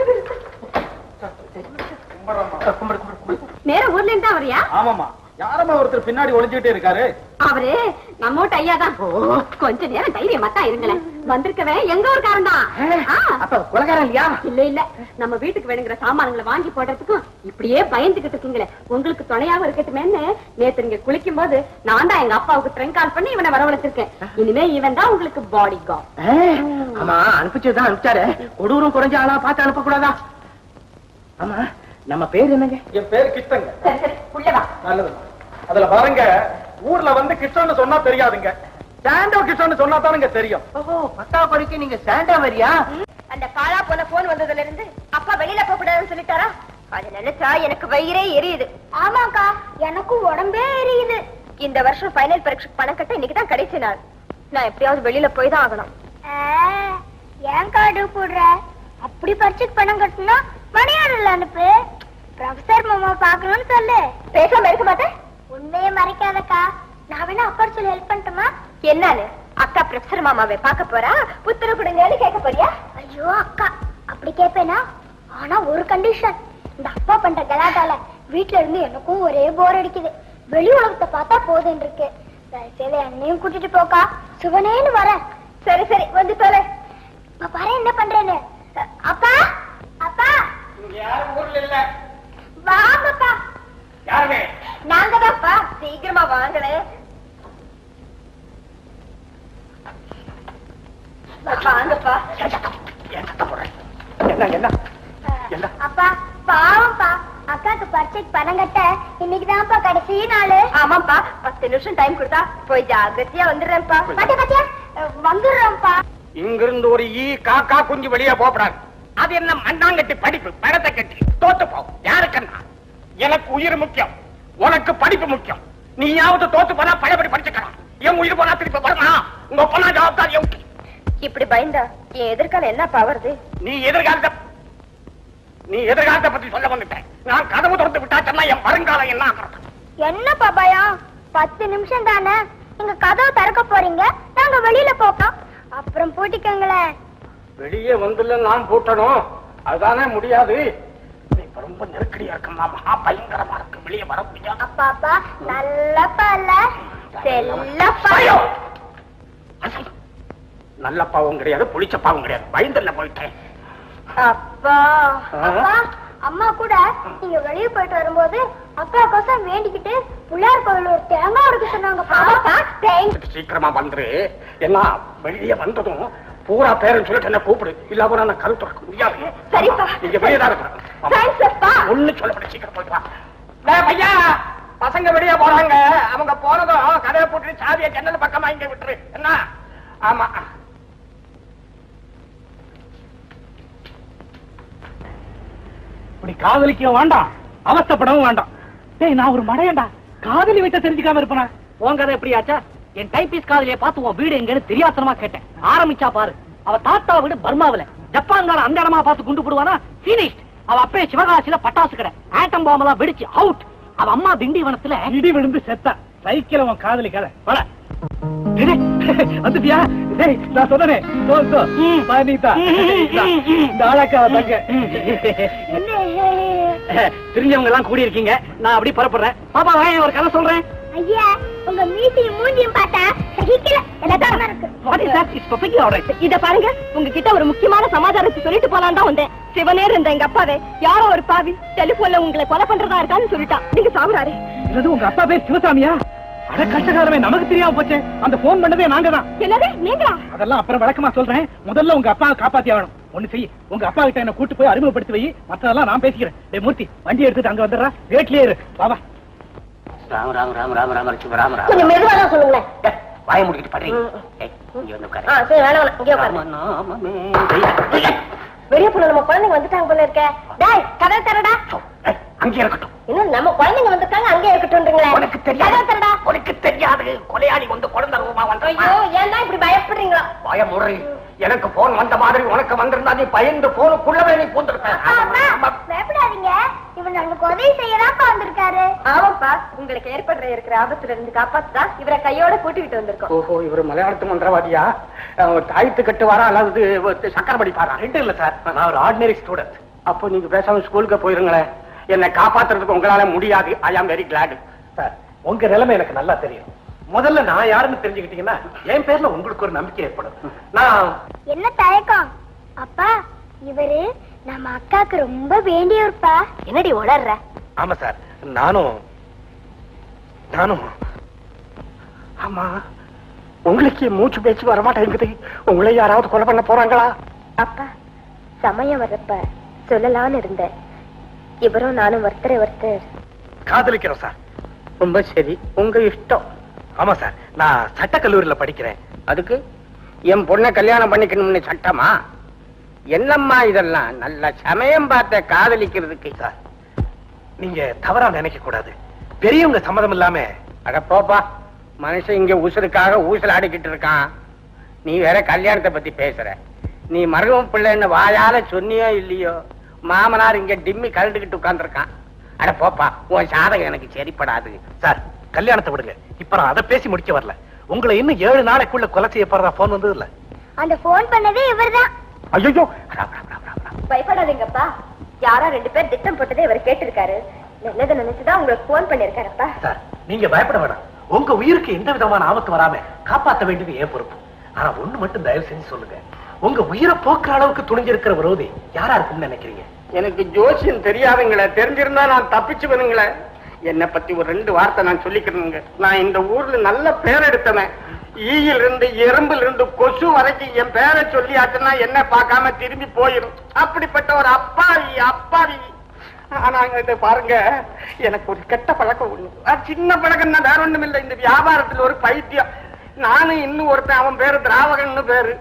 E: கும்பிடு, கும்பிடு, கும்பிடு.
C: நேர ஊர்ல இருந்து அவரையா
M: ஆமாமா யாரம்மா ஒருத்தர் பின்னாடி ஒளிஞ்சுக்கிட்டே இருக்காரு
C: அவரு நம்ம வீட்டு ஐயா தான் கொஞ்ச நேரம் தைரியமா தான் இருங்களேன் வந்திருக்கவன் எங்க ஊருக்காரன் தான்
E: அப்ப கொலகாரன் இல்லையா
C: இல்ல இல்ல நம்ம வீட்டுக்கு வேணுங்கிற சாமான்களை வாங்கி போடுறதுக்கும் இப்படியே பயந்துகிட்டு இருக்கீங்களே உங்களுக்கு துணையாவும் இருக்கட்டுமேன்னு நேத்து நீங்க குளிக்கும் போது நான் தான் எங்க அப்பாவுக்கு ட்ரெயின் கால் பண்ணி இவனை வரவழைச்சிருக்கேன் இனிமே இவன் தான் உங்களுக்கு பாடி கார்டு
E: ஏய், ஆமா அனுப்பிச்சதுதான் அனுப்பிச்சாரு கொடூரம் குறைஞ்ச ஆளா பார்த்து அனுப்ப கூடாதா ஆமா நம்ம பேர் என்னங்க
M: என் பேர் கிருஷ்ணங்க
C: சரி சரி உள்ளவா
M: நல்லது அதுல பாருங்க ஊர்ல வந்து கிருஷ்ணன்னு சொன்னா தெரியாதுங்க சாண்டோ கிருஷ்ணன்னு சொன்னா தானுங்க தெரியும்
E: ஓஹோ பத்தாம் படிக்க நீங்க சாண்டா வரியா
B: அந்த பாழா போன போன் வந்ததுல இருந்து அப்பா வெளியில போக கூடாதுன்னு சொல்லிட்டாரா அது நினைச்சா எனக்கு வயிறே எரியுது ஆமாக்கா எனக்கும் உடம்பே எரியுது இந்த வருஷம் ஃபைனல் பரீட்சைக்கு பணம் கட்ட இன்னைக்கு தான் கடைசி நாள் நான் எப்படியாவது வெளியில போய் தான் ஆகணும்
O: ஏன் கார்டு போடுற அப்படி பரிச்சுக்கு பணம் கட்டணும் மணியாடல அனுப்பு ப்ரொஃபசர் மாமா பாக்கணும்னு சொல்லு
B: பேசாம இருக்க மாட்டேன்
O: உண்மையை மறைக்காதக்கா நான் வேணா அப்பா சொல்லி ஹெல்ப் பண்ணட்டுமா
B: என்னான்னு அக்கா ப்ரொஃபசர் மாமாவை பார்க்க போறா உத்தரவு கொடுங்கன்னு கேட்க போறியா
O: ஐயோ அக்கா அப்படி கேட்பேனா ஆனா ஒரு கண்டிஷன் இந்த அப்பா பண்ற கலாட்டால வீட்ல இருந்து எனக்கும் ஒரே போர் அடிக்குது வெளி உலகத்தை பார்த்தா போதும் இருக்கு தயவுசெய்து என்னையும் கூட்டிட்டு போக்கா சுவனேன்னு வரேன்
B: சரி சரி வந்து தொலை
O: இப்ப பாரு என்ன பண்றேன்னு அ- அப்பா அப்பா
A: இங்க யாரும் ஊர்ல இல்ல
O: வாங்கப்பா
A: யாருமே
B: நாங்க தான்ப்பா சீக்கிரமா வாங்களே வாங்கப்பா
E: என்ன என்ன என்ன
O: அப்பா பாவம்ப்பா அக்காக்கு பரீட்சைக்கு பணம் கட்ட இன்னைக்கு தான்ப்பா கடைசி நாள்
B: ஆமாப்பா பத்து நிமிஷம் டைம் கொடுத்தா போய் ஜாகிரதையா வந்துடுறேன்ப்பா
O: பாத்தியா பாத்தியா வந்துடுறோம்ப்பா
A: இங்கிருந்து ஒரு ஈ காக்கா குஞ்சு வெளியே போகக்கூடாது அது என்ன மண்ணாங்கட்டி படிப்பு படத்தை கட்டி தோத்து போ யாருக்கண்ணா எனக்கு உயிர் முக்கியம் உனக்கு படிப்பு முக்கியம் நீயாவது தோத்து போனா பழையபடி படிச்சுக்கலாம் என் உயிர் போனா திருப்பி வரணும் உங்க பொண்ணா ஜவாப்தாரி என்
B: இப்படி பயந்தா என் எதிர்காலம் என்னப்பா வருது
A: நீ எதிர்காலத்தை நீ எதிர்காலத்தை பத்தி சொல்ல வந்துட்டேன் நான் கதவு திறந்து விட்டாச்சுன்னா என் வருங்காலம் என்ன ஆகிறது
O: என்னப்பா பயம் பத்து நிமிஷம் தானே நீங்க கதவு திறக்க போறீங்க நாங்க வெளியில போக்கோம் அப்புறம் பூட்டிக்கங்களேன்
A: வெளியே வந்துல நான் பூட்டணும் அதுதானே முடியாது இப்ப ரொம்ப நெருக்கடியா இருக்குமா மகா பயங்கரமா இருக்கு வெளியே வர முடியாது
O: அப்பா அப்பா நல்லப்பா இல்ல செல்லப்பா
A: ஐயோ! அசல். நல்ல பாவம் கிடையாது புளிச்ச பாவம் கிடையாது பயந்துல போயிட்டேன்
O: அப்பா அப்பா அம்மா கூட நீங்க வெளிய போயிட்டு வரும்போது அப்பா கோசம் வேண்டிக்கிட்டு பிள்ளையார் கோவில் ஒரு தேங்காய் எடுக்க சொன்னாங்கப்பா
A: சீக்கிரமா வந்துரு என்ன வெளியே வந்ததும் பூரா பேரன் சொல்லிட்டு என்ன கூப்பிடு இல்ல போனா நான் கரு திறக்க முடியாது
B: சரிப்பா.
A: நீங்க வெளியே தான் இருக்கணும்
B: Thanks, அப்பா.
A: ஒண்ணு சொல்லப்பட சீக்கிரம் போயிட்டு வா டேய் பையா பசங்க வெளியே போறாங்க அவங்க போனதும் கதையை போட்டு சாவியை ஜன்னல் பக்கமா இங்க விட்டுரு என்ன ஆமா
E: இப்படி காதலிக்க வேண்டாம் அவஸ்தப்படவும் வேண்டாம் டேய் நான் ஒரு மடையண்டா காதலி விட்ட தெரிஞ்சுக்காம இருப்பனா உன் கதை எப்படியாச்சா என் டைபீஸ் காதலியை பார்த்து உன் வீடு எங்கன்னு தெரியாத்தனமா கேட்டேன் ஆரம்பிச்சா பாரு அவ தாத்தா வீடு பர்மாவுல ஜப்பான்கார அந்த இடமா பார்த்து குண்டு போடுவானா finished அவ அப்பே சிவகாசியில பட்டாசு கடை ஆட்டம் பாம்பு எல்லாம் வெடிச்சு அவுட் அவ அம்மா திண்டிவனத்துல இடி விழுந்து செத்தா சைக்கிள் உன் காதலிக்காத வர வந்துட்டியா டேய் நான் சொன்னனே சோ சோ பானிதா இந்த ஆளக்கா தங்க தெரிஞ்சவங்க எல்லாம் கூடி இருக்கீங்க நான் அப்படி புறப்படுறேன் பாப்பா வாங்க ஒரு கதை சொல்றேன்
O: ஐயா உங்க மீசையும் மூஞ்சியும் பார்த்தா சகிக்கல இலக்காரமா இருக்கு
E: what is that is perfectly alright
B: இத பாருங்க உங்ககிட்ட ஒரு முக்கியமான சமாச்சாரத்தை சொல்லிட்டு போலாம் தான் வந்தேன் சிவனேர் இருந்த எங்க அப்பாவே யாரோ ஒரு பாவி டெலிபோன்ல உங்களை கொலை பண்றதா இருக்கான்னு சொல்லிட்டான் நீங்க சாகுறாரு
E: இது உங்க அப்பா பேர் சிவசாமியா அட கஷ்டகாலமே நமக்கு தெரியாம போச்சே அந்த போன் பண்ணதே நாங்க தான்
B: என்னது நீங்களா
E: அதெல்லாம் அப்புறம் விளக்கமா சொல்றேன் முதல்ல உங்க அப்பாவை காப்பாத்தி ஆகணும் ஒண்ணு செய் உங்க அப்பா கிட்ட என்ன கூட்டு போய் அறிமுகப்படுத்தி வை மத்ததெல்லாம் நான் பேசிக்கிறேன் டேய் மூர்த்தி வண்டி எடுத்துட்டு அங்க வந்துடுறா வேட்லயே இரு பாபா
A: ராம ராம ராம ராம ராம லட்சுமி ராம ராம
B: கொஞ்சம் மெதுவா தான் சொல்லுங்களேன்
A: வாய முடிக்கிட்டு படுறீங்க ஏய், இங்க வந்து உட்காரு.
B: ஆ சரி வேணாம் வேணாம் இங்கே உட்காருங்க
A: ராமநாமமே ஜெய.
B: வெளிய போன நம்ம குழந்தைங்க வந்துட்டாங்க போல இருக்க டேய் கதை தரடா
A: ஏய், அங்கே இருக்கட்டும்
B: இன்னும் நம்ம குழந்தைங்க வந்திருக்காங்க அங்கே இருக்கட்டும்ன்றீங்களே
A: உனக்கு தெரியாது.
B: கதவை திறடா.
A: உனக்கு தெரியாது கொலையாளி வந்து குழந்தை ரூபா
B: ஐயோ ஏன் இப்படி பயப்படுறீங்களா
A: பயம் முறை எனக்கு போன் வந்த மாதிரி உனக்கு வந்திருந்தா நீ பயந்து போனுக்குள்ளவே நீ பூந்திருப்ப
O: பயப்படாதீங்க இவர் நமக்கு உதவி செய்யறாப்பா வந்திருக்காரு
B: ஆமாப்பா உங்களுக்கு ஏற்படுற இருக்கிற ஆபத்துல இருந்து காப்பாத்துதான் இவரை கையோட கூட்டிக்கிட்டு வந்திருக்கோம்
A: ஓஹோ இவர் மலையாளத்து மந்திரவாதியா அஹ், தாயத்து கட்டு வரா அல்லது சக்கர படிப்பாரா
J: ரெண்டும் இல்ல சார் நான் ஒரு ஆர்டினரி ஸ்டூடெண்ட்
A: அப்போ நீங்க பேசாம ஸ்கூலுக்கு போயிருங்களேன் என்னை காப்பாத்துறதுக்கு உங்களால முடியாது ஐ ஆம் வெரி கிளாட்
J: சார் உங்க நிலைமை எனக்கு நல்லா தெரியும் முதல்ல நான் யாருன்னு தெரிஞ்சுக்கிட்டீங்கன்னா என் பேர்ல உங்களுக்கு ஒரு நம்பிக்கை ஏற்படும் நான்
O: என்ன தயக்கம் அப்பா இவரு நம்ம அக்காக்கு ரொம்ப வேண்டியவர்ப்பா
B: என்னடி உளர்ற
J: ஆமா சார் நானும் நானும்
A: ஆமா உங்களுக்கு மூச்சு பேச்சு வரமாட்டேங்குது உங்களை யாராவது கொலை பண்ண போறாங்களா
B: அப்பா சமயம் வர்றப்ப சொல்லலாம்னு இருந்தேன் இவரும் நானும் ஒருத்தரை ஒருத்தர்
J: காதலிக்கிறோம் சார்
A: ரொம்ப சரி உங்க இஷ்டம்
J: ஆமா சார் நான் சட்டக்கல்லூரியில படிக்கிறேன்
A: அதுக்கு என் பொண்ணை கல்யாணம் பண்ணிக்கணும்னு சட்டமா என்னம்மா இதெல்லாம் நல்ல சமயம் பார்த்த காதலிக்கிறதுக்கு
J: சார் நீங்க தவறா நினைக்க கூடாது பெரியவங்க சம்மதம் இல்லாம
A: அட போப்பா மனுஷன் இங்க உசுருக்காக ஊசல் ஆடிக்கிட்டு இருக்கான் நீ வேற கல்யாணத்தை பத்தி பேசுற நீ மருகவன் பிள்ளைன்னு வாயால சொன்னியோ இல்லையோ மாமனார் இங்க டிம்மி கரண்டுகிட்டு உட்கார்ந்துருக்கான் அட போப்பா உன் சாதகம் எனக்கு சரிப்படாது
J: சார் கல்யாணத்தை விடுங்க இப்ப நான் அதை பேசி முடிக்க வரல உங்களை இன்னும் ஏழு நாளைக்குள்ள கொலை செய்ய போறதா போன் வந்தது இல்ல
O: அந்த போன் பண்ணதே இவர்தான்
A: ஐயோ
B: பயப்படாதீங்கப்பா யாரோ ரெண்டு பேர் திட்டம் போட்டதே இவர் கேட்டிருக்காரு நல்லதை நினைச்சுதான் உங்களுக்கு போன் பண்ணிருக்காருப்பா
J: சார் நீங்க பயப்பட வேணாம் உங்க உயிருக்கு எந்த விதமான ஆபத்து வராம காப்பாத்த வேண்டியது ஏன் பொறுப்பு ஆனா ஒண்ணு மட்டும் தயவு செஞ்சு சொல்லுங்க உங்க உயிரை போக்குற அளவுக்கு துணிஞ்சிருக்கிற விரோதி யாரா இருக்கும்னு நினைக்கிறீங்க
A: எனக்கு ஜோசியம் தெரியாதுங்களே தெரிஞ்சிருந்தா நான் தப்பிச்சு வருங்களே என்னை பத்தி ஒரு ரெண்டு வார்த்தை நான் சொல்லிக்கிறேங்க நான் இந்த ஊர்ல நல்ல பேர் எடுத்தவன் ஈயில் இருந்து எறும்பில் இருந்து கொசு வரைக்கும் என் பேரை சொல்லியாச்சுன்னா என்ன பார்க்காம திரும்பி போயிடும் அப்படிப்பட்ட ஒரு அப்பாவி அப்பாவி ஆனா இதை பாருங்க எனக்கு ஒரு கெட்ட பழக்கம் ஒண்ணு அது சின்ன பழக்கம் தான் வேற ஒண்ணும் இல்லை இந்த வியாபாரத்துல ஒரு பைத்தியம் நானும் இன்னும் ஒருத்தன் அவன் பேரு திராவகன்னு பேரு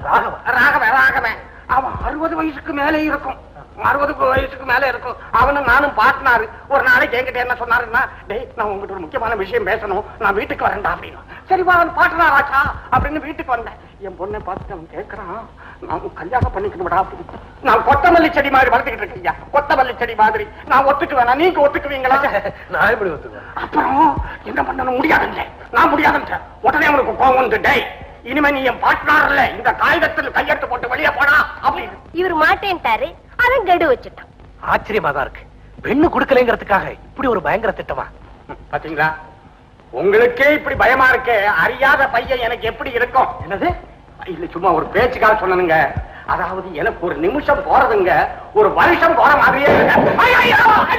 A: ராகவன் ராகவன் அவன் அறுபது வயசுக்கு மேலே இருக்கும் அறுபது வயசுக்கு மேல இருக்கும் அவனும் நானும் பாட்டினாரு ஒரு நாளைக்கு என்கிட்ட என்ன சொன்னாருன்னா டேய் நான் உங்ககிட்ட ஒரு முக்கியமான விஷயம் பேசணும் நான் வீட்டுக்கு வரேன்டா அப்படின்னு சரி வா அவன் பாட்டினாராச்சா அப்படின்னு வீட்டுக்கு வந்தேன் என் பொண்ணை பார்த்துட்டு அவன் கேட்கறான் நான் கல்யாணம் பண்ணிக்கணும்டா அப்படின்னு நான் கொத்தமல்லி செடி மாதிரி வளர்த்துக்கிட்டு இருக்கேன் கொத்தமல்லி செடி மாதிரி நான் ஒத்துக்குவேன் நீங்க ஒத்துக்குவீங்களா
J: நான் எப்படி ஒத்துக்குவேன்
A: அப்புறம் என்ன பண்ணணும் முடியாதுங்க நான் முடியாதுங்க உடனே அவனுக்கு கோவம் வந்து டேய் இனிமே நீ என் பாட்னார்ல இந்த காகிதத்தில் கையெழுத்து போட்டு வெளியே போனா அப்படின்னு
B: இவர் மாட்டேன்ட்டாரு அவன் கெடு வச்சுட்டான்
J: ஆச்சரியமா தான் இருக்கு பெண்ணு கொடுக்கலைங்கிறதுக்காக இப்படி ஒரு பயங்கர திட்டமா
A: பாத்தீங்களா உங்களுக்கே இப்படி பயமா இருக்கே அறியாத பையன் எனக்கு எப்படி இருக்கும் என்னது இல்ல சும்மா ஒரு பேச்சுக்காக சொன்னனுங்க அதாவது எனக்கு ஒரு நிமிஷம் போறதுங்க ஒரு வருஷம் போற மாதிரியே இருக்கு. ஐயையோ!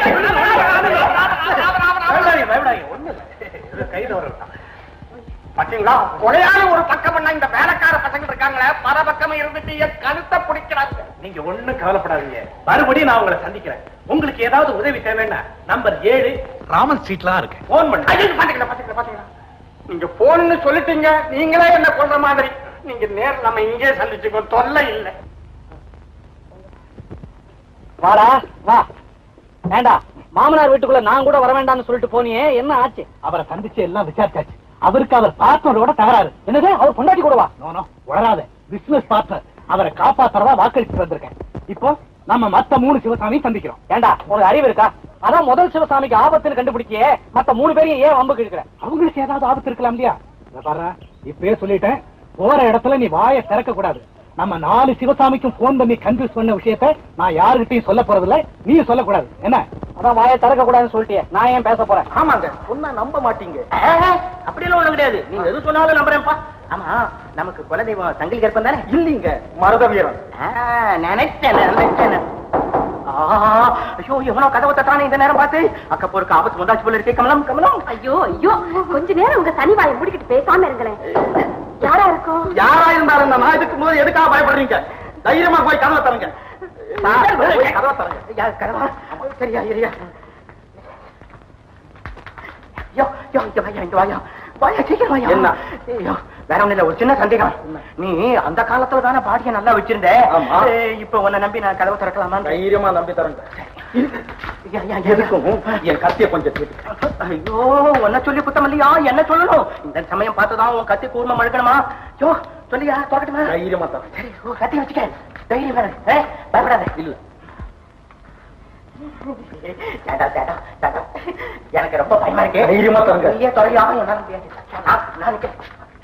J: பயப்படாதீங்க, பயப்படாதீங்க. ஒண்ணும் இல்ல. இது கை தவறு
A: பாத்தீங்களா கொலையான ஒரு பக்கம் பண்ண இந்த வேலைக்கார பசங்க இருக்காங்களே பல பக்கம் இருந்துட்டு என் கழுத்தை பிடிக்கிறாங்க
J: நீங்க ஒண்ணும் கவலைப்படாதீங்க மறுபடியும் நான் உங்களை சந்திக்கிறேன் உங்களுக்கு ஏதாவது உதவி தேவைன்னா நம்பர் ஏழு ராமன் ஸ்ட்ரீட்லாம் இருக்கு போன் பண்ணு
A: ஐயோ, பாத்தீங்களா பாத்தீங்களா பாத்தீங்களா நீங்க போன்னு சொல்லிட்டீங்க நீங்களே என்ன கொள்ற மாதிரி நீங்க நேர்ல நம்ம இங்கே சந்திச்சுக்கோ தொல்லை இல்லை
K: வாடா வா வேண்டா மாமனார் வீட்டுக்குள்ள நான் கூட வர வேண்டாம்னு சொல்லிட்டு போனியே என்ன ஆச்சு
J: அவரை சந்திச்சு எல்லாம் விசாரிச்சாச்சு அவருக்கு அவர் பார்ட்னரோட தகராறு
K: என்னது அவர் பொண்டாட்டி கூட வா
J: நோ நோ வளராத பிசினஸ் பார்ட்னர் அவரை காப்பாத்துறதா வாக்களிச்சு வந்திருக்கேன் இப்போ நம்ம மத்த மூணு சிவசாமி சந்திக்கிறோம்
K: ஏண்டா உனக்கு அறிவு இருக்கா அதான் முதல் சிவசாமிக்கு ஆபத்துன்னு கண்டுபிடிச்சியே மத்த மூணு பேரையும் ஏன் வம்புக்கு இருக்கிற
J: அவங்களுக்கு ஏதாவது ஆபத்து இருக்கலாம் இல்லையா இத பாரு இப்பயே சொல்லிட்டேன் போற இடத்துல நீ வாயை திறக்க கூடாது நம்ம நாலு சிவசாமிக்கும் போன் பண்ணி கன்ஃபியூஸ் பண்ண விஷயத்த நான் யாருகிட்டயும் சொல்ல போறதில்ல நீ சொல்லக்கூடாது என்ன
K: அதான் வாயை திறக்க கூடாதுன்னு சொல்லிட்டியே நான் ஏன் பேச போறேன்
E: ஆமாங்க சொன்னா நம்ப மாட்டீங்க அப்படியெல்லாம் ஒண்ணும் கிடையாது நீங்க எது சொன்னாலும் நம்புறேன்ப்பா ஆமா நமக்கு குலதெய்வம் சங்கிலி கருப்பன் தானே இல்லீங்க மருத வீரன் நினைச்சேன் நினைச்சேன் ஐயோ எவனோ கதவை தட்டானே இந்த நேரம் பார்த்து அக்க போருக்கு ஆபத்து வந்தாச்சு போல இருக்கே கமலம் கமலம்
B: ஐயோ ஐயோ கொஞ்ச நேரம் உங்க தனி வாயை முடிக்கிட்டு பேசாம இருங்களேன் யாரா இருக்கும்
E: யாரா இருந்தாலும் நான் இதுக்கு போது எதுக்காக பயப்படுறீங்க தைரியமா போய் கதவை தரங்க சார், போய் கதவை தரங்க யா, கதவா சரியா சரியா யோ யோ இங்க வாயா இங்க வாயா வாயா சீக்கிரம் வாயா என்ன ஐயோ வேற ஒண்ணு இல்ல ஒரு சின்ன சந்தேகம் நீ அந்த காலத்துல தானே பாடிய நல்லா வச்சிருந்த
M: ஆமா.
E: ஏய், இப்ப உன்னை நம்பி நான் கதவை திறக்கலாமா
M: தைரியமா நம்பி தரேன்
E: எதுக்கும் என் கத்திய கொஞ்சம் கேட்டு ஐயோ உன்ன சொல்லி குத்தம் இல்லையா என்ன சொல்லணும் இந்த சமயம் பார்த்துதான் உன் கத்தி கூர்மம் அழுக்கணுமா யோ சொல்லியா தோக்கட்டுமா தைரியமா தான் சரி ஓ, கத்தி வச்சுக்க தைரியம் வேணும் ஏ, பயப்படாத இல்ல சேட்டா சேட்டா சேட்டா எனக்கு ரொம்ப பயமா இருக்கு தைரியமா தரங்க ஐயா தொலையா என்னால முடியாது நான் நான் நிக்கிறேன்.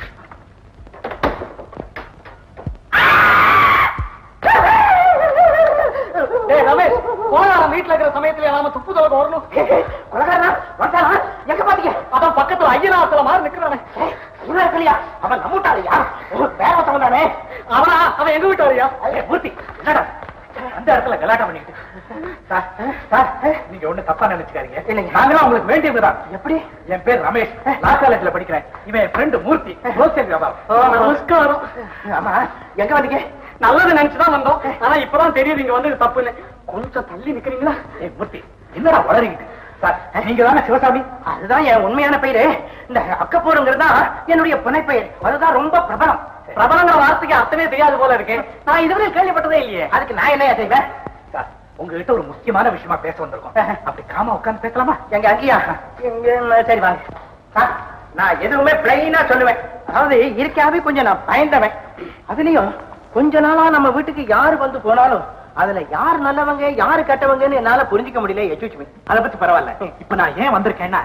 M: டேய் ரமேஷ் கோலாரம் வீட்டுல இருக்கிற சமயத்துல நாம துப்பு தவறு வரணும்
E: கொலகாரனா வந்தானா எங்க பாத்தீங்க
M: அதான் பக்கத்துல ஐயனாத்துல மாதிரி நிக்கிறானே
E: இவன் இருக்கலையா அவன் நம்மட்டாளையா வேற ஒருத்தவன் தானே
M: அவனா அவன் எங்க வீட்டாரியா
E: ஏய், மூர்த்தி என்னடா
M: அந்த இடத்துல கலாட்டம் பண்ணிக்கிட்டு சார், சார், நீங்க ஒண்ணு தப்பா நினைச்சுக்காதீங்க
E: இல்லைங்க.
M: நாங்களாம் உங்களுக்கு வேண்டியதுதான்
E: எப்படி
M: என் பேர் ரமேஷ் லா காலேஜ்ல படிக்கிறேன் இவன் என் ஃப்ரெண்டு மூர்த்தி ஹோல்சேல் வியாபாரம்
E: நமஸ்காரம் ஆமா எங்க வந்தீங்க
M: நல்லது நினைச்சுதான் வந்தோம் ஆனா இப்பதான் தெரியுது இங்க வந்து தப்புன்னு கொஞ்சம் தள்ளி நிக்கிறீங்களா ஏய் மூர்த்தி என்னடா வளரிக்கிட்டு சார் நீங்க தானே சிவசாமி
E: அதுதான் என் உண்மையான பெயரு இந்த அக்கப்போருங்கிறது தான் என்னுடைய புனைப்பெயர் அதுதான் ரொம்ப பிரபலம்
M: பிரபலங்கிற வார்த்தைக்கு அர்த்தமே தெரியாது போல இருக்கு நான் இதுவரை கேள்விப்பட்டதே இல்லையே
E: அதுக்கு நான் என்ன செய்வேன்
M: சார் உங்ககிட்ட ஒரு முக்கியமான விஷயமா பேச வந்திருக்கோம் அப்படி காம உட்கார்ந்து பேசலாமா
E: எங்க அங்கேயா எங்க சரி வாங்க சார், நான் எதுவுமே பிளைனா சொல்லுவேன் அதாவது இருக்காவே கொஞ்சம் நான் பயந்தவன் அதுலயும் கொஞ்ச நாளா நம்ம வீட்டுக்கு யாரு வந்து போனாலும் அதுல யார் நல்லவங்க யாரு கெட்டவங்கன்னு என்னால புரிஞ்சுக்க முடியல எச்சுச்சுமே
M: அத பத்தி பரவாயில்ல இப்ப நான் ஏன் வந்திருக்கேன்னா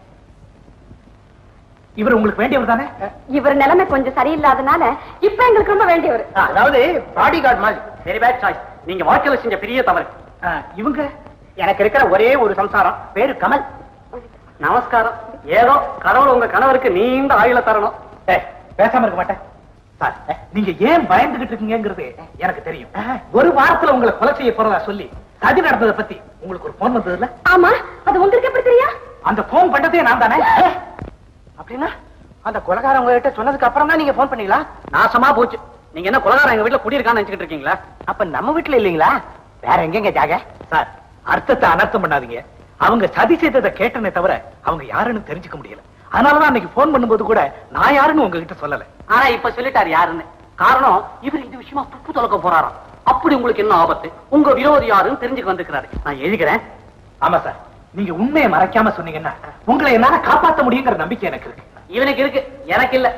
M: இவர் உங்களுக்கு வேண்டியவர் தானே
C: இவர் நிலைமை கொஞ்சம் சரியில்லாதனால இப்ப எங்களுக்கு ரொம்ப வேண்டியவர்
E: அதாவது பாடி கார்டு மாதிரி
M: வெரி பேட் சாய்ஸ் நீங்க வாழ்க்கையில செஞ்ச பெரிய தவறு ஆ, இவங்க
E: எனக்கு இருக்கிற ஒரே ஒரு சம்சாரம் பேரு கமல்
M: நமஸ்காரம் ஏதோ கடவுள் உங்க கணவருக்கு நீண்ட ஆயுள தரணும் ஏய், பேசாம இருக்க மாட்டேன் சார் நீங்க ஏன் பயந்துகிட்டு இருக்கீங்கிறது எனக்கு தெரியும் ஒரு வாரத்துல உங்களை கொலை செய்ய போறதா சொல்லி சதி நடந்ததை பத்தி உங்களுக்கு ஒரு போன் வந்தது இல்ல
C: ஆமா அது உங்களுக்கு எப்படி தெரியா
M: அந்த போன் பண்ணதே நான் தானே
E: அப்படின்னா அந்த கொலகாரம் உங்ககிட்ட சொன்னதுக்கு அப்புறம் தான் நீங்க போன் பண்ணீங்களா
M: நாசமா போச்சு நீங்க என்ன கொலகாரம் எங்க வீட்டுல குடியிருக்கான்னு நினைச்சுக்கிட்டு இருக்கீங்களா
E: அப்ப நம்ம வீட்டுல இல்லீங்களா வேற எங்கெங்க ஜாக
M: சார் அர்த்தத்தை அனர்த்தம் பண்ணாதீங்க அவங்க சதி செய்ததை கேட்டனே தவிர அவங்க யாருன்னு தெரிஞ்சுக்க முடியல அதனாலதான் அன்னைக்கு போன் பண்ணும்போது கூட நான் யாருன்னு உங்ககிட்ட சொல்லல ஆனா இப்ப சொல்லிட்டாரு யாருன்னு காரணம் இவர் இது விஷயமா துப்பு தொலைக்க போறாராம் அப்படி உங்களுக்கு என்ன ஆபத்து உங்க விரோதி யாருன்னு தெரிஞ்சுக்க வந்திருக்கிறாரு நான் எழுதிக்கிறேன் ஆமா சார் நீங்க உண்மையை மறைக்காம சொன்னீங்கன்னா உங்களை என்னால காப்பாத்த முடியுங்கிற நம்பிக்கை எனக்கு இருக்கு இவனுக்கு இருக்கு எனக்கு இல்ல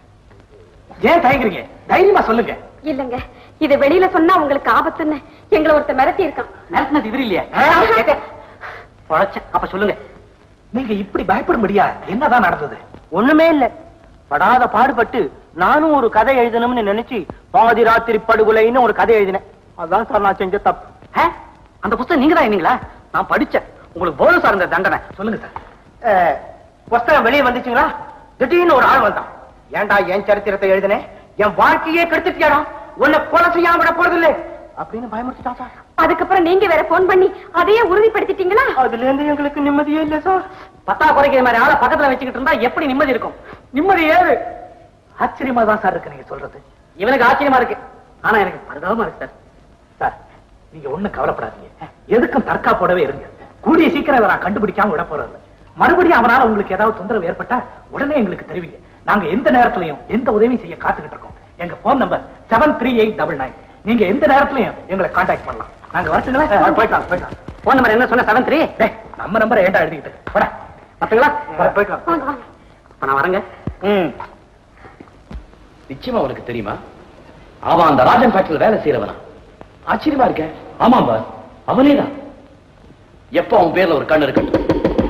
M: ஏன் தயங்குறீங்க தைரியமா சொல்லுங்க
C: இல்லங்க இது வெளியில சொன்னா உங்களுக்கு ஆபத்துன்னு எங்களை ஒருத்தர் மிரட்டி இருக்கான்
M: நடந்தது இவர் இல்லையா பொழைச்சேன் அப்ப சொல்லுங்க நீங்க இப்படி பயப்படும்படியா என்னதான் நடந்தது
E: ஒண்ணுமே இல்ல படாத பாடுபட்டு நானும் ஒரு கதை எழுதணும்னு நினைச்சு பாதி ராத்திரி படுகொலைன்னு ஒரு கதை எழுதினேன் அதான் சார் நான் செஞ்ச தப்பு
M: ஆ? அந்த புத்தகம் நீங்க தான் எழுதிங்களா நான் படிச்சேன் உங்களுக்கு போனஸா இருந்த தண்டனை சொல்லுங்க சார்
E: அஹ், புஸ்தகம் வெளியே வந்துச்சுங்களா திடீர்னு ஒரு ஆள் வந்தான் ஏன்டா என் சரித்திரத்தை எழுதினேன் என் வாழ்க்கையே கெடுத்துட்டியாடா உன்னை கொலை செய்யாம விட போறதில்லை அப்படின்னு பயமுறுத்திட்டான் சார்
C: அதுக்கப்புறம் நீங்க வேற போன் பண்ணி அதையே உறுதிப்படுத்திட்டீங்களா
E: அதுல இருந்து எங்களுக்கு நிம்மதியே இல்ல சார்
M: பத்தா குறைக்கிற மாதிரி ஆளை பக்கத்துல வச்சுக்கிட்டு இருந்தா எப்படி நிம்மதி இருக்கும் நிம்மதி ஏது ஆச்சரியமா தான் சார் இருக்கு நீங்க சொல்றது இவனுக்கு ஆச்சரியமா இருக்கு ஆனா எனக்கு பரிதாபமா இருக்கு சார் சார் நீங்க ஒண்ணும் கவலைப்படாதீங்க எதுக்கும் தற்காப்போடவே இருங்க கூடிய சீக்கிரம் இதை நான் கண்டுபிடிக்காம விட போறது இல்ல. மறுபடியும் அவனால உங்களுக்கு ஏதாவது தொந்தரவு ஏற்பட்டா உடனே எங்களுக்கு தெரிவிங்க நாங்க எந்த நேரத்திலையும் எந்த உதவியும் செய்ய காத்துக்கிட்டு இருக்கோம் எங்க phone number seven three eight double nine நீங்க எந்த நேரத்திலையும் எங்களை காண்டாக்ட் பண்ணலாம் நாங்க வரட்டுங்களா போயிட்டாங்க போயிட்டாங்க போன் நம்பர் என்ன சொன்ன செவன் த்ரீ நம்ம நம்பரை ஏன்டா எழுதிக்கிட்டு போட பாத்துங்களா போயிட்டு
C: வாங்க வாங்க
M: அப்ப நான் வரேங்க
E: ம்
H: நிச்சயமா உனக்கு தெரியுமா அவன் அந்த ராஜன் ஃபேக்டரியில் வேலை செய்யறவனா ஆச்சரியமா இருக்க ஆமாம் பாஸ் அவனே தான் எப்ப அவன் பேர்ல ஒரு கண்ணு இருக்கட்டும்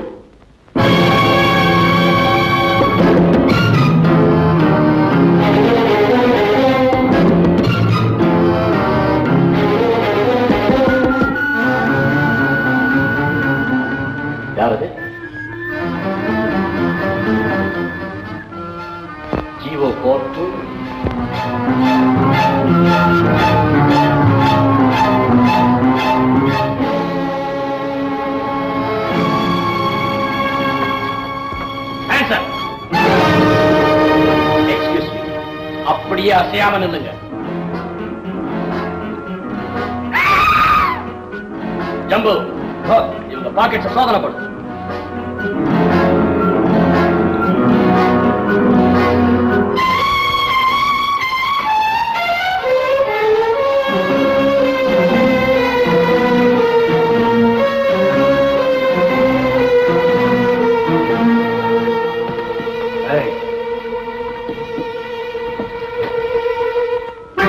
H: யாரது ஜீவோ ஃபோர் டூ எக்ஸ்கியூஸ் மீ அப்படியே அசையாம நில்லுங்க ஜம்பு இவங்க பாக்கெட்ஸ் சோதனை பண்ணு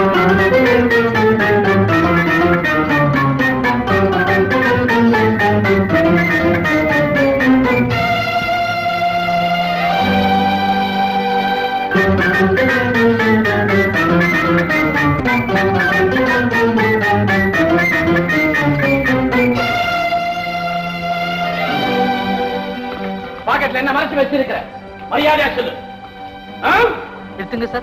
M: பாக்கெட்ல என்ன மறைச்சு வச்சிருக்கிற மரியாதையா சொல்லு ஆ?
L: எடுத்துங்க சார்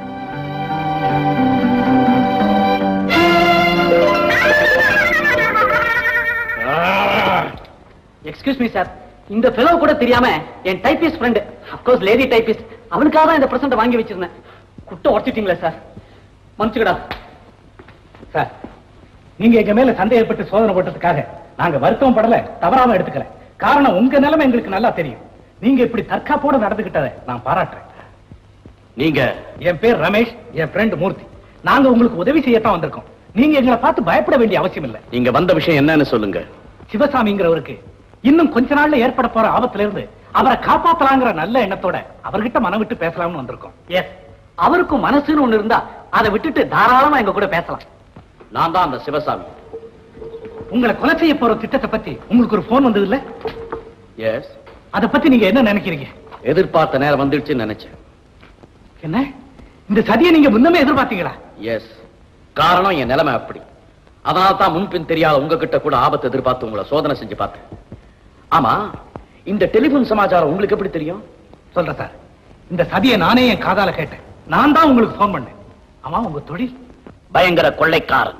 M: எக்ஸ்கியூஸ் மீ சார் இந்த ஃபெலோ கூட தெரியாம என் typist friend of course lady typist அவனுக்காக தான் இந்த பிரசன்ட் வாங்கி வச்சிருந்தேன் குட்டை உடச்சிட்டீங்களா சார் மன்னிச்சுக்கடா
P: சார் நீங்க எங்க மேல சந்தேகப்பட்டு ஏற்பட்டு சோதனை போட்டதுக்காக நாங்க வருத்தம் படல தவறாம எடுத்துக்கல காரணம் உங்க நிலைமை எங்களுக்கு நல்லா தெரியும் நீங்க இப்படி தற்காப்போட நடந்துகிட்டதை நான் பாராட்டுறேன்
H: நீங்க
P: என் பேர் ரமேஷ் என் ஃப்ரெண்ட் மூர்த்தி நாங்க உங்களுக்கு உதவி செய்யத்தான் வந்திருக்கோம் நீங்க எங்களை பார்த்து பயப்பட வேண்டிய அவசியம் இல்ல
H: நீங்க வந்த விஷயம் என்னன்னு சொல்லுங்க
P: சிவசாமிங்கிறவருக்கு இன்னும் கொஞ்ச நாள்ல ஏற்பட போற ஆபத்துல இருந்து அவரை காப்பாத்தலாங்கிற நல்ல எண்ணத்தோட அவர்கிட்ட மனம் விட்டு பேசலாம்னு வந்திருக்கோம்
M: எஸ் அவருக்கும் மனசுன்னு ஒண்ணு இருந்தா அதை விட்டுட்டு தாராளமா எங்க கூட பேசலாம்
H: நான் தான் அந்த சிவசாமி
P: உங்களை கொலை செய்ய போற திட்டத்தை பத்தி உங்களுக்கு ஒரு போன் வந்தது இல்ல
H: எஸ்
P: அத பத்தி நீங்க என்ன நினைக்கிறீங்க
H: எதிர்பார்த்த நேரம் வந்துடுச்சுன்னு நினைச்சேன்
P: என்ன இந்த சதியை நீங்க முன்னமே எதிர்பார்த்தீங்களா
H: எஸ் காரணம் என் நிலைமை அப்படி அதனால தான் முன்பின் தெரியாத உங்ககிட்ட கூட ஆபத்து எதிர்பார்த்து உங்களை சோதனை செஞ்சு பார்த்தேன் ஆமா இந்த டெலிபோன் சமாச்சாரம் உங்களுக்கு எப்படி தெரியும்
P: சொல்றேன் சார் இந்த சதியை நானே என் காதால கேட்டேன் நான் தான் உங்களுக்கு போன் பண்ணேன் ஆமா உங்க தொழில்
H: பயங்கர கொள்ளைக்காரன்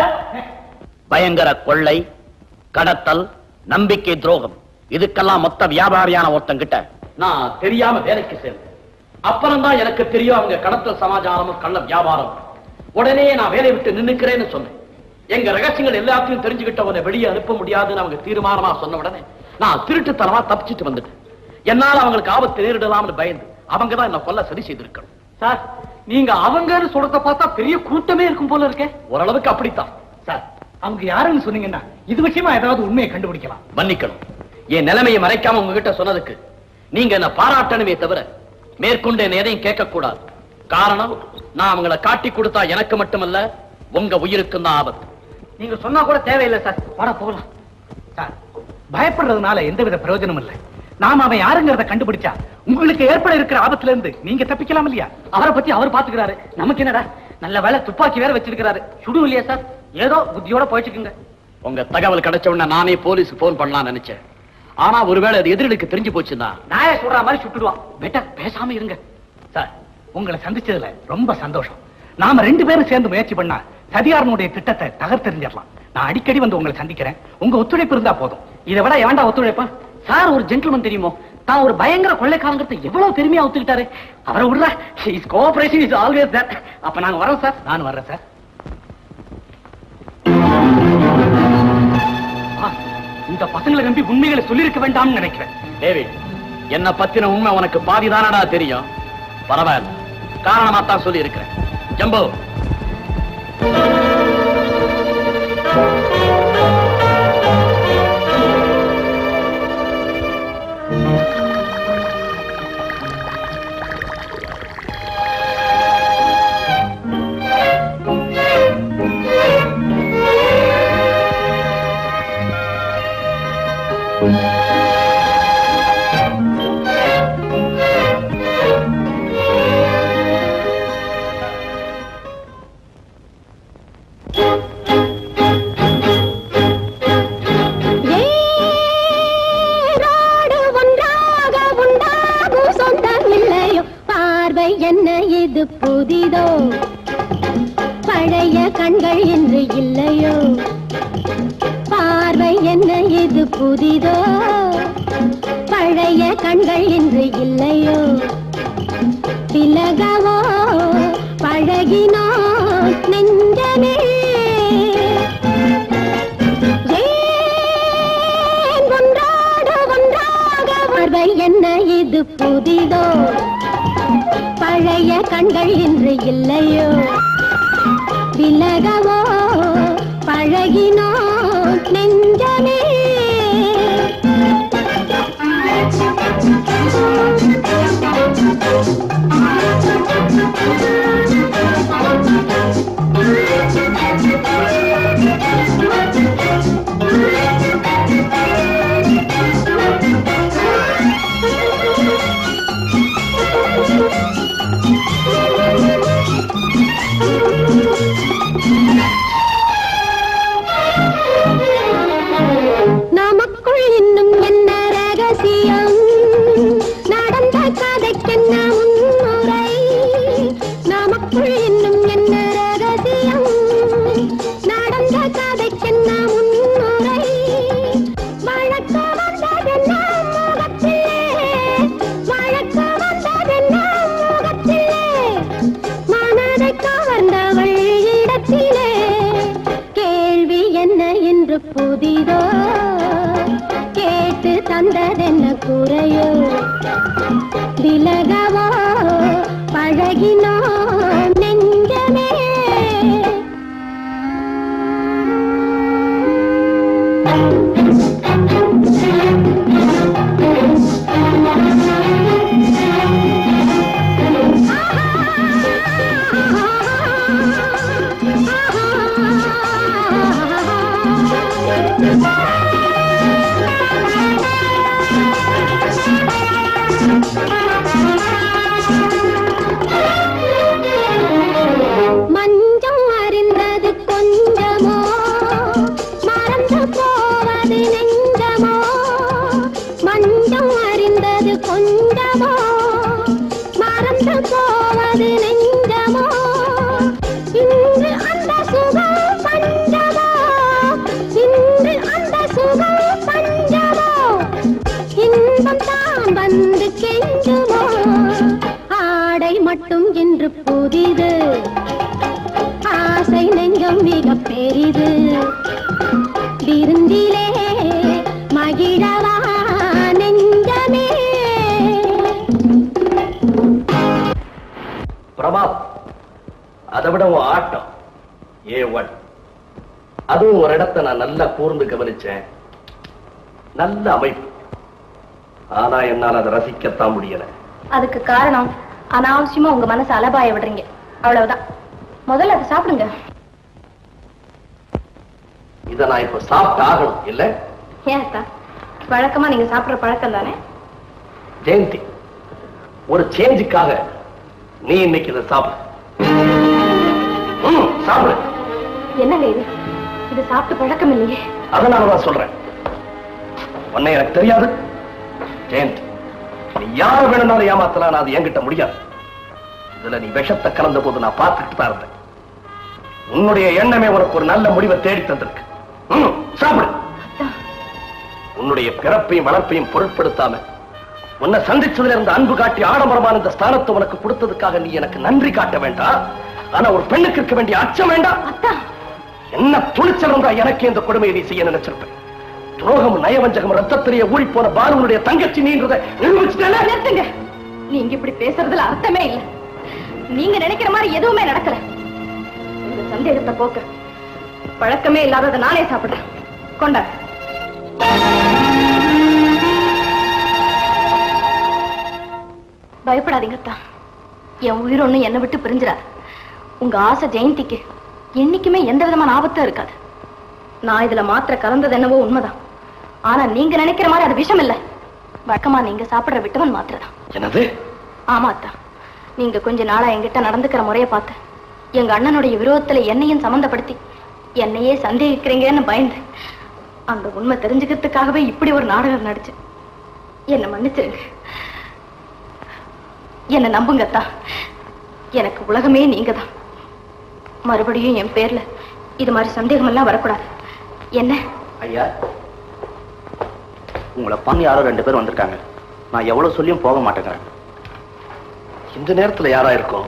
H: பயங்கர கொள்ளை கடத்தல் நம்பிக்கை துரோகம் இதுக்கெல்லாம் மொத்த வியாபாரியான ஒருத்தங்கிட்ட நான் தெரியாம வேலைக்கு சேர்ந்தேன் அப்புறம் தான் எனக்கு தெரியும் அவங்க கடத்தல் சமாச்சாரமும் கள்ள வியாபாரம் உடனே நான் வேலையை விட்டு நின்னுக்கிறேன்னு சொன்னேன் எங்க ரகசியங்கள் எல்லாத்தையும் தெரிஞ்சுக்கிட்டவனை வெளியே அனுப்ப முடியாதுன்னு அவங்க தீர்மானமா சொன்ன உடனே நான் திருட்டுத்தனமா தப்பிச்சிட்டு வந்துட்டேன் என்னால அவங்களுக்கு ஆபத்து நேரிடலாம்னு பயந்து அவங்க தான் என்ன கொல்ல சரி செய்திருக்கணும்
M: சார் நீங்க அவங்கன்னு சொல்றத பார்த்தா பெரிய கூட்டமே இருக்கும் போல இருக்கே
H: ஓரளவுக்கு அப்படித்தான்
P: சார் அவங்க யாருன்னு சொன்னீங்கன்னா இது விஷயமா ஏதாவது உண்மையை கண்டுபிடிக்கலாம்
H: மன்னிக்கணும் என் நிலைமையை மறைக்காம உங்ககிட்ட சொன்னதுக்கு நீங்க என்ன பாராட்டணுமே தவிர மேற்கொண்டு என்ன எதையும் கேட்க கூடாது காரணம் நான் அவங்கள காட்டி கொடுத்தா எனக்கு மட்டுமல்ல உங்க உயிருக்கும் தான் ஆபத்து
M: நீங்க சொன்னா கூட தேவையில்லை சார் வாடா போகலாம்
P: சார் பயப்படுறதுனால எந்தவித பிரயோஜனம் இல்லை நாம அவன் யாருங்கிறத கண்டுபிடிச்சா உங்களுக்கு ஏற்பட இருக்கிற ஆபத்துல இருந்து நீங்க தப்பிக்கலாம் இல்லையா
M: அவரை பத்தி அவர் பாத்துக்கிறாரு நமக்கு என்னடா நல்ல வேலை துப்பாக்கி வேற வச்சிருக்காரு சுடு இல்லையா சார் ஏதோ புத்தியோட போயிட்டு இருக்குங்க
H: உங்க தகவல் கிடைச்ச உடனே நானே போலீஸுக்கு போன் பண்ணலாம்னு நினைச்சேன் ஆனா ஒருவேளை அது எதிரிகளுக்கு தெரிஞ்சு போச்சுன்னா
M: நாய சொல்ற மாதிரி சுட்டுடுவான் பெட்டர் பேசாம இருங்க
P: சார் உங்களை சந்திச்சதுல ரொம்ப சந்தோஷம் நாம ரெண்டு பேரும் சேர்ந்து முயற்சி பண்ணா சதிகாரனுடைய திட்டத்தை தகர்த்தெறிஞ்சிடலாம் நான் அடிக்கடி வந்து உங்களை சந்திக்கிறேன் உங்க ஒத்துழைப்பு இருந்தா போதும்
M: இதை விட எவன்டா ஒத்துழைப்பான் சார் ஒரு ஜென்டில்மேன் தெரியுமோ தான் ஒரு பயங்கர கொள்ளைக்காரங்கிறத எவ்வளவு பெருமையா ஒத்துக்கிட்டாரு அவரை விடுற is cooperation is always that அப்ப நாங்க வரோம் சார்
P: நான் வர்றேன் சார் இந்த பசங்களை நம்பி உண்மைகளை சொல்லியிருக்க வேண்டாம்னு நினைக்கிறேன்
H: டேவிட் என்ன பத்தின உண்மை உனக்கு பாதிதானடா தெரியும் பரவாயில்ல காரணமா தான் சொல்லி இருக்கிறேன் ஜம்போ
N: ஏரோடு ஒன்றாக உண்டாகும் சொந்தம் இல்லையோ பார்வை என்ன இது புதிதோ பழைய கண்கள் இன்று இல்லையோ பார்வை என்ன இது புதிதோ பழைய கண்கள் இன்று இல்லையோ விலகவோ பழகினோ நெஞ்சமே ஏன் ஒன்றாட ஒன்றாக பார்வை என்ன இது புதிதோ பழைய கண்கள் இன்று இல்லையோ விலகவோ பழகினோ நெஞ்சமே Thank you. பெரிது விருந்திலே மகிழவா நெஞ்சமே
J: பிரபாத் அதை விட உன் ஆட்டம் ஏ ஒன் அதுவும் ஒரு இடத்தை நான் நல்லா கூர்ந்து கவனிச்சேன் நல்ல அமைப்பு ஆனா என்னால் அதை ரசிக்கத்தான் முடியல
C: அதுக்கு காரணம் அனாவசியமா உங்க மனசை அலபாய விடுறீங்க அவ்வளவுதான் முதல்ல அதை சாப்பிடுங்க
J: இதை நான் இப்ப சாப்பிட்டு ஆகணும் இல்ல
C: ஏன் அக்கா வழக்கமா நீங்க சாப்பிடுற பழக்கம் தானே
J: ஜெயந்தி ஒரு சேஞ்சுக்காக நீ இன்னைக்கு இதை சாப்பிடு ம், சாப்பிடு
C: என்னங்க இது இது சாப்பிட்டு பழக்கம் இல்லையே
J: அதனால தான் சொல்றேன் உன்னை எனக்கு தெரியாது ஜெயந்தி நீ யார வேணும்னாலும் ஏமாத்தலாம் நான் அது என்கிட்ட முடியாது இதுல நீ விஷத்தை கலந்த போது நான் பார்த்துக்கிட்டு தான் இருந்தேன் உன்னுடைய எண்ணமே உனக்கு ஒரு நல்ல முடிவை தேடி தந்திருக்கு ம், சாப்பிடு உன்னுடைய பிறப்பையும் வளர்ப்பையும் பொருட்படுத்தாம உன்னை சந்திச்சதுல இருந்த அன்பு காட்டி ஆடம்பரமான இந்த ஸ்தானத்தை உனக்கு கொடுத்ததுக்காக நீ எனக்கு நன்றி காட்ட வேண்டாம் ஆனா ஒரு பெண்ணுக்கு இருக்க வேண்டிய அச்சம் வேண்டாம் என்ன துணிச்சல் இருந்தா எனக்கு இந்த கொடுமையை நீ செய்ய நினைச்சிருப்பேன் துரோகம் நயவஞ்சகம் ரத்தத்திலேயே ஊறி போன பாலுனுடைய தங்கச்சி நீன்றதை நிரூபிச்சுட்டேன்
C: நிறுத்துங்க நீங்க இப்படி பேசுறதுல அர்த்தமே இல்ல நீங்க நினைக்கிற மாதிரி எதுவுமே நடக்கல இந்த சந்தேகத்தை போக்க பழக்கமே இல்லாததை நானே சாப்பிடுறேன் கொண்டா பயப்படாதீங்க அத்தா என் உயிர் ஒண்ணு என்னை விட்டு பிரிஞ்சிடாது உங்க ஆசை ஜெயந்திக்கு என்னைக்குமே எந்த விதமான ஆபத்தும் இருக்காது நான் இதுல மாத்திரை கலந்தது என்னவோ உண்மைதான் ஆனா நீங்க நினைக்கிற மாதிரி அது விஷம் இல்ல வழக்கமா நீங்க சாப்பிடுற விட்டமின் மாத்திரை தான்
J: என்னது
C: ஆமா அத்தா நீங்க கொஞ்ச நாளா என்கிட்ட நடந்துக்கிற முறைய பார்த்து எங்க அண்ணனுடைய விரோதத்துல என்னையும் சம்மந்தப்படுத்தி என்னையே சந்தேகிக்கிறீங்கன்னு பயந்து அந்த உண்மை தெரிஞ்சுக்கிறதுக்காகவே இப்படி ஒரு நாடகம் நடிச்சு என்ன மன்னிச்சிருங்க என்ன நம்புங்க அத்தா எனக்கு உலகமே நீங்க தான் மறுபடியும் என் பேர்ல இது மாதிரி சந்தேகம் எல்லாம் வரக்கூடாது என்ன
G: ஐயா உங்களை பண்ணி யாரோ ரெண்டு பேர் வந்திருக்காங்க நான் எவ்வளவு சொல்லியும் போக மாட்டேங்கிறேன்
J: இந்த நேரத்துல யாரா இருக்கும்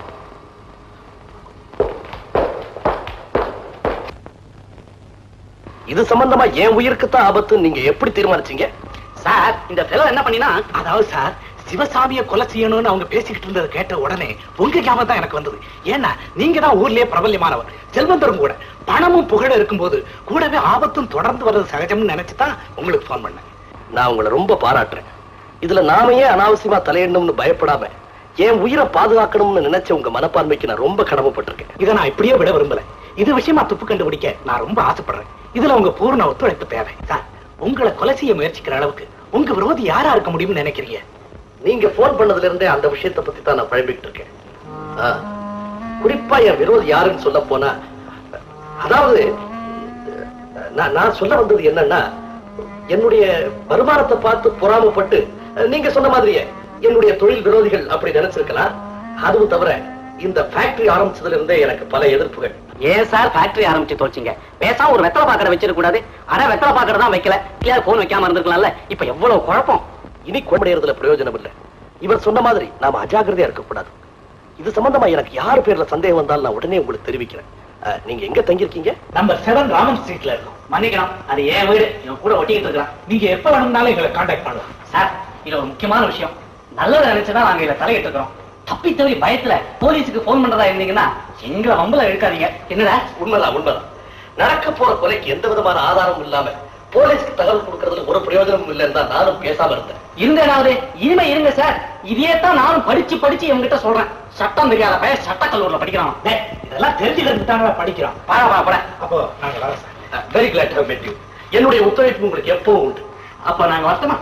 J: இது சம்பந்தமா என் உயிருக்கு தான் ஆபத்து நீங்க எப்படி தீர்மானிச்சீங்க
M: சார் இந்த ஃபெலோ என்ன பண்ணினா அதாவது சார் சிவசாமியை கொலை செய்யணும்னு அவங்க பேசிக்கிட்டு இருந்ததை கேட்ட உடனே உங்க ஞாபகம் தான் எனக்கு வந்தது ஏன்னா நீங்க தான் ஊர்லயே பிரபல்யமானவர் செல்வந்தரும் கூட பணமும் புகழும் இருக்கும்போது கூடவே ஆபத்தும் தொடர்ந்து வர்றது சகஜம்னு நினைச்சு தான் உங்களுக்கு ஃபோன் பண்ணேன்
J: நான் உங்களை ரொம்ப பாராட்டுறேன் இதுல நாம ஏன் அனாவசியமா தலையிடணும்னு பயப்படாம என் உயிரை பாதுகாக்கணும்னு நினைச்ச உங்க மனப்பான்மைக்கு நான் ரொம்ப கடமைப்பட்டிருக்கேன்
M: இதை நான் இப்படியே விட விரும்பல இது விஷயமா துப்பு கண்டுபிடிக்க நான் ரொம்ப ஆசைப்படுறேன் இதுல உங்க பூர்ண ஒத்துழைப்பு தேவை சார் உங்களை கொலை செய்ய முயற்சிக்கிற அளவுக்கு உங்க விரோதி யாரா இருக்க முடியும்னு நினைக்கிறீங்க
J: நீங்க போன் பண்ணதுல இருந்தே அந்த விஷயத்தை பத்தி தான் நான் பழம்பிக்கிட்டு இருக்கேன் ஆ, குறிப்பா என் விரோதி யாருன்னு சொல்ல போனா அதாவது நான் நான் சொல்ல வந்தது என்னன்னா என்னுடைய வருமானத்தை பார்த்து பொறாமப்பட்டு நீங்க சொன்ன மாதிரியே என்னுடைய தொழில் விரோதிகள் அப்படி நினைச்சிருக்கலாம் அதுவும் தவிர இந்த ஃபேக்டரி ஆரம்பிச்சதுல இருந்தே எனக்கு பல எதிர்ப்புகள்
K: ஏன் சார் ஃபேக்டரி ஆரம்பிச்சு தோச்சிங்க பேசாம ஒரு வெத்தலை பாக்கற வச்சிருக்க கூடாது அட வெத்தலை பாக்கற தான் வைக்கல இல்ல போன் வைக்காம இருந்திருக்கலாம்ல இப்ப எவ்வளவு குழப்பம்
J: இனி கொடையறதுல பிரயோஜனம் இல்ல இவர் சொன்ன மாதிரி நாம அஜாக்கிரதையா இருக்க கூடாது இது சம்பந்தமா எனக்கு யார் பேர்ல சந்தேகம் வந்தாலும் நான் உடனே உங்களுக்கு தெரிவிக்கிறேன் அஹ், நீங்க எங்க தங்கியிருக்கீங்க
P: நம்பர் செவன் ராமன் ஸ்ட்ரீட்ல இருக்கோம்
M: மன்னிக்கணும் அது என் வீடு என் கூட ஒட்டிக்கிட்டு இருக்கிறான்
P: நீங்க எப்ப வேணும்னாலும் எங்களை காண்டாக்ட் பண்ணலாம்
M: சார் இது ஒரு முக்கியமான விஷயம் நல்லதை நினைச்சுதான் நாங்க இதுல தலையிட்டு இருக்கிறோம் தப்பி தவறி பயத்துல போலீஸுக்கு போன் பண்றதா இருந்தீங்கன்னா எங்களை வம்பல இழுக்காதீங்க என்னடா
J: உண்மைதான் உண்மைதான் நடக்க போற கொலைக்கு எந்த விதமான ஆதாரமும் இல்லாம போலீஸ்க்கு தகவல் கொடுக்கறதுல ஒரு பிரயோஜனமும் இல்லைன்னு தான் நானும் பேசாம இருந்தேன்
M: இருந்தேனாவது இனிமே இருங்க சார் இதையே தான் நானும் படிச்சு படிச்சு இவங்கிட்ட சொல்றேன் சட்டம் தெரியாத பையன் சட்டக்கல்லூர்ல படிக்கிறான்
P: டேய், இதெல்லாம் தெரிஞ்சுக்கிறதுக்கு படிக்கிறோம்
M: பாரா பாரா போட
P: அப்போ நாங்க வரோம் sir
J: very glad have met you என்னுடைய ஒத்துழைப்பு உங்களுக்கு எப்பவும் உண்டு
M: அப்ப நாங்க வரட்டுமா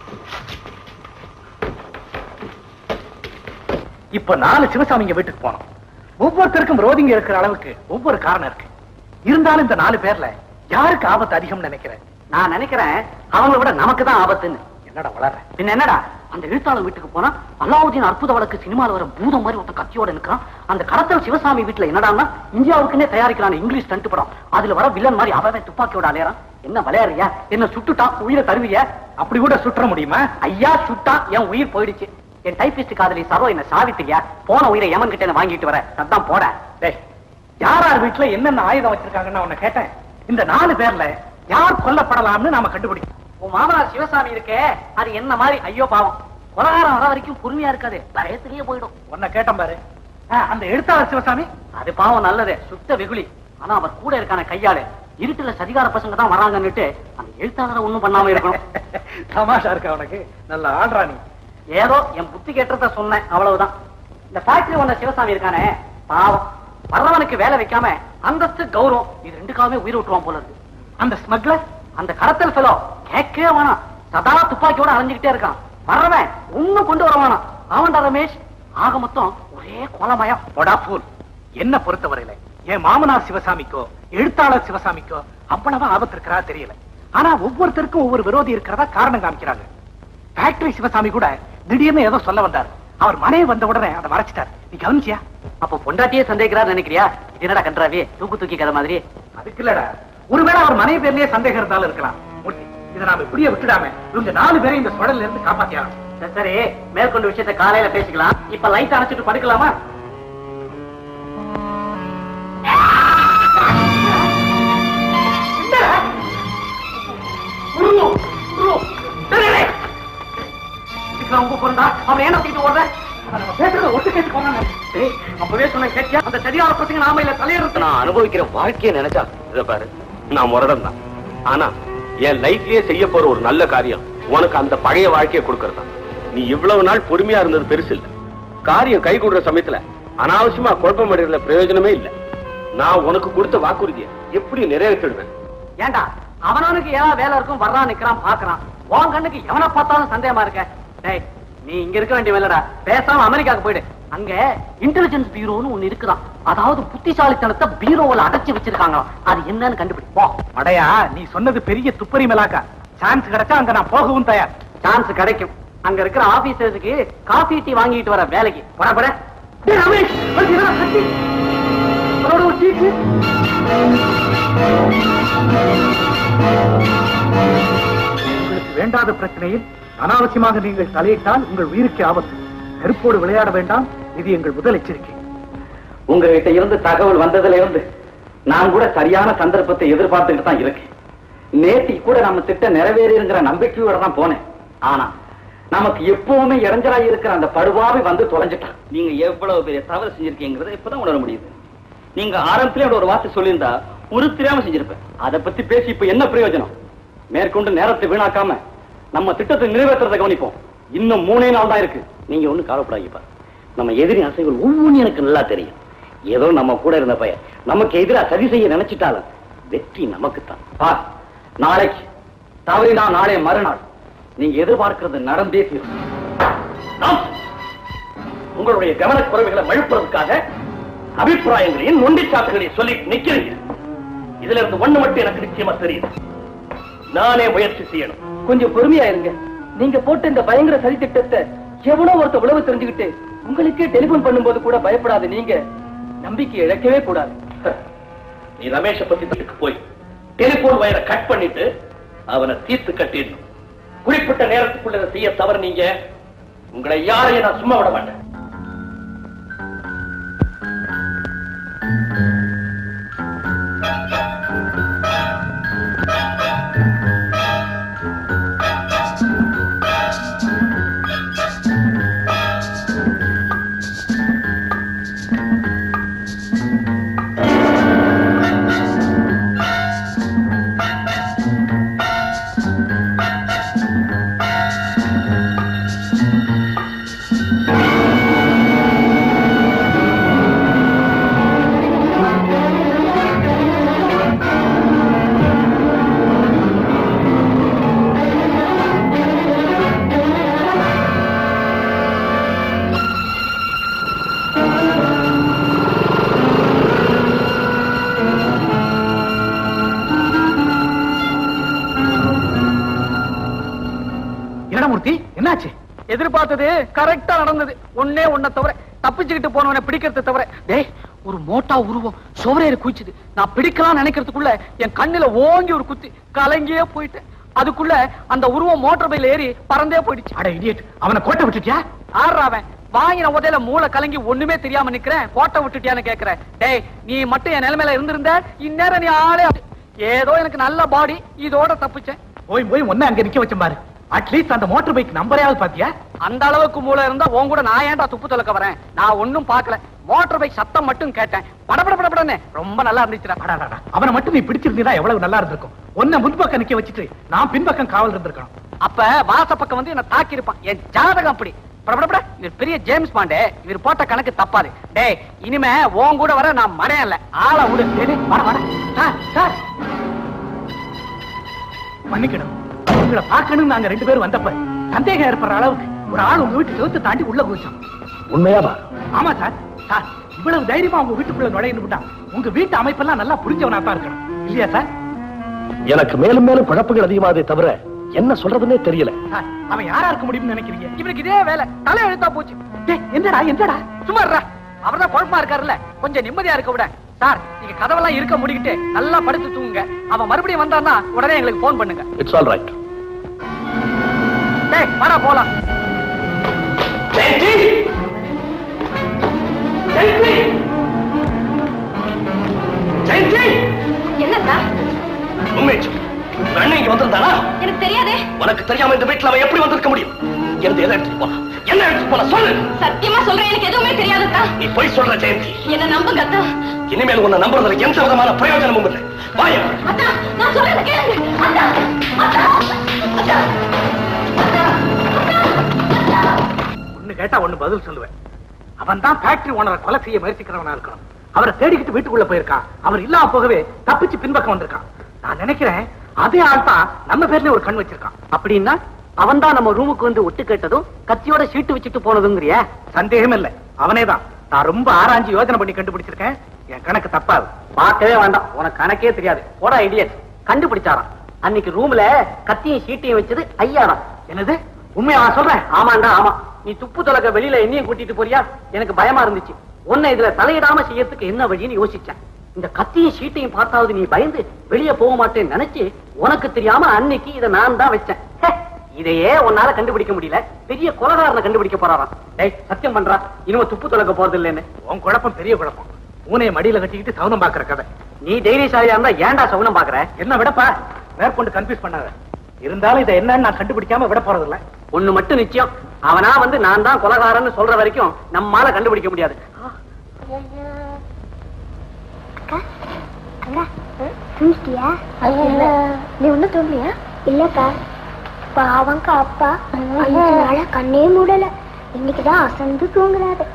P: இப்ப நாலு சிவசாமிங்க வீட்டுக்கு போனோம் ஒவ்வொருத்தருக்கும் விரோதிங்க இருக்கிற அளவுக்கு ஒவ்வொரு காரணம் இருக்கு இருந்தாலும் இந்த நாலு பேர்ல யாருக்கு ஆபத்து அதிகம் நினைக்கிறேன்
K: நான் நினைக்கிறேன் அவங்களை விட நமக்கு தான் ஆபத்துன்னு
P: என்னடா வளர
K: பின்ன என்னடா அந்த எழுத்தாளர் வீட்டுக்கு போனா அல்லாவுதீன் அற்புத வழக்கு சினிமால வர பூதம் மாதிரி ஒருத்தன் கத்தியோட நிக்கிறான் அந்த கடத்தல் சிவசாமி வீட்டுல என்னடான்னா இந்தியாவுக்குன்னே தயாரிக்கிறான் இங்கிலீஷ் தண்டு படம் அதுல வர வில்லன் மாதிரி அவன் துப்பாக்கியோட அலையறான் என்ன விளையாடுறியா என்ன சுட்டுட்டான் உயிரை தருவியா
P: அப்படி கூட சுற்ற முடியுமா
K: ஐயா சுட்டான் என் உயிர் போயிடுச்சு என் டைபிஸ்ட் காதலி சரோ என்ன சாவித்தியா போன உயிரை எமன் கிட்ட என்ன வாங்கிட்டு வர அதான் போட
P: டேய் யார் யார் வீட்டுல என்னென்ன ஆயுதம் வச்சிருக்காங்கன்னு நான் உன்னை கேட்டேன் இந்த நாலு பேர்ல யார் கொல்லப்படலாம்னு நாம கண்டுபிடிக்கணும்
M: உன் மாமனார் சிவசாமி இருக்கே அது என்ன மாதிரி ஐயோ பாவம் கொலகாரம் வர வரைக்கும் பொறுமையா இருக்காது பயத்திலேயே போயிடும்
P: உன்னை கேட்டேன் பாரு ஆ, அந்த எழுத்தாளர் சிவசாமி
M: அது பாவம் நல்லது சுத்த வெகுளி ஆனா அவர் கூட இருக்கான கையாளு இருட்டுல சதிகார பசங்க தான் வராங்கன்னுட்டு அந்த எழுத்தாளரை ஒண்ணும் பண்ணாம இருக்கணும்
P: தமாஷா இருக்கா உனக்கு நல்ல ஆள்றா நீ
M: ஏதோ என் புத்தி கெட்டத சொன்னேன் அவ்வளவுதான் இந்த ஃபேக்டரி ஒண்ண சிவசாமி இருக்கானே பாவம் வர்றவனுக்கு வேலை வைக்காம அந்தஸ்து கௌரவம் இது ரெண்டுக்காகவே உயிர் விட்டுருவான் போல இருக்கு
P: அந்த ஸ்மக்லர்
M: அந்த கடத்தல் ஃபெலோ கேட்கவே வேணாம் சதா துப்பாக்கியோட அலைஞ்சுக்கிட்டே இருக்கான் வர்றவன் ஒண்ணும் கொண்டு வர வேணாம் ஆவண்டா ரமேஷ் ஆக மொத்தம் ஒரே கொலமயம்
P: போடா ஃபூல் என்ன பொறுத்தவரையில என் மாமனார் சிவசாமிக்கோ எழுத்தாளர் சிவசாமிக்கோ அவ்வளவா ஆபத்து இருக்கிறதா தெரியல ஆனா ஒவ்வொருத்தருக்கும் ஒவ்வொரு விரோதி இருக்கிறதா காரணம் காமிக்கிறாங்க ஃபேக்டரி சிவசாமி கூட திடீர்னு ஏதோ சொல்ல வந்தார் அவர் மனைவி வந்த உடனே அதை மறைச்சிட்டார் நீ கவனிச்சியா
M: அப்ப பொண்டாட்டியே சந்தேகிக்கிறார் நினைக்கிறியா இது என்னடா கன்றாவி தூக்கு தூக்கி கதை மாதிரி
P: அதுக்கு இல்லடா ஒருவேளை அவர் மனைவி பேர்லயே சந்தேகம் இருந்தாலும் இருக்கலாம் மூர்த்தி இதை நாம இப்படியே விட்டுடாம இவங்க நாலு பேரை இந்த சுடல்ல இருந்து காப்பாத்தியாங்க
M: சரி, சரி மேற்கொண்டு விஷயத்தை காலையில பேசிக்கலாம் இப்ப லைட் அணைச்சிட்டு படுக்கலாமா உங்க பொருந்தா அவன் என்ன தூக்கிட்டு ஓடுற பேசுறத ஒட்டு கேட்டு போனாங்க டேய், அப்பவே சொன்ன கேட்டியா அந்த சரியான பசங்க நாம இல்ல தலையிறது
J: நான் அனுபவிக்கிற வாழ்க்கையை நினைச்சா இத பாரு நான் முரடன் தான் ஆனா என் லைஃப்லயே செய்ய போற ஒரு நல்ல காரியம் உனக்கு அந்த பழைய வாழ்க்கையை கொடுக்கறதா நீ இவ்வளவு நாள் பொறுமையா இருந்தது பெருசு இல்ல காரியம் கை கூடுற சமயத்துல அனாவசியமா குழப்பம் அடைகிறதுல பிரயோஜனமே இல்ல நான் உனக்கு கொடுத்த வாக்குறுதியை எப்படி நிறைவேற்றிடுவேன்
M: ஏண்டா அவனவனுக்கு ஏதாவது வேலை இருக்கும் வர்றான் நிக்கிறான் பாக்குறான் உன் கண்ணுக்கு எவனை பார்த்தாலும் சந்தேகமா இருக்க டேய் நீ இங்க இருக்க வேண்டிய வேலைடா பேசாம அமெரிக்காவுக்கு போயிடு அங்க இன்டெலிஜென்ஸ் பீரோன்னு ஒண்ணு இருக்குதான் அதாவது புத்திசாலித்தனத்தை பீரோவில் அடைச்சு வச்சிருக்காங்களாம் அது என்னன்னு கண்டுபிடி போ
P: அடையா நீ சொன்னது பெரிய துப்பறி மேலாக்கா சான்ஸ் கிடைச்சா அங்க நான் போகவும் தயார்
M: சான்ஸ் கிடைக்கும் அங்க இருக்கிற ஆபீசர்ஸுக்கு காஃபி டீ வாங்கிட்டு வர வேலைக்கு போட போட டேய் ரமேஷ் வந்து என்னடா கத்தி? அவரோட ஒரு டீக்கு
P: உங்களுக்கு வேண்டாத பிரச்சனையில் அனாவசியமாக நீங்கள் தலையிட்டால் உங்கள் உயிருக்கு ஆபத்து நெருப்போடு விளையாட வேண்டாம் இது எங்கள் முதல் எச்சரிக்கை
H: உங்ககிட்ட இருந்து தகவல் வந்ததுல இருந்து நான் கூட சரியான சந்தர்ப்பத்தை எதிர்பார்த்துக்கிட்டு தான் இருக்கேன் நேத்தி கூட நம்ம திட்டம் நிறைவேறிங்கிற நம்பிக்கையோட தான் போனேன் ஆனா நமக்கு எப்பவுமே இடைஞ்சலா இருக்கிற அந்த படுவாவை வந்து தொலைஞ்சிட்டான் நீங்க எவ்வளவு பெரிய தவறு செஞ்சிருக்கீங்கிறத இப்பதான் உணர முடியுது நீங்க ஆரம்பத்திலே ஒரு வார்த்தை சொல்லியிருந்தா ஒரு தெரியாம செஞ்சிருப்பேன் அதை பத்தி பேசி இப்ப என்ன பிரயோஜனம் மேற்கொண்டு நேரத்தை வீணாக்காம நம்ம திட்டத்தை நிறைவேற்றுறதை கவனிப்போம் இன்னும் மூணே நாள் தான் இருக்கு நீங்க ஒண்ணு கவலைப்படாதீப்பா நம்ம எதிரி அசைகள் ஒவ்வொன்றும் எனக்கு நல்லா தெரியும் ஏதோ நம்ம கூட இருந்த பையன் நமக்கு எதிரா சதி செய்ய நினைச்சிட்டாலும் வெற்றி நமக்கு தான் பார் நாளைக்கு தவறினா நாளை மறுநாள் நீங்க எதிர்பார்க்கிறது நடந்தே தீரும் நாம் உங்களுடைய கவனக்குறைவுகளை மழுப்புறதுக்காக அபிப்பிராயங்களையும் நொண்டிச்சாட்டுகளையும் சொல்லி நிக்கிறீங்க இதுல இருந்து ஒண்ணு மட்டும் எனக்கு நிச்சயமா தெரியுது நானே முயற்சி செய்யணும்
F: கொஞ்சம் பொறுமையா இருங்க நீங்க போட்ட இந்த பயங்கர சதி திட்டத்தை எவ்வளவு ஒருத்த உழவு தெரிஞ்சுக்கிட்டு உங்களுக்கே டெலிபோன் பண்ணும்போது கூட பயப்படாத நீங்க நம்பிக்கை இழக்கவே கூடாது
D: நீ ரமேஷ பத்தி வீட்டுக்கு போய் டெலிபோன் வயரை கட் பண்ணிட்டு அவனை தீர்த்து கட்டிடணும் குறிப்பிட்ட நேரத்துக்குள்ள இதை செய்ய தவறு நீங்க உங்களை யாரையும் நான் சும்மா விட மாட்டேன்
P: என்னமூர்த்தி என்னாச்சு
M: எதிர்பார்த்தது கரெக்டா நடந்தது ஒன்னே ஒன்ன தவிர தப்பிச்சுக்கிட்டு போனவனை பிடிக்கிறத தவிர டேய் ஒரு மோட்டா உருவம் சுவரேறி குச்சிது நான் பிடிக்கலாம் நினைக்கிறதுக்குள்ள என் கண்ணுல ஓங்கி ஒரு குத்தி கலங்கியே போயிட்டேன் அதுக்குள்ள அந்த உருவம் மோட்டார் பையில ஏறி பறந்தே போயிடுச்சு
P: அட இடியட் அவனை கோட்டை விட்டுட்டியா
M: ஆடுறாவன் வாங்கின உதையில மூளை கலங்கி ஒண்ணுமே தெரியாம நிக்கிறேன் கோட்டை விட்டுட்டியான்னு கேக்குறேன் டேய் நீ மட்டும் என் நிலைமையில இருந்திருந்த இந்நேரம் நீ ஆளே ஏதோ எனக்கு நல்ல பாடி இதோட தப்பிச்சேன்
P: போய் போய் ஒண்ணு அங்க நிக்க வச்ச பாரு அட்லீஸ்ட் அந்த மோட்டர் பைக் நம்பரையாவது பாத்தியா
M: அந்த அளவுக்கு மூளை இருந்தா உன் கூட நான் ஏன்டா துப்பு துலக்க வரேன் நான் ஒண்ணும் பார்க்கல மோட்டார் பைக் சத்தம் மட்டும் கேட்டேன் படபட படபடன்னு ரொம்ப நல்லா இருந்துச்சுடா
P: அடாடாடா. அவனை மட்டும் நீ பிடிச்சிருந்தீங்கன்னா எவ்வளவு நல்லா இருந்திருக்கும் உன்னை முன்பக்கம் நிக்க வச்சுட்டு நான் பின்பக்கம் காவல் இருந்திருக்கணும்
M: அப்ப வாச பக்கம் வந்து என்ன தாக்கி இருப்பான் என் ஜாதகம் அப்படி படபடபட இவர் பெரிய ஜேம்ஸ் பாண்டே இவர் போட்ட கணக்கு தப்பாது டேய் இனிமே உன் கூட வர நான் மடையன் இல்ல ஆளை விடு டேய், டேய், வாடா வாடா சார் சார்
P: மன்னிக்கணும் உங்களை பார்க்கணும் நாங்க ரெண்டு பேரும் வந்தப்ப சந்தேகம் ஏற்படுற அளவுக்கு ஒரு ஆள் உங்க வீட்டு செவுத்து தாண்டி உள்ள குதிச்சான்
H: உண்மையாவா
P: ஆமா சார் சார் இவ்வளவு தைரியமா உங்க வீட்டுக்குள்ள நுழையணும் விட்டா உங்க வீட்டு அமைப்பெல்லாம் நல்லா புரிஞ்சவனா தான் இருக்கணும் இல்லையா சார்
H: எனக்கு மேலும் மேலும் குழப்பங்கள் அதிகமாதே தவிர என்ன சொல்றதுன்னே தெரியல
P: சார் அவன் யாரா இருக்க முடியும்னு நினைக்கிறீங்க
M: இவனுக்கு இதே வேலை தலை எழுத்தா போச்சு
P: டேய், என்னடா என்னடா
M: சும்மா இருடா. அவர்தான் குழப்பமா இருக்காருல்ல கொஞ்சம் நிம்மதியா இருக்க விட சார் நீங்க கதவெல்லாம் இருக்க முடிக்கிட்டு நல்லா படுத்து தூங்குங்க அவன் மறுபடியும் வந்தான்னா உடனே எங்களுக்கு போன் பண்ணுங்க
H: இட்ஸ் ஆல் ரைட்
M: டேய் வாடா போலாம்
C: என்னக்கா
H: உண்மை சொல்லு. உங்க அண்ணன் இங்க வந்திருந்தானா
C: எனக்கு தெரியாதே
H: உனக்கு தெரியாம இந்த வீட்டுல அவன் எப்படி வந்திருக்க முடியும் எந்த எதை எடுத்துட்டு போனா என்ன எடுத்துட்டு போனா சொல்லு
C: சத்தியமா சொல்றேன் எனக்கு எதுவுமே தெரியாதுக்கா
H: நீ போய் சொல்ற ஜெயந்தி
C: என்ன நம்புங்க அத்தா
H: இனிமேல் உன்னை நம்புறதுல எந்த விதமான பிரயோஜனமும் இல்லை வாயா
C: அத்தா நான் சொல்றத கேளுங்க அத்தா அத்தா அத்தா
P: ஒண்ணு கேட்டா ஒண்ணு பதில் சொல்லுவேன் அவன் தான் ஃபேக்டரி ஓனரை கொலை செய்ய முயற்சிக்கிறவனா இருக்கணும் அவரை தேடிக்கிட்டு வீட்டுக்குள்ள போயிருக்கான் அவர் இல்லாம போகவே தப்பிச்சு பின்பக்கம் வந்திருக்கான் நான் நினைக்கிறேன் அதே ஆள் தான் நம்ம பேர்லயே ஒரு கண் வச்சிருக்கான்
M: அப்படின்னா அவன் தான் நம்ம ரூமுக்கு வந்து ஒட்டு கேட்டதும் கத்தியோட சீட்டு வச்சுட்டு போனதுங்கிறிய
P: சந்தேகம் இல்ல அவனே தான் நான் ரொம்ப ஆராய்ஞ்சு யோசனை பண்ணி கண்டுபிடிச்சிருக்கேன் என் கணக்கு தப்பாது
M: பார்க்கவே வேண்டாம் உனக்கு கணக்கே தெரியாது போடா ஐடியட் கண்டுபிடிச்சாராம் அன்னைக்கு ரூம்ல கத்தியும் சீட்டையும் வச்சது ஐயாதான்
P: என்னது உண்மையா நான் சொல்றேன்
M: ஆமாண்டா ஆமா நீ துப்பு தொலைக்க வெளியில என்னையும் கூட்டிட்டு போறியா எனக்கு பயமா இருந்துச்சு உன்னை இதுல தலையிடாம செய்யறதுக்கு என்ன வழின்னு யோசிச்சேன் இந்த கத்தியும் சீட்டையும் பார்த்தாவது நீ பயந்து வெளியே போக மாட்டேன்னு நினைச்சு உனக்கு தெரியாம அன்னைக்கு இதை நான் தான் வச்சேன் ஹே, இதையே உன்னால கண்டுபிடிக்க முடியல பெரிய கொலகாரனை கண்டுபிடிக்க போறாராம் டேய் சத்தியம் பண்றா இனிமே துப்பு தொலைக்க போறது இல்லைன்னு
P: உன் குழப்பம் பெரிய குழப்பம் பூனையை மடியில கட்டிக்கிட்டு சவுனம் பாக்குற கதை
M: நீ தைரியசாலியா இருந்தா ஏன்டா சகுனம் பாக்குற
P: என்ன விடப்பா மேற்கொண்டு கன்ஃபியூஸ் பண்ணாத இருந்தாலும் இதை என்னன்னு நான் கண்டுபிடிக்காம விட போறது இல்ல
M: ஒண்ணு மட்டும் நிச்சயம் அவனா வந்து நான் தான் கொலகாரன்னு சொல்ற வரைக்கும் நம்மால கண்டுபிடிக்க முடியாது
O: அக்கா தூங்கிட்டியா நீ ஒண்ணும் தூங்கலையா இல்லக்கா பாவங்கா அப்பா அஞ்சு நாளா கண்ணே மூடல இன்னைக்குதான் அசந்து தூங்குறாரு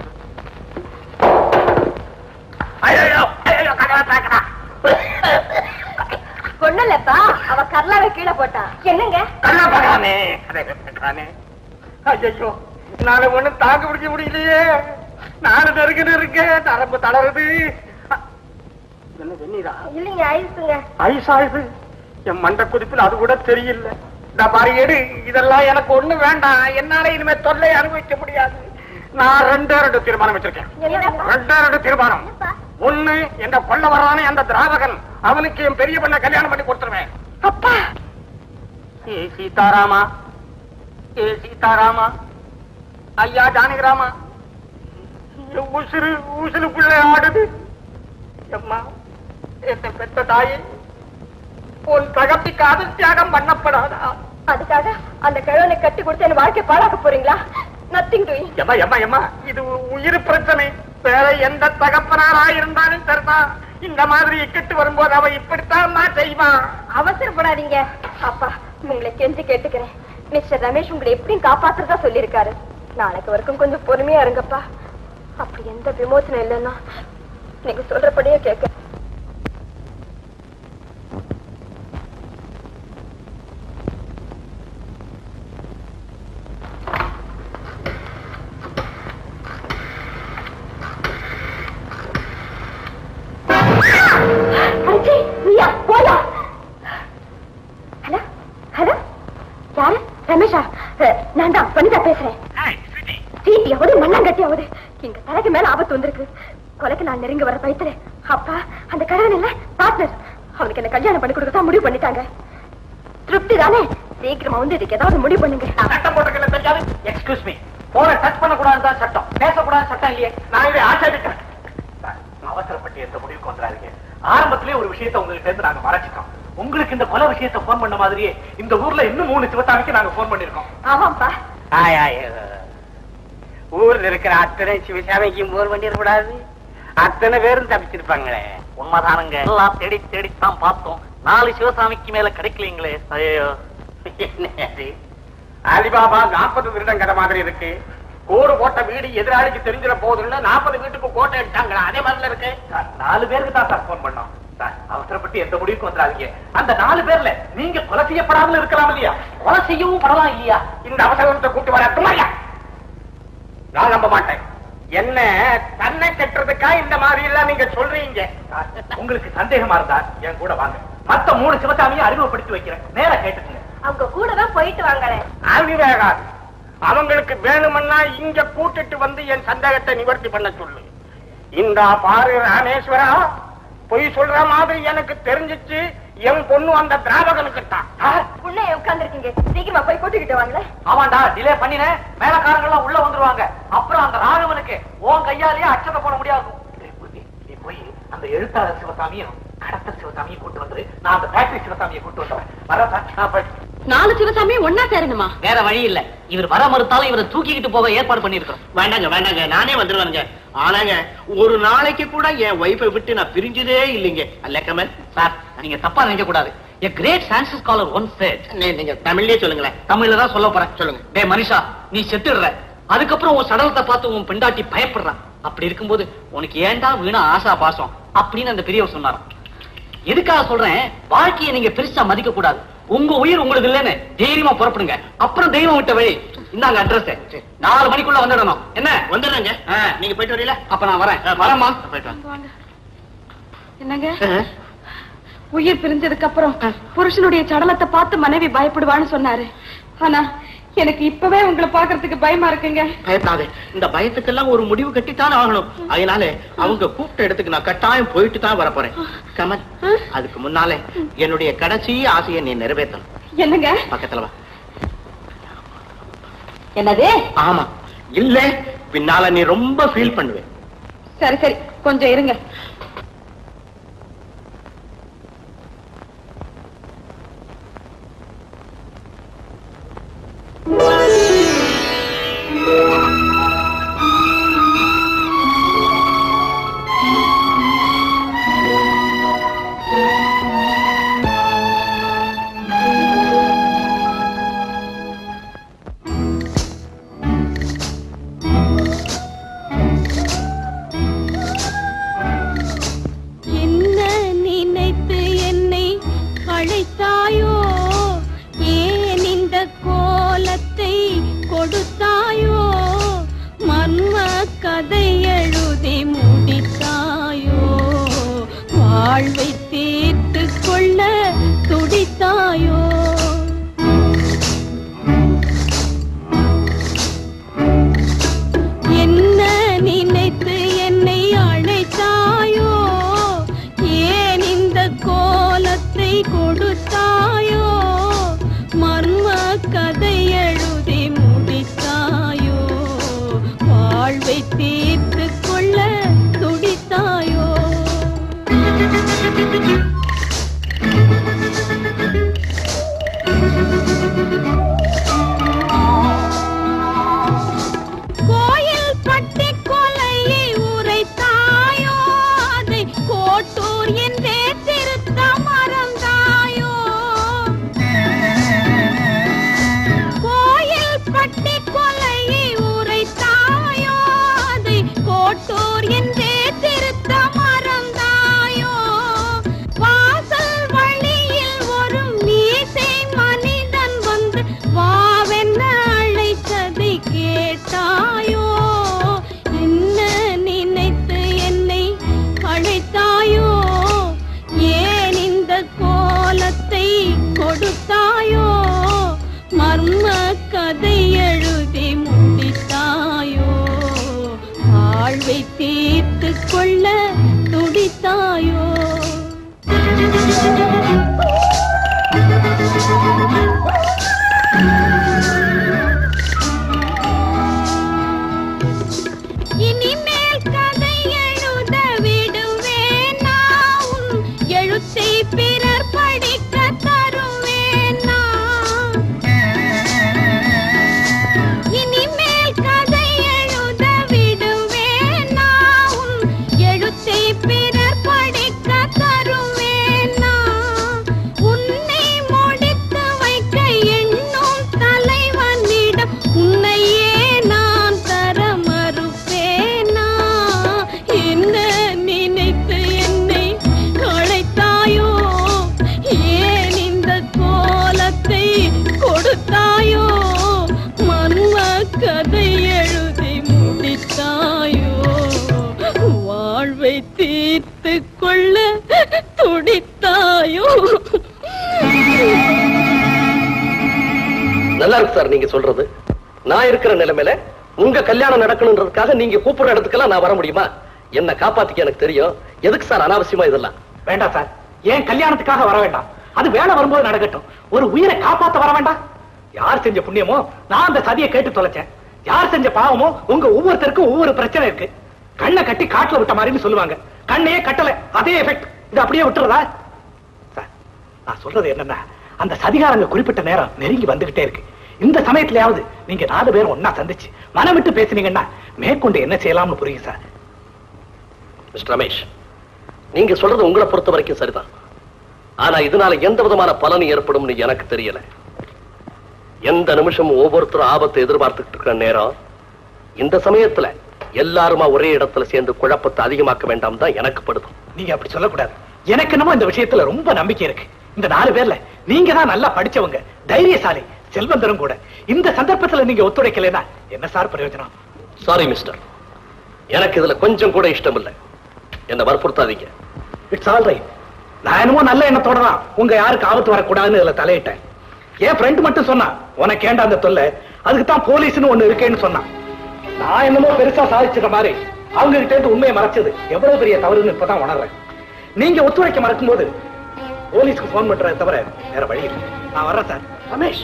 B: ஒண்ணுலப்பா அவ கர்லாவை கீழே போட்டா என்னங்க
A: கண்ணாபகானே கண்ணாபகானே ஐயோ நாளை ஒண்ணும் தாக்கு பிடிக்க முடியலையே நாலு நெருங்கிட்டு இருக்கேன் நரம்பு தளருது என்ன வெந்நீரா
B: இல்லைங்க ஐசுங்க
A: ஐசாயுது என் மண்ட குறிப்பில் அது கூட தெரியல நான் பாரு எடு இதெல்லாம் எனக்கு ஒண்ணு வேண்டாம் என்னால இனிமே தொல்லை அனுபவிக்க முடியாது நான் ரெண்டே ரெண்டு தீர்மானம் வச்சிருக்கேன் ரெண்டே ரெண்டு தீர்மானம் ஒண்ணு என்ற கொல்ல வரானே அந்த திராவகன் அவனுக்கு என் பெரிய பண்ண கல்யாணம் பண்ணி கொடுத்துருவேன் அப்பா ஏ சீதாராமா ஏ சீதாராமா ஐயா ஜானகிராமா என் உசுறு உசுருக்குள்ள ஆடுது அம்மா என்ன பெத்த தாயே உன் தகப்பிக்கு அது தியாகம் பண்ணப்படாதா
B: அதுக்காக அந்த கிழவனை கட்டி கொடுத்து என் வாழ்க்கை பாழாக்க போறீங்களா நத்திங் டூயிங்
A: எம்மா எம்மா எம்மா இது உயிர் பிரச்சனை வேற எந்த தகப்பனாரா இருந்தாலும் சரிதான் இந்த மாதிரி இக்கட்டு வரும்போது அவ இப்படித்தான் நான் செய்வான்
B: அவசரப்படாதீங்க அப்பா உங்களை கெஞ்சி கேட்டுக்கிறேன் மிஸ்டர் ரமேஷ் உங்களை எப்படியும் காப்பாத்துறதா சொல்லியிருக்காரு நாளைக்கு வரைக்கும் கொஞ்சம் பொறுமையா இருங்கப்பா அப்படி எந்த விமோசனம் இல்லைன்னா நீங்க சொல்றபடியே கேட்க அடிச்சி, நீயா போயா ஹலோ ஹலோ யாரு ரமேஷா அஹ், நான் தான் வனிதா பேசுறேன் சீட்டியாவது மண்ணாங்கட்டியாவது எங்க தலைக்கு மேல ஆபத்து வந்திருக்கு கொலைக்கு நான் நெருங்க வர பயத்துல அப்பா அந்த கடவுள் இல்ல பார்ட்னர் அவனுக்கு என்ன கல்யாணம் பண்ணி கொடுக்க முடிவு பண்ணிட்டாங்க திருப்தி தானே சீக்கிரமா வந்து இதுக்கு ஏதாவது முடிவு பண்ணுங்க
A: சட்டம் போட்டுக்கல தெரியாது
P: எக்ஸ்கியூஸ் மீ போன டச் பண்ணக்கூடாது தான் சட்டம் பேசக்கூடாது சட்டம் இல்லையே
A: நான் இதை ஆட்சேபிக்கிறேன்
P: சார், அவசரப்பட்டு எந்த முடிவுக்கு வந்துடாதீங்க ஆரம்பத்திலே ஒரு விஷயத்தை உங்ககிட்ட இருந்து நாங்க மறைச்சிட்டோம் உங்களுக்கு இந்த கொலை விஷயத்தை போன் பண்ண மாதிரியே இந்த ஊர்ல இன்னும் மூணு சிவசாமிக்கு நாங்க போன் பண்ணிருக்கோம்
B: ஆமாப்பா
A: ஆய், ஆய், ஊர்ல இருக்கிற அத்தனை சிவசாமிக்கும் போர் பண்ணிடக்கூடாது அத்தனை பேரும் தப்பிச்சிருப்பாங்களே
M: உண்மைதானுங்க எல்லாம் தேடி தேடித்தான் பார்த்தோம் நாலு சிவசாமிக்கு மேல கிடைக்கலீங்களே ஐயோ
A: என்ன அது? அலிபாபா நாற்பது வருடம் கதை மாதிரி இருக்கு கோடு போட்ட வீடு எதிராளிக்கு தெரிஞ்சிட போதுன்னு நாற்பது வீட்டுக்கு கோட்டை எடுத்தாங்களா அதே மாதிரில இருக்கு
P: சார், நாலு பேருக்கு தான் சார் போன் பண்ணோம் சார் அவசரப்பட்டு எந்த முடிவுக்கு வந்துடாதீங்க அந்த நாலு பேர்ல நீங்க கொலை செய்யப்படாமல் இருக்கலாம் இல்லையா
M: கொலை செய்யவும் படலாம் இல்லையா
A: இந்த அவசரத்தை கூட்டி வர துணையா நான் நம்ப மாட்டேன் என்ன தன்னை கட்டுறதுக்கா இந்த மாதிரி எல்லாம் நீங்க சொல்றீங்க
P: சார், உங்களுக்கு சந்தேகமா இருந்தா என் கூட வாங்க மத்த மூணு சிவசாமியை அறிமுகப்படுத்தி வைக்கிறேன் நேரா கேட்டுக்குங்க
B: அவங்க கூட தான் போயிட்டு வாங்களேன்
A: அறிவேகாது அவங்களுக்கு வேணுமன்னா இங்க கூட்டிட்டு வந்து என் சந்தேகத்தை நிவர்த்தி பண்ண சொல்லு இந்த பாரு ராமேஸ்வரா பொய் சொல்ற மாதிரி எனக்கு தெரிஞ்சிச்சு என் பொண்ணு அந்த திராவகனுக்கு தான்
B: உள்ள உட்கார்ந்துருக்கீங்க சீக்கிரமா போய் கூட்டிக்கிட்டு வாங்களேன்
P: ஆமாண்டா டிலே பண்ணின மேலக்காரங்க எல்லாம் உள்ள வந்துருவாங்க அப்புறம் அந்த ராகவனுக்கு உன் கையாலேயே அச்சத்தை போட முடியாது டேய் புத்தி, நீ போய் அந்த எழுத்தாளர் சிவசாமியும் கடத்தல் சிவசாமியும் கூட்டு வந்துரு நான் அந்த ஃபேக்டரி சிவசாமியை கூட்டு வந்துடுறேன் வரேன் சார் நான் போய்
C: நாலு சிவசாமி ஒன்னா சேரணுமா
M: வேற வழி இல்ல இவர் வர மறுத்தாலும் இவரை தூக்கிக்கிட்டு போக ஏற்பாடு பண்ணிருக்கோம்
D: வேண்டாங்க வேண்டாங்க நானே வந்துருவானுங்க ஆனாங்க ஒரு நாளைக்கு கூட என் ஒய்ஃபை விட்டு நான் பிரிஞ்சதே இல்லைங்க அல்ல கமல்
M: சார் நீங்க தப்பா நினைக்க கூடாது a great science scholar once said
D: நீங்க தமிழ்லயே சொல்லுங்களேன்
M: தமிழ்ல தான் சொல்ல போறேன்
D: சொல்லுங்க.
M: டேய் மனிஷா நீ செத்துடுற அதுக்கப்புறம் உன் சடலத்தை பார்த்து உன் பெண்டாட்டி பயப்படுறான் அப்படி இருக்கும்போது உனக்கு ஏன்டா வீணா ஆசா பாசம் அப்படின்னு அந்த பெரியவர் சொன்னாராம் எதுக்காக சொல்றேன் வாழ்க்கையை நீங்க பெருசா மதிக்க கூடாது உங்க உயிர் உங்களுக்கு இல்லைன்னு தைரியமா புறப்படுங்க அப்புறம் தெய்வம் விட்ட வழி இந்தாங்க அட்ரஸ் நாலு மணிக்குள்ள வந்துடணும் என்ன
D: வந்துடுறேங்க
M: ஆ.
D: நீங்க போயிட்டு வரீங்களா
M: அப்ப நான் வரேன் வரேம்மா
D: போயிட்டு வாங்க
C: வாங்க. என்னங்க உயிர் பிரிஞ்சதுக்கு அப்புறம் புருஷனுடைய சடலத்தை பார்த்து மனைவி பயப்படுவான்னு சொன்னாரு ஆனா எனக்கு இப்பவே உங்களை பாக்குறதுக்கு பயமா இருக்குங்க
D: பயப்படாதே இந்த பயத்துக்கெல்லாம் ஒரு முடிவு கட்டித்தான் ஆகணும் அதனால அவங்க கூப்பிட்ட இடத்துக்கு நான் கட்டாயம் போயிட்டு தான் வர போறேன் கமல் அதுக்கு முன்னாலே என்னுடைய கடைசி ஆசையை நீ நிறைவேற்றணும்
C: என்னங்க
D: பக்கத்துல வா
C: என்னது
D: ஆமா இல்ல பின்னால நீ ரொம்ப ஃபீல் பண்ணுவே
C: சரி சரி கொஞ்சம் இருங்க
N: என்ன நினைத்து என்னை அழைத்தாயோ ஏன் இந்த கோலத்தை கொடுத்தாயோ மன்ம கதை எழுதி முடித்தாயோ வாழ்வை தீர்த்து கொள்ள துடித்தாயோ என்ன நினைத்து என்னை அழைத்தாயோ ஏன் இந்த கோலத்தை கொடுத்தாயோ மர்ம கதை எழுதி முடித்தாயோ வாழ்வை தீர்த்து கொள்ள துடித்தாயோ கோயில் பட்டி கொலையை உரைத்தாயோ அதை கோட்டூர் என்றே திருத்த மறந்தாயோ கோயில் பட்டி கொலையை உரைத்தாயோ அதை கோட்டூர் என்றே திருத்த மறந்தாயோ வாசல் வழியில் ஒரு மீசை மனிதன் வந்து வாவென்ன அழைத்ததை கேட்டாயோ என்ன நினைத்து என்னை அழைத்தாயோ ஏன் இந்த கோலத்தை கொடுத்தாயோ மர்ம கதை எழுதி முடித்தாயோ வாழ்வை தீர்த்து கொள்ள துடித்தாயோ
Q: நல்லா இருக்கு சார் நீங்க சொல்றது நான் இருக்கிற நிலைமையில உங்க கல்யாணம் நடக்கணுன்றதுக்காக நீங்க கூப்பிடுற இடத்துக்கெல்லாம் நான் வர முடியுமா என்ன காப்பாத்திக்க எனக்கு தெரியும் எதுக்கு சார் அனாவசியமா இதெல்லாம்
P: வேண்டாம் சார் ஏன் கல்யாணத்துக்காக வர வேண்டாம் அது வேலை வரும்போது நடக்கட்டும் ஒரு உயிரை காப்பாத்த வர வேண்டாம் யார் செஞ்ச புண்ணியமோ நான் அந்த சதியை கேட்டு தொலைச்சேன் யார் செஞ்ச பாவமோ உங்க ஒவ்வொருத்தருக்கும் ஒவ்வொரு பிரச்சனை இருக்கு கண்ணை கட்டி காட்டுல விட்ட மாதிரின்னு சொல்லுவாங்க கண்ணையே கட்டல அதே எஃபெக்ட் இது அப்படியே விட்டுறதா சார் நான் சொல்றது என்னன்னா அந்த சதிகாரங்க குறிப்பிட்ட நேரம் நெருங்கி வந்துகிட்டே இருக்கு இந்த சமயத்திலயாவது நீங்க நாலு பேரும் ஒன்னா சந்திச்சு மனம் விட்டு பேசுனீங்கன்னா மேற்கொண்டு என்ன செய்யலாம்னு புரியுது சார்
Q: மிஸ்டர் ரமேஷ் நீங்க சொல்றது உங்களை பொறுத்த வரைக்கும் சரிதான் ஆனா இதனால எந்த விதமான பலன் ஏற்படும்னு எனக்கு தெரியல எந்த நிமிஷமும் ஒவ்வொருத்தரும் ஆபத்தை எதிர்பார்த்துட்டு இருக்கிற நேரம் இந்த சமயத்துல எல்லாருமா ஒரே இடத்துல சேர்ந்து குழப்பத்தை அதிகமாக்க வேண்டாம் தான் எனக்கு படுது
P: நீங்க அப்படி சொல்லக்கூடாது எனக்கு என்னமோ இந்த விஷயத்துல ரொம்ப நம்பிக்கை இருக்கு இந்த நாலு பேர்ல நீங்க தான் நல்லா படிச்சவங்க தைரியசாலி செல்வந்தரும் கூட இந்த சந்தர்ப்பத்துல நீங்க ஒத்துழைக்கலைன்னா என்ன சார் பிரயோஜனம்
Q: சாரி மிஸ்டர் எனக்கு இதுல கொஞ்சம் கூட இஷ்டம் இல்ல என்ன வற்புறுத்தாதீங்க
P: இட்ஸ் ஆல் ரைட் நான் என்னமோ நல்ல எண்ணத்தோட தான் உங்க யாருக்கு ஆபத்து வரக்கூடாதுன்னு இதுல தலையிட்டேன் என் ஃப்ரெண்ட் மட்டும் சொன்னா உனக்கு ஏண்டா அந்த தொல்லை அதுக்கு தான் போலீஸ்னு ஒண்ணு இருக்கேன்னு சொன்னான் நான் என்னமோ பெருசா சாதிச்சிட்ட மாதிரி அவங்க கிட்ட இருந்து உண்மையை மறைச்சது எவ்வளவு பெரிய தவறுன்னு இப்பதான் உணர்றேன் நீங்க ஒத்துழைக்க மறக்கும் போது போலீஸ்க்கு போன் பண்றதை தவிர வேற வழி இல்லை நான் வர்றேன் சார்
Q: ரமேஷ்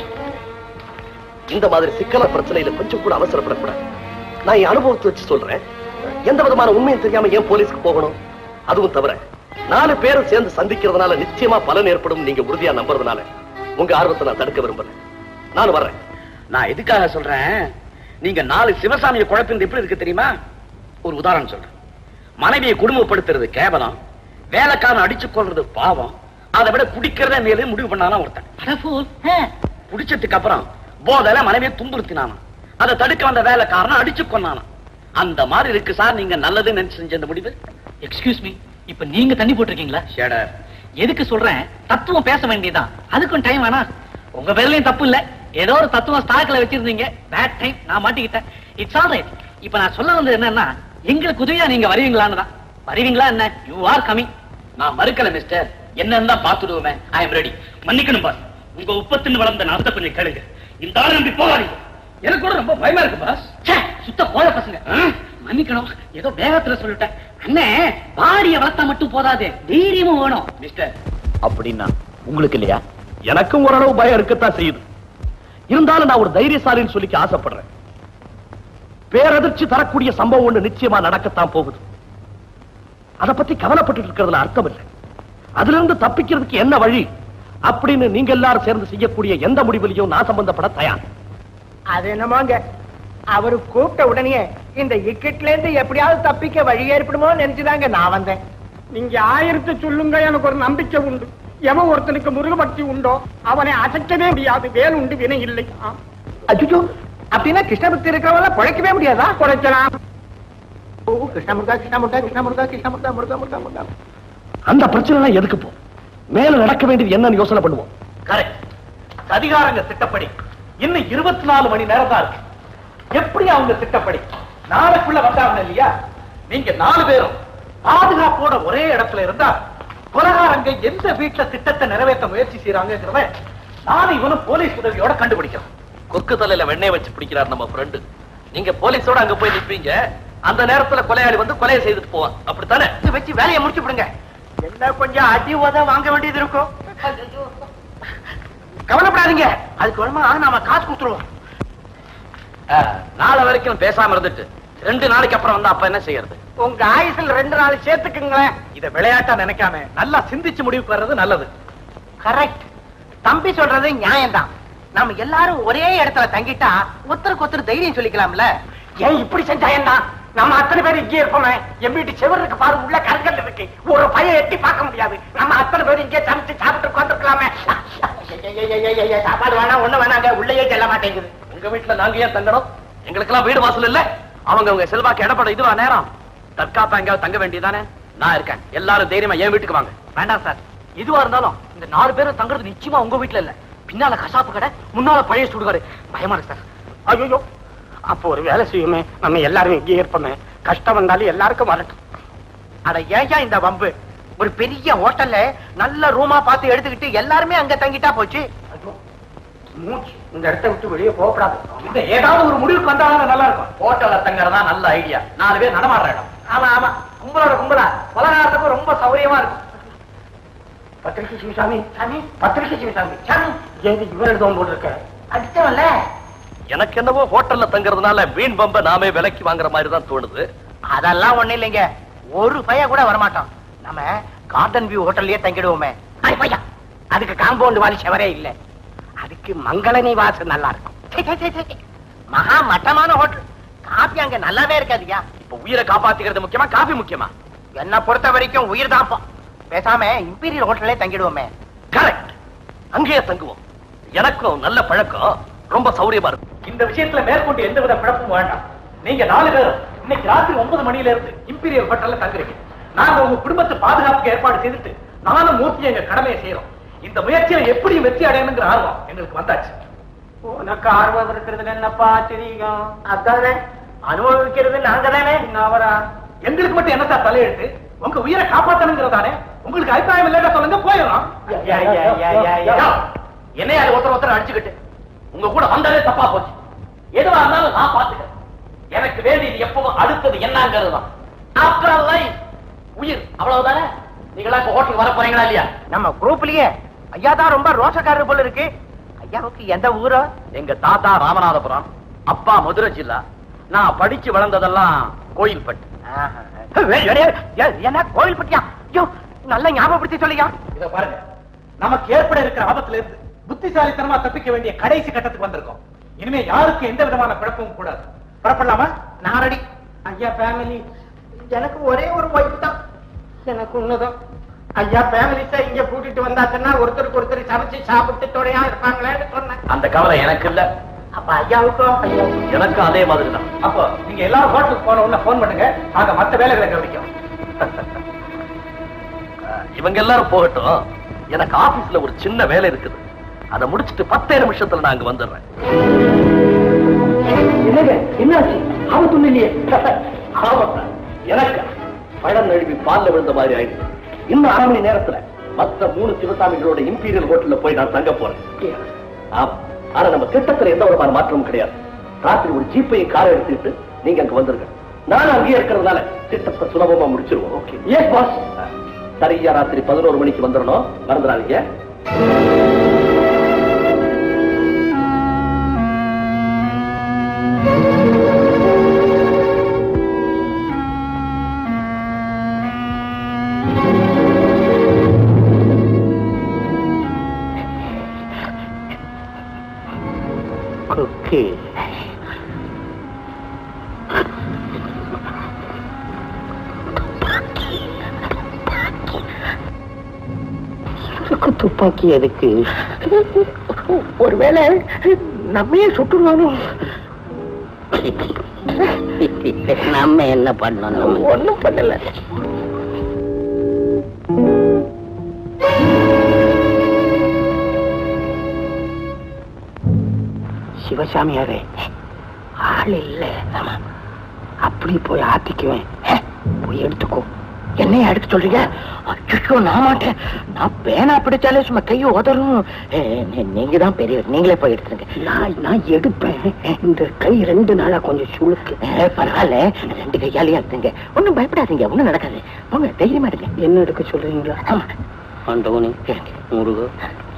Q: இந்த மாதிரி சிக்கல பிரச்சனையில கொஞ்சம் கூட அவசரப்படக்கூடாது நான் என் அனுபவத்தை வச்சு சொல்றேன் எந்த விதமான உண்மையும் தெரியாம ஏன் போலீஸ்க்கு போகணும் அதுவும் தவிர நாலு பேரும் சேர்ந்து சந்திக்கிறதுனால நிச்சயமா பலன் ஏற்படும் நீங்க உறுதியா நம்புறதுனால உங்க ஆர்வத்தை நான் தடுக்க விரும்புறேன் நான் வர்றேன்
K: நான் எதுக்காக சொல்றேன் நீங்க நாலு சிவசாமியை குழப்பினது எப்படி இருக்கு தெரியுமா ஒரு உதாரணம் சொல்றேன் மனைவியை குடும்பப்படுத்துறது கேவலம் வேலைக்காரன் அடிச்சு கொள்றது பாவம் அதை விட குடிக்கிறதே மேலே முடிவு பண்ணானா ஒருத்தன் குடிச்சதுக்கு அப்புறம் போதையில மனைவியை துன்புறுத்தினானா அதை தடுக்க வந்த வேலைக்காரன் அடிச்சு கொண்டானா அந்த மாதிரி இருக்கு சார் நீங்க நல்லது நினைச்சு செஞ்ச இந்த முடிவு
M: எக்ஸ்கியூஸ் மீ இப்ப நீங்க தண்ணி போட்டிருக்கீங்களா
K: ஷேடர்
M: எதுக்கு சொல்றேன் தத்துவம் பேச வேண்டியதுதான் அதுக்கும் டைம் வேணா உங்க பேர்லயும் தப்பு இல்ல ஏதோ ஒரு தத்துவம் ஸ்டாக்ல வச்சிருந்தீங்க பேட் டைம் நான் மாட்டிக்கிட்டேன் இட்ஸ் ஆல் ரைட் இப்ப நான் சொல்ல வந்தது என்னன்னா எங்களுக்கு உதவியா நீங்க வருவீங்களான்னு தான் வருவீங்களா என்ன யூ ஆர் கமிங்
K: நான் மறுக்கல மிஸ்டர் என்னன்னு தான் பாத்துடுவோமே ஐ எம் ரெடி மன்னிக்கணும் பாஸ் உங்க உப்பத்தின்னு வளர்ந்த நாத்த கொஞ்சம் கேளுங்க இந்த ஆளை நம்பி போகாதீங்க எனக்கு கூட ரொம்ப பயமா இருக்கு பாஸ்
M: ச்சே, சுத்த கோழ பசங்க மன்னிக்கணும் ஏதோ வேகத்துல சொல்லிட்டேன் அண்ணே பாடிய வளர்த்தா மட்டும் போதாது தைரியமும் வேணும்
K: மிஸ்டர் அப்படின்னா உங்களுக்கு இல்லையா
Q: எனக்கும் ஓரளவு பயம் இருக்கத்தான் செய்யுது இருந்தாலும் நான் ஒரு தைரியசாலின்னு சொல்லிக்க ஆசைப்படுறேன் பேரதிர்ச்சி தரக்கூடிய சம்பவம் ஒண்ணு நிச்சயமா நடக்கத்தான் போகுது அத பத்தி கவலைப்பட்டு இருக்கிறதுல அர்த்தம் இல்லை அதுல இருந்து தப்பிக்கிறதுக்கு என்ன வழி அப்படின்னு நீங்க எல்லாரும் சேர்ந்து செய்யக்கூடிய எந்த முடிவிலையும் நான் சம்பந்தப்பட தயார்
E: அது என்னமோங்க அவரு கூப்பிட்ட உடனே இந்த இக்கட்ல இருந்து எப்படியாவது தப்பிக்க வழி ஏற்படுமோ நினைச்சுதாங்க நான் வந்தேன்
A: நீங்க ஆயிரத்தை சொல்லுங்க எனக்கு ஒரு நம்பிக்கை உண்டு எவன் ஒருத்தனுக்கு முருகபக்தி உண்டோ அவனை அசைக்கவே முடியாது வேல் உண்டு வினை இல்லை
E: அச்சுச்சோ அப்படின்னா கிருஷ்ணபக்தி இருக்கிறவங்கள குழைக்கவே முடியாதா குழைக்கலாம் ஓ கிருஷ்ணமுருகா கிருஷ்ணமுருகா கிருஷ்ணமுருகா கிருஷ்ணமுருகா முருகா முருகா முருகா
Q: அந்த பிரச்சனை எல்லாம் எதுக்கு போ மேல நடக்க வேண்டியது என்னன்னு யோசனை பண்ணுவோம்
P: கரெக்ட் அதிகாரங்க திட்டப்படி இன்னும் இருபத்தி நாலு மணி நேரம் தான் இருக்கு எப்படி அவங்க திட்டப்படி நாளைக்குள்ள வந்தாங்க இல்லையா நீங்க நாலு பேரும் பாதுகாப்போட ஒரே இடத்துல இருந்தா கொலகாரங்க எந்த வீட்டுல திட்டத்தை நிறைவேற்ற முயற்சி செய்யறாங்கிறத நானும் இவனும் போலீஸ் உதவியோட கண்டுபிடிக்கிறோம்
Q: கொக்கு தலையில வெண்ணெய் வச்சு பிடிக்கிறார் நம்ம ஃப்ரெண்டு நீங்க போலீஸோட அங்க போய் நிப்பீங்க அந்த நேரத்துல கொலையாளி வந்து கொலையை செய்துட்டு போவான் அப்படித்தானே
E: வச்சு வேலையை முடிச்சு விடுங்க என்ன கொஞ்சம் அடி உத வாங்க வேண்டியது இருக்கும் கவலைப்படாதீங்க அதுக்கு வேணுமா நாம காசு கொடுத்துருவோம்
K: நாளை வரைக்கும் பேசாம இருந்துட்டு ரெண்டு நாளைக்கு அப்புறம் வந்தா அப்ப என்ன செய்யறது
E: உங்க ஆயுசில் ரெண்டு நாள் சேர்த்துக்குங்களேன்
P: இத விளையாட்டா நினைக்காம நல்லா சிந்திச்சு முடிவுக்கு வர்றது நல்லது
E: கரெக்ட் தம்பி சொல்றது நியாயம்தான் நாம எல்லாரும் ஒரே இடத்துல தங்கிட்டா ஒருத்தருக்கு ஒருத்தர் தைரியம் சொல்லிக்கலாம்ல ஏன் இப்படி செஞ்சாயன்னா நம்ம அத்தனை பேர் இங்கே இருப்போமே என் வீட்டு செவருக்கு பாரு உள்ள கருங்கல் இருக்கு ஒரு பையன் எட்டி பார்க்க முடியாது நம்ம அத்தனை பேர் இங்கே சமைச்சு சாப்பிட்டு உட்காந்துருக்கலாமே சாப்பாடு வேணாம் ஒண்ணு வேணாங்க உள்ளேயே செல்ல மாட்டேங்குது
Q: உங்க வீட்டுல நாங்க ஏன் தங்கணும் எங்களுக்கெல்லாம் வீடு வாசல் இல்ல அவங்க அவங்க செல்வாக்கு இடப்பட இதுவா நேரம் தற்காப்பா எங்கேயாவது தங்க வேண்டியதானே நான் இருக்கேன் எல்லாரும் தைரியமா என் வீட்டுக்கு வாங்க
M: வேண்டாம் சார் எதுவா இருந்தாலும் இந்த நாலு பேரும் தங்குறது நிச்சயமா உங்க வீட்டுல இல்ல பின்னால கசாப்பு கடை முன்னால பழைய சுடுகாடு பயமா இருக்கு சார்
A: ஐயோ அப்போ ஒரு வேலை செய்யுமே நம்ம எல்லாரும் இங்கே இருப்போமே கஷ்டம் வந்தாலும் எல்லாருக்கும் வரட்டும்
E: அட ஏன் இந்த வம்பு ஒரு பெரிய ஹோட்டல்ல நல்ல ரூமா பார்த்து எடுத்துக்கிட்டு எல்லாருமே அங்க தங்கிட்டா போச்சு
A: மூச்சு
M: இந்த இடத்தை விட்டு வெளியே போகக்கூடாது இந்த ஏதாவது ஒரு முடிவுக்கு வந்தாலும் நல்லா இருக்கும் ஹோட்டல்ல தங்கறதா நல்ல ஐடியா நாலு பேர் நடமாடுற இடம் ஆமா ஆமா கும்பலோட கும்பலா பலகாரத்துக்கும் ரொம்ப சௌகரியமா இருக்கும் பத்திரிகை சிவசாமி சாமி பத்திரிகை சிவசாமி சாமி ஏது இவன் எழுதவும் போட்டு இருக்க அடிச்சவன்ல
Q: எனக்கு என்னவோ ஹோட்டல்ல தங்குறதுனால வீண் பம்ப நாமே விலைக்கு வாங்குற மாதிரி தான் தோணுது
D: அதெல்லாம் ஒண்ணு இல்லைங்க ஒரு பைய கூட வரமாட்டோம் நம்ம கார்டன் வியூ ஹோட்டல்லயே தங்கிடுவோமே ஐ பையா அதுக்கு காம்பவுண்ட் வாலி செவரே இல்ல அதுக்கு மங்கள நிவாசம் நல்லா இருக்கும் சே, சே, சே, சே. மகா மட்டமான ஹோட்டல் காபி அங்க நல்லாவே இருக்காதுயா
Q: இப்ப உயிரை காப்பாத்திக்கிறது முக்கியமா காபி முக்கியமா
D: என்ன பொறுத்த வரைக்கும் உயிர் தான் பேசாம இம்பீரியல் ஹோட்டல்லே தங்கிடுவோமே
Q: கரெக்ட் அங்கேயே தங்குவோம் எனக்கும் நல்ல பழக்கம் ரொம்ப சௌரியமா இருக்கும்
M: இந்த விஷயத்துல மேற்கொண்டு எந்த வித குழப்பமும் வேண்டாம் நீங்க நாலு பேரும் இன்னைக்கு ராத்திரி ஒன்பது மணியில இருந்து இம்பீரியல் ஹோட்டல்ல தங்குறீங்க நாங்க உங்க குடும்பத்து பாதுகாப்புக்கு ஏற்பாடு செய்துட்டு நானும் மூர்த்தி எங்க கடமையை செய்யறோம் இந்த முயற்சியில எப்படி வெற்றி அடையணுங்கிற ஆர்வம் எங்களுக்கு வந்தாச்சு
D: உனக்கு ஆர்வம் இருக்கிறதுல என்னப்பா தெரியும் அதானே அனுபவிக்கிறது நாங்க தானே அவரா
M: எங்களுக்கு மட்டும் என்ன சார் தலையெழுத்து உங்க உயிரை காப்பாத்தணுங்கிறதானே உங்களுக்கு அபிப்பிராயம் இல்லைன்னா சொல்லுங்க போயிடலாம்
Q: என்னையா அது ஒருத்தர் ஒருத்தர் அடிச்சுக்கிட்டு உங்க கூட வந்ததே தப்பா போச்சு எதுவா இருந்தாலும் நான் பாத்துக்கிறேன் எனக்கு வேண்டியது எப்பவும் அடுத்தது என்னங்கிறது தான் ஆஃப்டர் லைஃப் உயிர் அவ்வளவுதானே நீங்களா இப்ப ஹோட்டலுக்கு வர போறீங்களா இல்லையா
D: நம்ம குரூப்லயே ஐயா தான் ரொம்ப ரோஷக்காரர் போல இருக்கு ஐயாவுக்கு எந்த ஊரோ
Q: எங்க தாத்தா ராமநாதபுரம் அப்பா மதுரை ஜில்லா நான் படிச்சு வளர்ந்ததெல்லாம் கோயில்பட்டு
D: என்ன கோவில் பட்டியா ஐயோ நல்ல ஞாபகப்படுத்தி சொல்லியா
M: இத பாருங்க நமக்கு ஏற்பட இருக்கிற ஆபத்துல இருந்து புத்திசாலித்தனமா தப்பிக்க வேண்டிய கடைசி கட்டத்துக்கு வந்திருக்கோம் இனிமே யாருக்கும் எந்த விதமான குழப்பமும் கூடாது புறப்படலாமா
D: நான் ரெடி ஐயா ஃபேமிலி எனக்கு ஒரே ஒரு ஒய்ஃப் தான் எனக்கு ஒண்ணுதான் ஐயா ஃபேமிலிஸ இங்க கூட்டிட்டு வந்தாச்சுன்னா ஒருத்தருக்கு ஒருத்தர் சமைச்சு சாப்பிட்டு துணையா இருப்பாங்களேன்னு சொன்னேன்
Q: அந்த கவலை எனக்கு இல்ல
D: அப்ப ஐயாவுக்கும் ஐயாவுக்கும்
Q: எனக்கு அதே மாதிரி தான்
M: அப்போ நீங்க எல்லாரும் ஹோட்டலுக்கு போன உடனே போன் பண்ணுங்க நாங்க மத்த வேலைகளை கவனிக்கிறோம்
Q: இவங்க எல்லாரும் போகட்டும் எனக்கு ஆபீஸ்ல ஒரு சின்ன வேலை இருக்குது அதை முடிச்சிட்டு பத்தே நிமிஷத்துல நான் அங்க வந்துடுறேன்
M: என்னங்க என்னாச்சு ஆபத்து ஒண்ணு இல்லையே
Q: ஆமாப்பா எனக்கு பழம் நழுவி பால்ல விழுந்த மாதிரி ஆயிடுச்சு இன்னும் அரை மணி நேரத்துல மத்த மூணு சிவசாமிகளோட இம்பீரியல் ஹோட்டல்ல போய் நான் தங்க போறேன் ஆமா ஆனா நம்ம திட்டத்துல எந்த விதமான மாற்றமும் கிடையாது ராத்திரி ஒரு ஜீப்பையும் காரை எடுத்துக்கிட்டு நீங்க அங்க வந்துருங்க நானும் அங்கேயே இருக்கிறதுனால திட்டத்தை சுலபமா முடிச்சிருவோம் ஓகே
M: எஸ் பாஸ்
Q: சரியா ராத்திரி பதினோரு மணிக்கு வந்துடணும் மறந்துடாதீங்க
D: குக்கி துப்பாக்கி எதுக்கு ஒருவேளை நம்மையே சுட்டுருவானோ நம்ம என்ன பண்ணணும் ஒண்ணும் பண்ணல சிவசாமியாரே ஆள் இல்ல அப்படி போய் ஆத்திக்குவேன் போய் எடுத்துக்கோ என்னைய எடுக்க சொல்றீங்க அச்சோ நான் மாட்டேன் நான் பேனா பிடிச்சாலே சும்மா கையை உதறும் ஏ, நீ- நீங்க தான் பெரியவர் நீங்களே போய் எடுத்துருங்க நான் நான் எடுப்பேன் இந்த கை ரெண்டு நாளா கொஞ்சம் சுளுக்கு ஏ, பரவாயில்ல ரெண்டு கையாலேயே எடுத்துங்க ஒண்ணும் பயப்படாதீங்க ஒண்ணும் நடக்காது உங்க தைரியமா எடுங்க என்ன எடுக்க சொல்றீங்களா ஆமா ஆண்டவனே முருக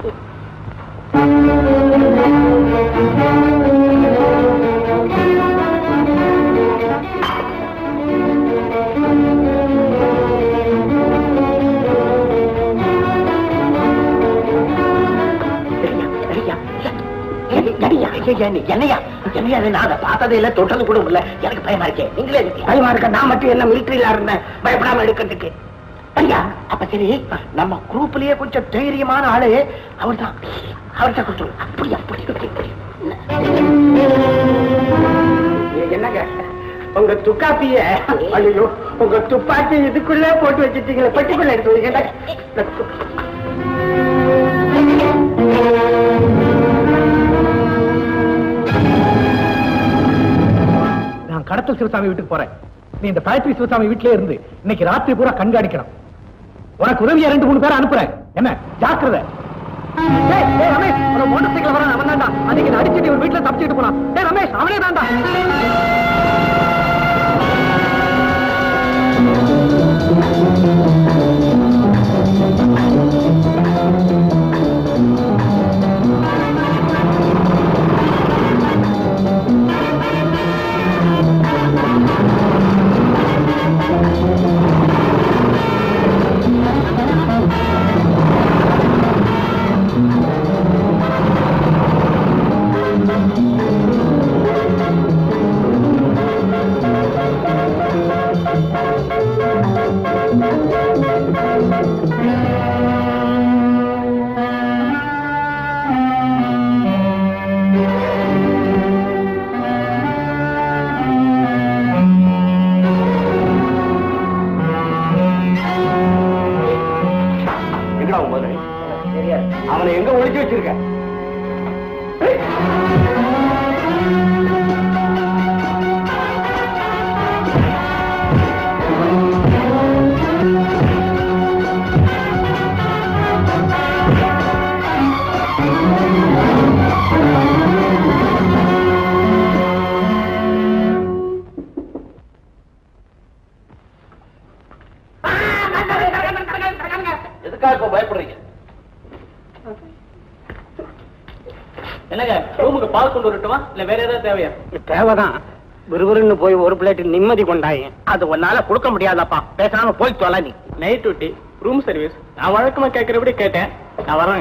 D: என்னையா என்னையா என்னையா நான் அதை பார்த்ததே இல்ல தொட்டது கூட இல்ல எனக்கு பயமா இருக்கே நீங்களே எதுக்கு பயமா இருக்க நான் மட்டும் என்ன மிலிட்டரியில இருந்தேன் பயப்படாம எடுக்கிறதுக்கு ஐயா அப்ப சரி நம்ம குரூப்லயே கொஞ்சம் தைரியமான ஆளு அவர்தான் அவர்கிட்ட கொடுத்து அப்படி அப்படி அப்படி, அப்படி என்னங்க உங்க துப்பாக்கிய ஐயோ உங்க துப்பாக்கி இதுக்குள்ள போட்டு வச்சிட்டீங்களே பெட்டிக்குள்ள எடுத்து வைங்க
P: நான் கடத்தல் சிவசாமி வீட்டுக்கு போறேன் நீ இந்த பயத்ரி சிவசாமி வீட்டிலே இருந்து இன்னைக்கு ராத்திரி பூரா கண்காணிக்கணும் உனக்கு உதவியா ரெண்டு மூணு பேரை அனுப்புறேன் என்ன ஜாக்கிரதை
M: டேய், டேய், ரமேஷ் அவன் மோட்டார் சைக்கிள் வரான் அவன் தான்டா அன்னைக்கு நான் அடிச்சுட்டு இவர் வீட்டுல தப்பிச்சுட்டு போனான் டேய் ரமேஷ் அவனே தான்டா
J: எங்கடா உன் முதலாளி அவனை எங்க ஒளிச்சு வச்சிருக்க
M: எதுக்காக இப்ப பயப்படுறீங்க என்னங்க ரூமுக்கு பால் கொண்டு வரட்டுமா இல்ல வேற ஏதாவது தேவையா
K: தேவைதான் விறுவிறுன்னு போய் ஒரு பிளேட் நிம்மதி கொண்டாயே அது உன்னால கொடுக்க முடியாதப்பா பேசாம போய் தொலை நீ
M: நைட் டியூட்டி ரூம் சர்வீஸ் நான் வழக்கமா கேட்கறபடி கேட்டேன் நான் வரேன்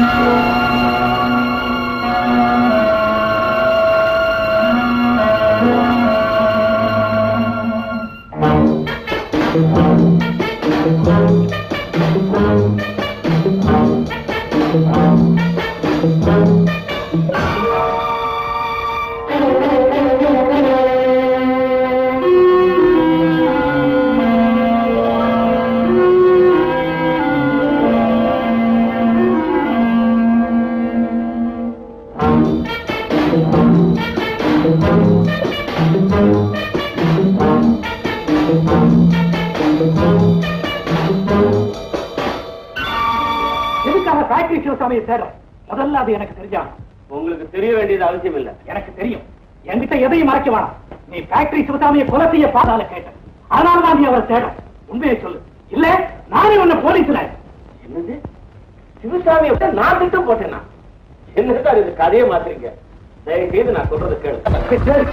P: எதுக்காக ஃபேக்டரி சிவசாமியை தேடுறோம் முதல்ல அது எனக்கு தெரிஞ்சா
J: உங்களுக்கு தெரிய வேண்டியது அவசியம் இல்ல
P: எனக்கு தெரியும் என்கிட்ட எதையும் மறைக்க வேணாம் நீ ஃபேக்டரி சிவசாமியை கொலை செய்ய பாதால கேட்ட அதனாலதான் நீ அவரை தேட உண்மையை சொல்லு இல்ல நானே உன்னை போலீஸ்ல
J: என்னது சிவசாமி விட நான் திட்டம் போட்டேனா என்ன சார் இது கதையை மாத்துறீங்க தயவு செய்து நான் சொல்றது கேளு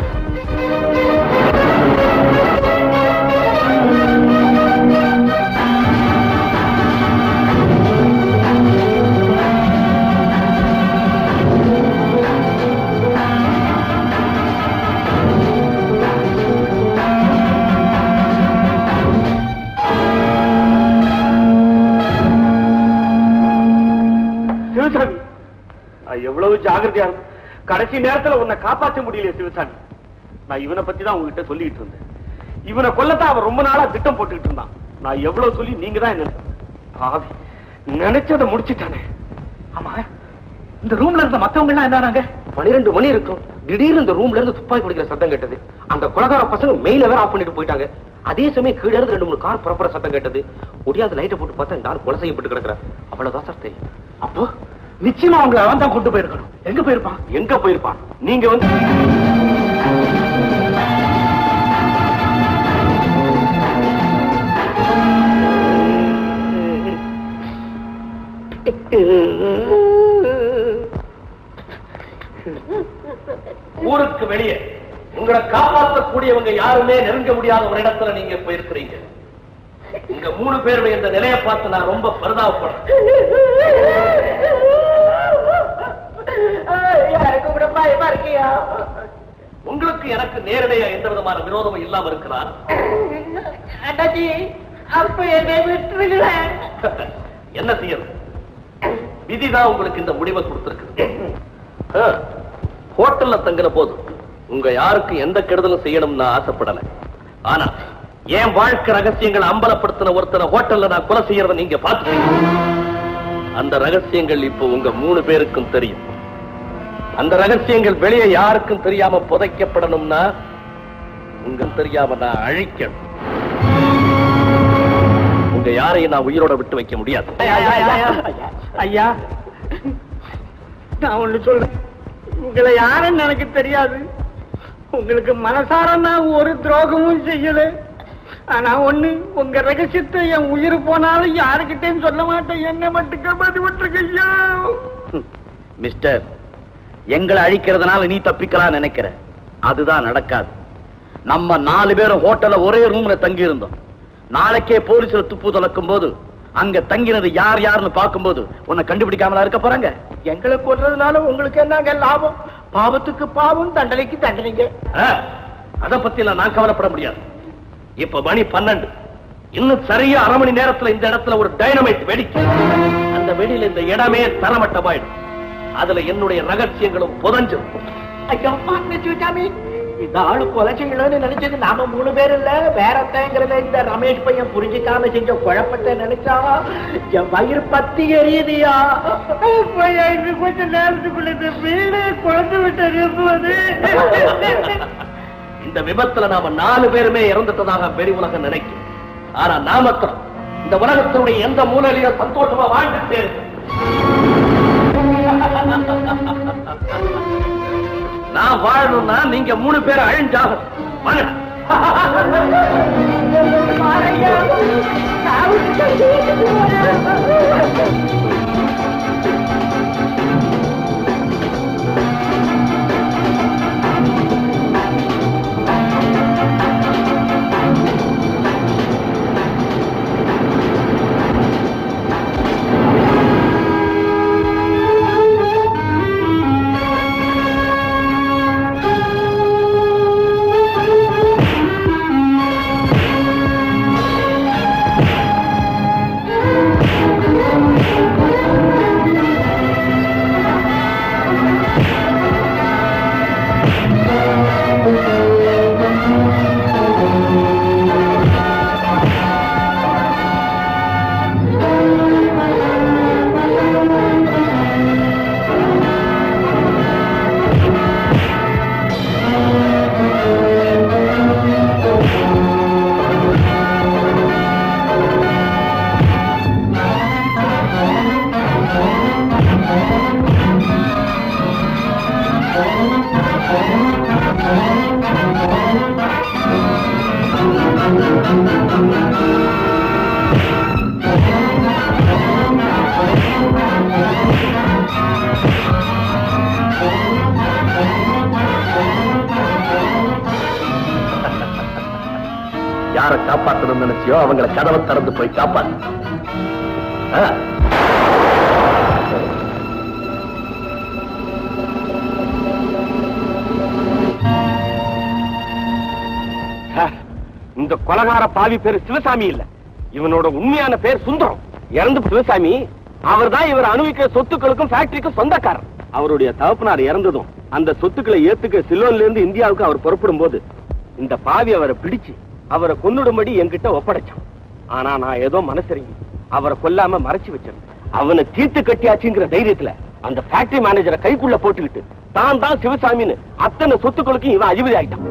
J: சிவசாமி நான் எவ்வளவு ஜாகிரதையா இருந்தேன். கடைசி நேரத்துல உன்னை காப்பாற்ற முடியல சிவசாமி நான் இவனை பத்தி தான் உங்ககிட்ட சொல்லிட்டு இருந்தேன் இவனை கொல்லத்தான் அவன் ரொம்ப நாளா திட்டம் போட்டுக்கிட்டு இருந்தான் நான் எவ்வளவு சொல்லி நீங்க தான் என்ன பாவி நினைச்சதை முடிச்சிட்டானே
P: ஆமா இந்த ரூம்ல இருந்த மத்தவங்க எல்லாம் என்னறாங்க
Q: பனிரெண்டு மணி இருக்கும் திடீர்னு இந்த ரூம்ல இருந்து துப்பாக்கி குடிக்கிற சத்தம் கேட்டது அந்த கொலகார பசங்க மெயில வேற ஆஃப் பண்ணிட்டு போயிட்டாங்க அதே சமயம் கீழே இருந்து ரெண்டு மூணு கார் புறப்புற சத்தம் கேட்டது ஒடியாத லைட்டை போட்டு பார்த்தா இந்த ஆள் கொலை செய்யப்பட்டு கிடக்குற அவ்வளவுதான் சார் தெரியும்
P: அப்போ நிச்சயமா அவங்களை அவன் தான் கொண்டு போயிருக்கணும் எங்க போயிருப்பான்
J: எங்க போயிருப்பான் நீங்க வந்து ஊருக்கு வெளியே உங்களை காப்பாற்றக்கூடியவங்க யாருமே நெருங்க முடியாத ஒரு இடத்துல நீங்க போயிருக்கிறீங்க இங்க மூணு பேருடைய இந்த நிலையை பார்த்து நான் ரொம்ப பரிதாபப்படுறேன்
K: எனக்கு கூட பயமா இருக்கியா
J: உங்களுக்கு எனக்கு நேரடியா எந்த விதமான விரோதமும் இல்லாம இருக்கலாம்
K: அண்ணாச்சி அப்ப என்னை விட்டுருங்க
J: என்ன செய்யணும் விதிதான் உங்களுக்கு இந்த முடிவை கொடுத்திருக்கு ஆ, ஹோட்டல்ல தங்குற போது உங்க யாருக்கும் எந்த கெடுதலும் செய்யணும்னு நான் ஆசைப்படல ஆனா என் வாழ்க்கை ரகசியங்களை அம்பலப்படுத்தின ஒருத்தரை ஹோட்டல்ல நான் கொலை செய்யறத நீங்க பாத்துட்டீங்க அந்த ரகசியங்கள் இப்போ உங்க மூணு பேருக்கும் தெரியும் அந்த ரகசியங்கள் வெளியே யாருக்கும் தெரியாம புதைக்கப்படணும்னா உங்க தெரியாம நான் அழிக்கணும் உங்க யாரையும் நான் உயிரோட விட்டு வைக்க முடியாது
P: ஐயா
K: நான் ஒண்ணு சொல்றேன் உங்களை யாருன்னு எனக்கு தெரியாது உங்களுக்கு மனசார நான் ஒரு துரோகமும் செய்யல ஆனா ஒண்ணு உங்க ரகசியத்தை என் உயிர் போனாலும் யாருக்கிட்டையும் சொல்ல மாட்டேன் என்ன மட்டும் காப்பாத்தி விட்டுருக்கையா
H: மிஸ்டர் எங்களை அழிக்கிறதுனால நீ தப்பிக்கலாம் நினைக்கிற அதுதான் நடக்காது நம்ம நாலு பேரும் ஹோட்டல்ல ஒரே ரூம்ல தங்கி இருந்தோம் நாளைக்கே போலீஸ்ல துப்பு துலக்கும் போது அங்க தங்கினது யார் யாருன்னு பார்க்கும்போது உன்னை கண்டுபிடிக்காமலா இருக்க போறாங்க
K: எங்களை கொல்றதுனால உங்களுக்கு என்னங்க லாபம் பாவத்துக்கு பாவம் தண்டனைக்கு தண்டனைங்க
Q: அத பத்தி எல்லாம் நான் கவலைப்பட முடியாது இப்ப மணி பன்னெண்டு இன்னும் சரியா அரை மணி நேரத்துல இந்த இடத்துல ஒரு டைனமைட் வெடிக்கும் அந்த வெடியில இந்த இடமே தரமட்டமாயிடும் அதுல என்னுடைய ரகசியங்களும் புதஞ்சிரும்
K: ஐயோ சாமி இந்த ஆளு கொலைச்சிங்களோன்னு நினைச்சது நாம மூணு பேர் இல்ல வேற ஒருத்தங்கிறத இந்த ரமேஷ் பையன் புரிஞ்சுக்காம செஞ்ச குழப்பத்தை நினைச்சா என் வயிறு பத்தி எரியுதியா கொஞ்ச நேரத்துக்குள்ள இந்த வீடு குழந்தை விட்டு இருப்பது
Q: இந்த விபத்துல நாம நாலு பேருமே இறந்துட்டதாக வெளி உலகம் நினைக்கும் ஆனா நான் மாத்திரம் இந்த உலகத்தினுடைய எந்த மூலையிலும் சந்தோஷமா வாழ்ந்துட்டே நான் வாழணும்னா நீங்க மூணு பேர் அழிஞ்சாக வாங்க யார காப்பாத்தணும்னு நினைச்சியோ அவங்கள கதவை திறந்து போய் காப்பாத்து ஆ. சார், இந்த கொலகார பாவி பேரு சிவசாமி இல்ல இவனோட உண்மையான பேர் சுந்தரம் இறந்து சிவசாமி அவர்தான் இவர் அனுபவிக்கிற சொத்துக்களுக்கும் ஃபேக்டரிக்கும் சொந்தக்காரர் அவருடைய தகப்பனார் இறந்ததும் அந்த சொத்துக்களை ஏத்துக்க சிலோன்ல இருந்து இந்தியாவுக்கு அவர் புறப்படும் போது இந்த பாவி அவரை பிடிச்சு அவரை கொன்னுடும்படி என்கிட்ட ஒப்படைச்சான் ஆனா நான் ஏதோ மனசரிங்கி அவரை கொல்லாம மறைச்சு வச்சேன் அவனை தீர்த்து கட்டியாச்சுங்கிற தைரியத்துல அந்த ஃபேக்டரி மேனேஜரை கைக்குள்ள போட்டுக்கிட்டு தான் தான் சிவசாமின்னு அத்தனை சொத்துக்களுக்கும் இவன் அதிபதி ஆயிட்டான்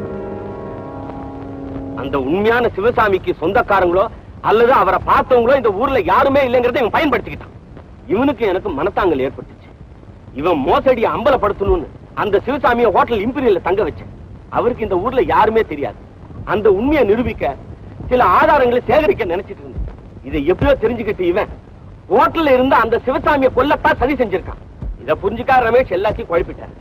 Q: அந்த உண்மையான சிவசாமிக்கு சொந்தக்காரங்களோ அல்லது அவரை பார்த்தவங்களோ இந்த ஊர்ல யாருமே இல்லைங்கிறத இவன் பயன்படுத்திக்கிட்டான் இவனுக்கு எனக்கு மனத்தாங்கல் ஏற்பட்டுச்சு இவன் மோசடியை அம்பலப்படுத்தணும்னு அந்த சிவசாமியை ஹோட்டல் இம்பீரியல்ல தங்க வச்சேன் அவருக்கு இந்த ஊர்ல யாருமே தெரியாது அந்த உண்மையை நிரூபிக்க சில ஆதாரங்களை சேகரிக்க நினைச்சிட்டு இருந்தேன் இதை எப்படியோ தெரிஞ்சுக்கிட்டு இவன் ஹோட்டல்ல இருந்த அந்த சிவசாமியை கொல்லத்தான் சதி செஞ்சிருக்கான் இத புரிஞ்சுக்கா ரமேஷ் எல்லாத்தையும் குழப்பிட்டாரு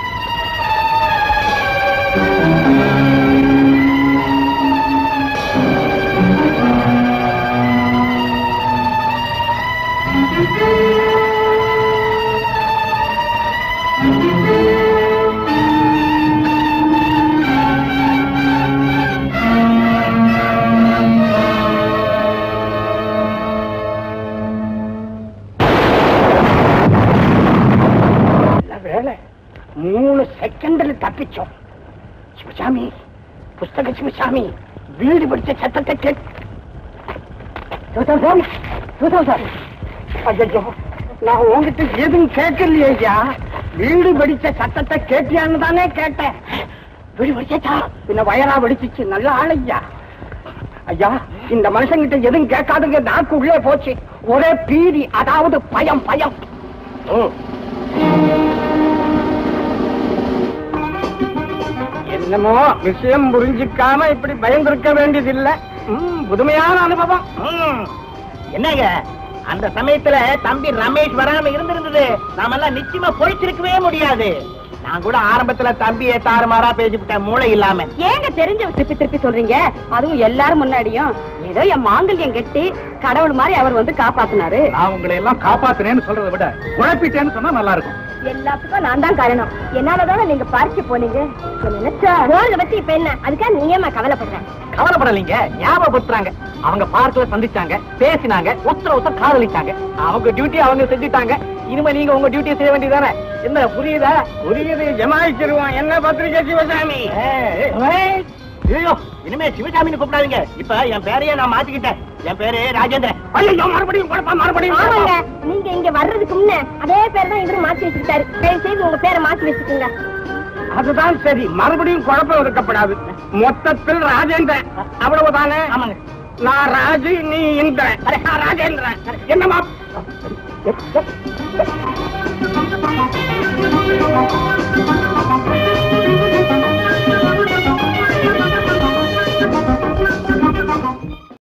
K: நல்ல வேலை மூணு செகண்ட்ல தப்பிச்சோம் சிவசாமி புஸ்தக சிவசாமி வீடு படிச்ச சத்தத்தை கேட் சிவசாமி சிவசாமி ஐயோ நான் உங்ககிட்ட எதுவும் கேட்கலையே ஐயா வீடு வெடிச்ச சத்தத்தை கேட்டியான்னு தானே கேட்டேன் வீடு வெடிச்சா பின்ன வயலா வெடிச்சிச்சு நல்ல ஆள் ஐயா ஐயா இந்த மனுஷங்கிட்ட எதுவும் கேட்காதுங்க நாக்கு உள்ளே போச்சு ஒரே பீதி அதாவது பயம் பயம்
Q: ம்.
A: என்னமோ விஷயம் புரிஞ்சுக்காம இப்படி பயந்திருக்க வேண்டியதில்லை ம், புதுமையான அனுபவம்
E: ம். என்னங்க அந்த சமயத்துல தம்பி ரமேஷ் வராம இருந்திருந்தது நாமெல்லாம் நிச்சயமா பொழிச்சிருக்கவே முடியாது நான் கூட ஆரம்பத்துல தம்பியை தாறுமாறா பேசிவிட்டேன் மூளை இல்லாம
C: ஏங்க தெரிஞ்ச திருப்பி திருப்பி சொல்றீங்க அதுவும் எல்லாரும் முன்னாடியும் ஏதோ என் மாங்கல்யம் கெட்டி கடவுள் மாதிரி அவர் வந்து காப்பாத்தினாரு
P: நான் உங்களை எல்லாம் காப்பாத்துனேன்னு சொல்றதை விட குழப்பிட்டேன்னு சொன்னா நல்லா இருக்கும்
B: எல்லாத்துக்கும் நான் தான் காரணம் என்னாலதானே நீங்க பார்க்க போனீங்க இப்ப நினைச்சா ரோல்ல வச்சு இப்ப என்ன அதுக்காக நீ ஏமா கவலைப்படுற
M: கவலைப்படலீங்க ஞாபகப்படுத்துறாங்க அவங்க பார்க்ல சந்திச்சாங்க பேசினாங்க ஒருத்தர ஒருத்தர் காதலிச்சாங்க அவங்க டியூட்டி அவங்க செஞ்சுட்டாங்க இனிமே நீங்க உங்க டியூட்டியை செய்ய வேண்டியதானே என்ன புரியுதா
A: புரியுது ஜமாயிச்சிருவான் என்ன பத்திரிகை சிவசாமி
E: ஐயோ இனிமே சிவசாமின்னு கூப்பிடாதீங்க இப்ப என் பேரையே நான் மாத்திக்கிட்டேன் என் பேரு ராஜேந்திரன்
A: ஐயோ மறுபடியும் குழப்பா மறுபடியும்
B: ஆமாங்க
A: குழப்பம்.
B: நீங்க இங்க வர்றதுக்கு முன்ன அதே பேர் தான் இவரு மாத்தி வச்சுக்கிட்டாரு தயவு செய்து உங்க பேரை மாத்தி வச்சுக்கோங்க
A: அதுதான் சரி மறுபடியும் குழப்பம் இருக்கப்படாது மொத்தத்தில் ராஜேந்திரன் அவ்வளவுதானே
E: ஆமாங்க
A: நான் ராஜு நீ இந்திரன் நான் ராஜேந்திரன் என்னமா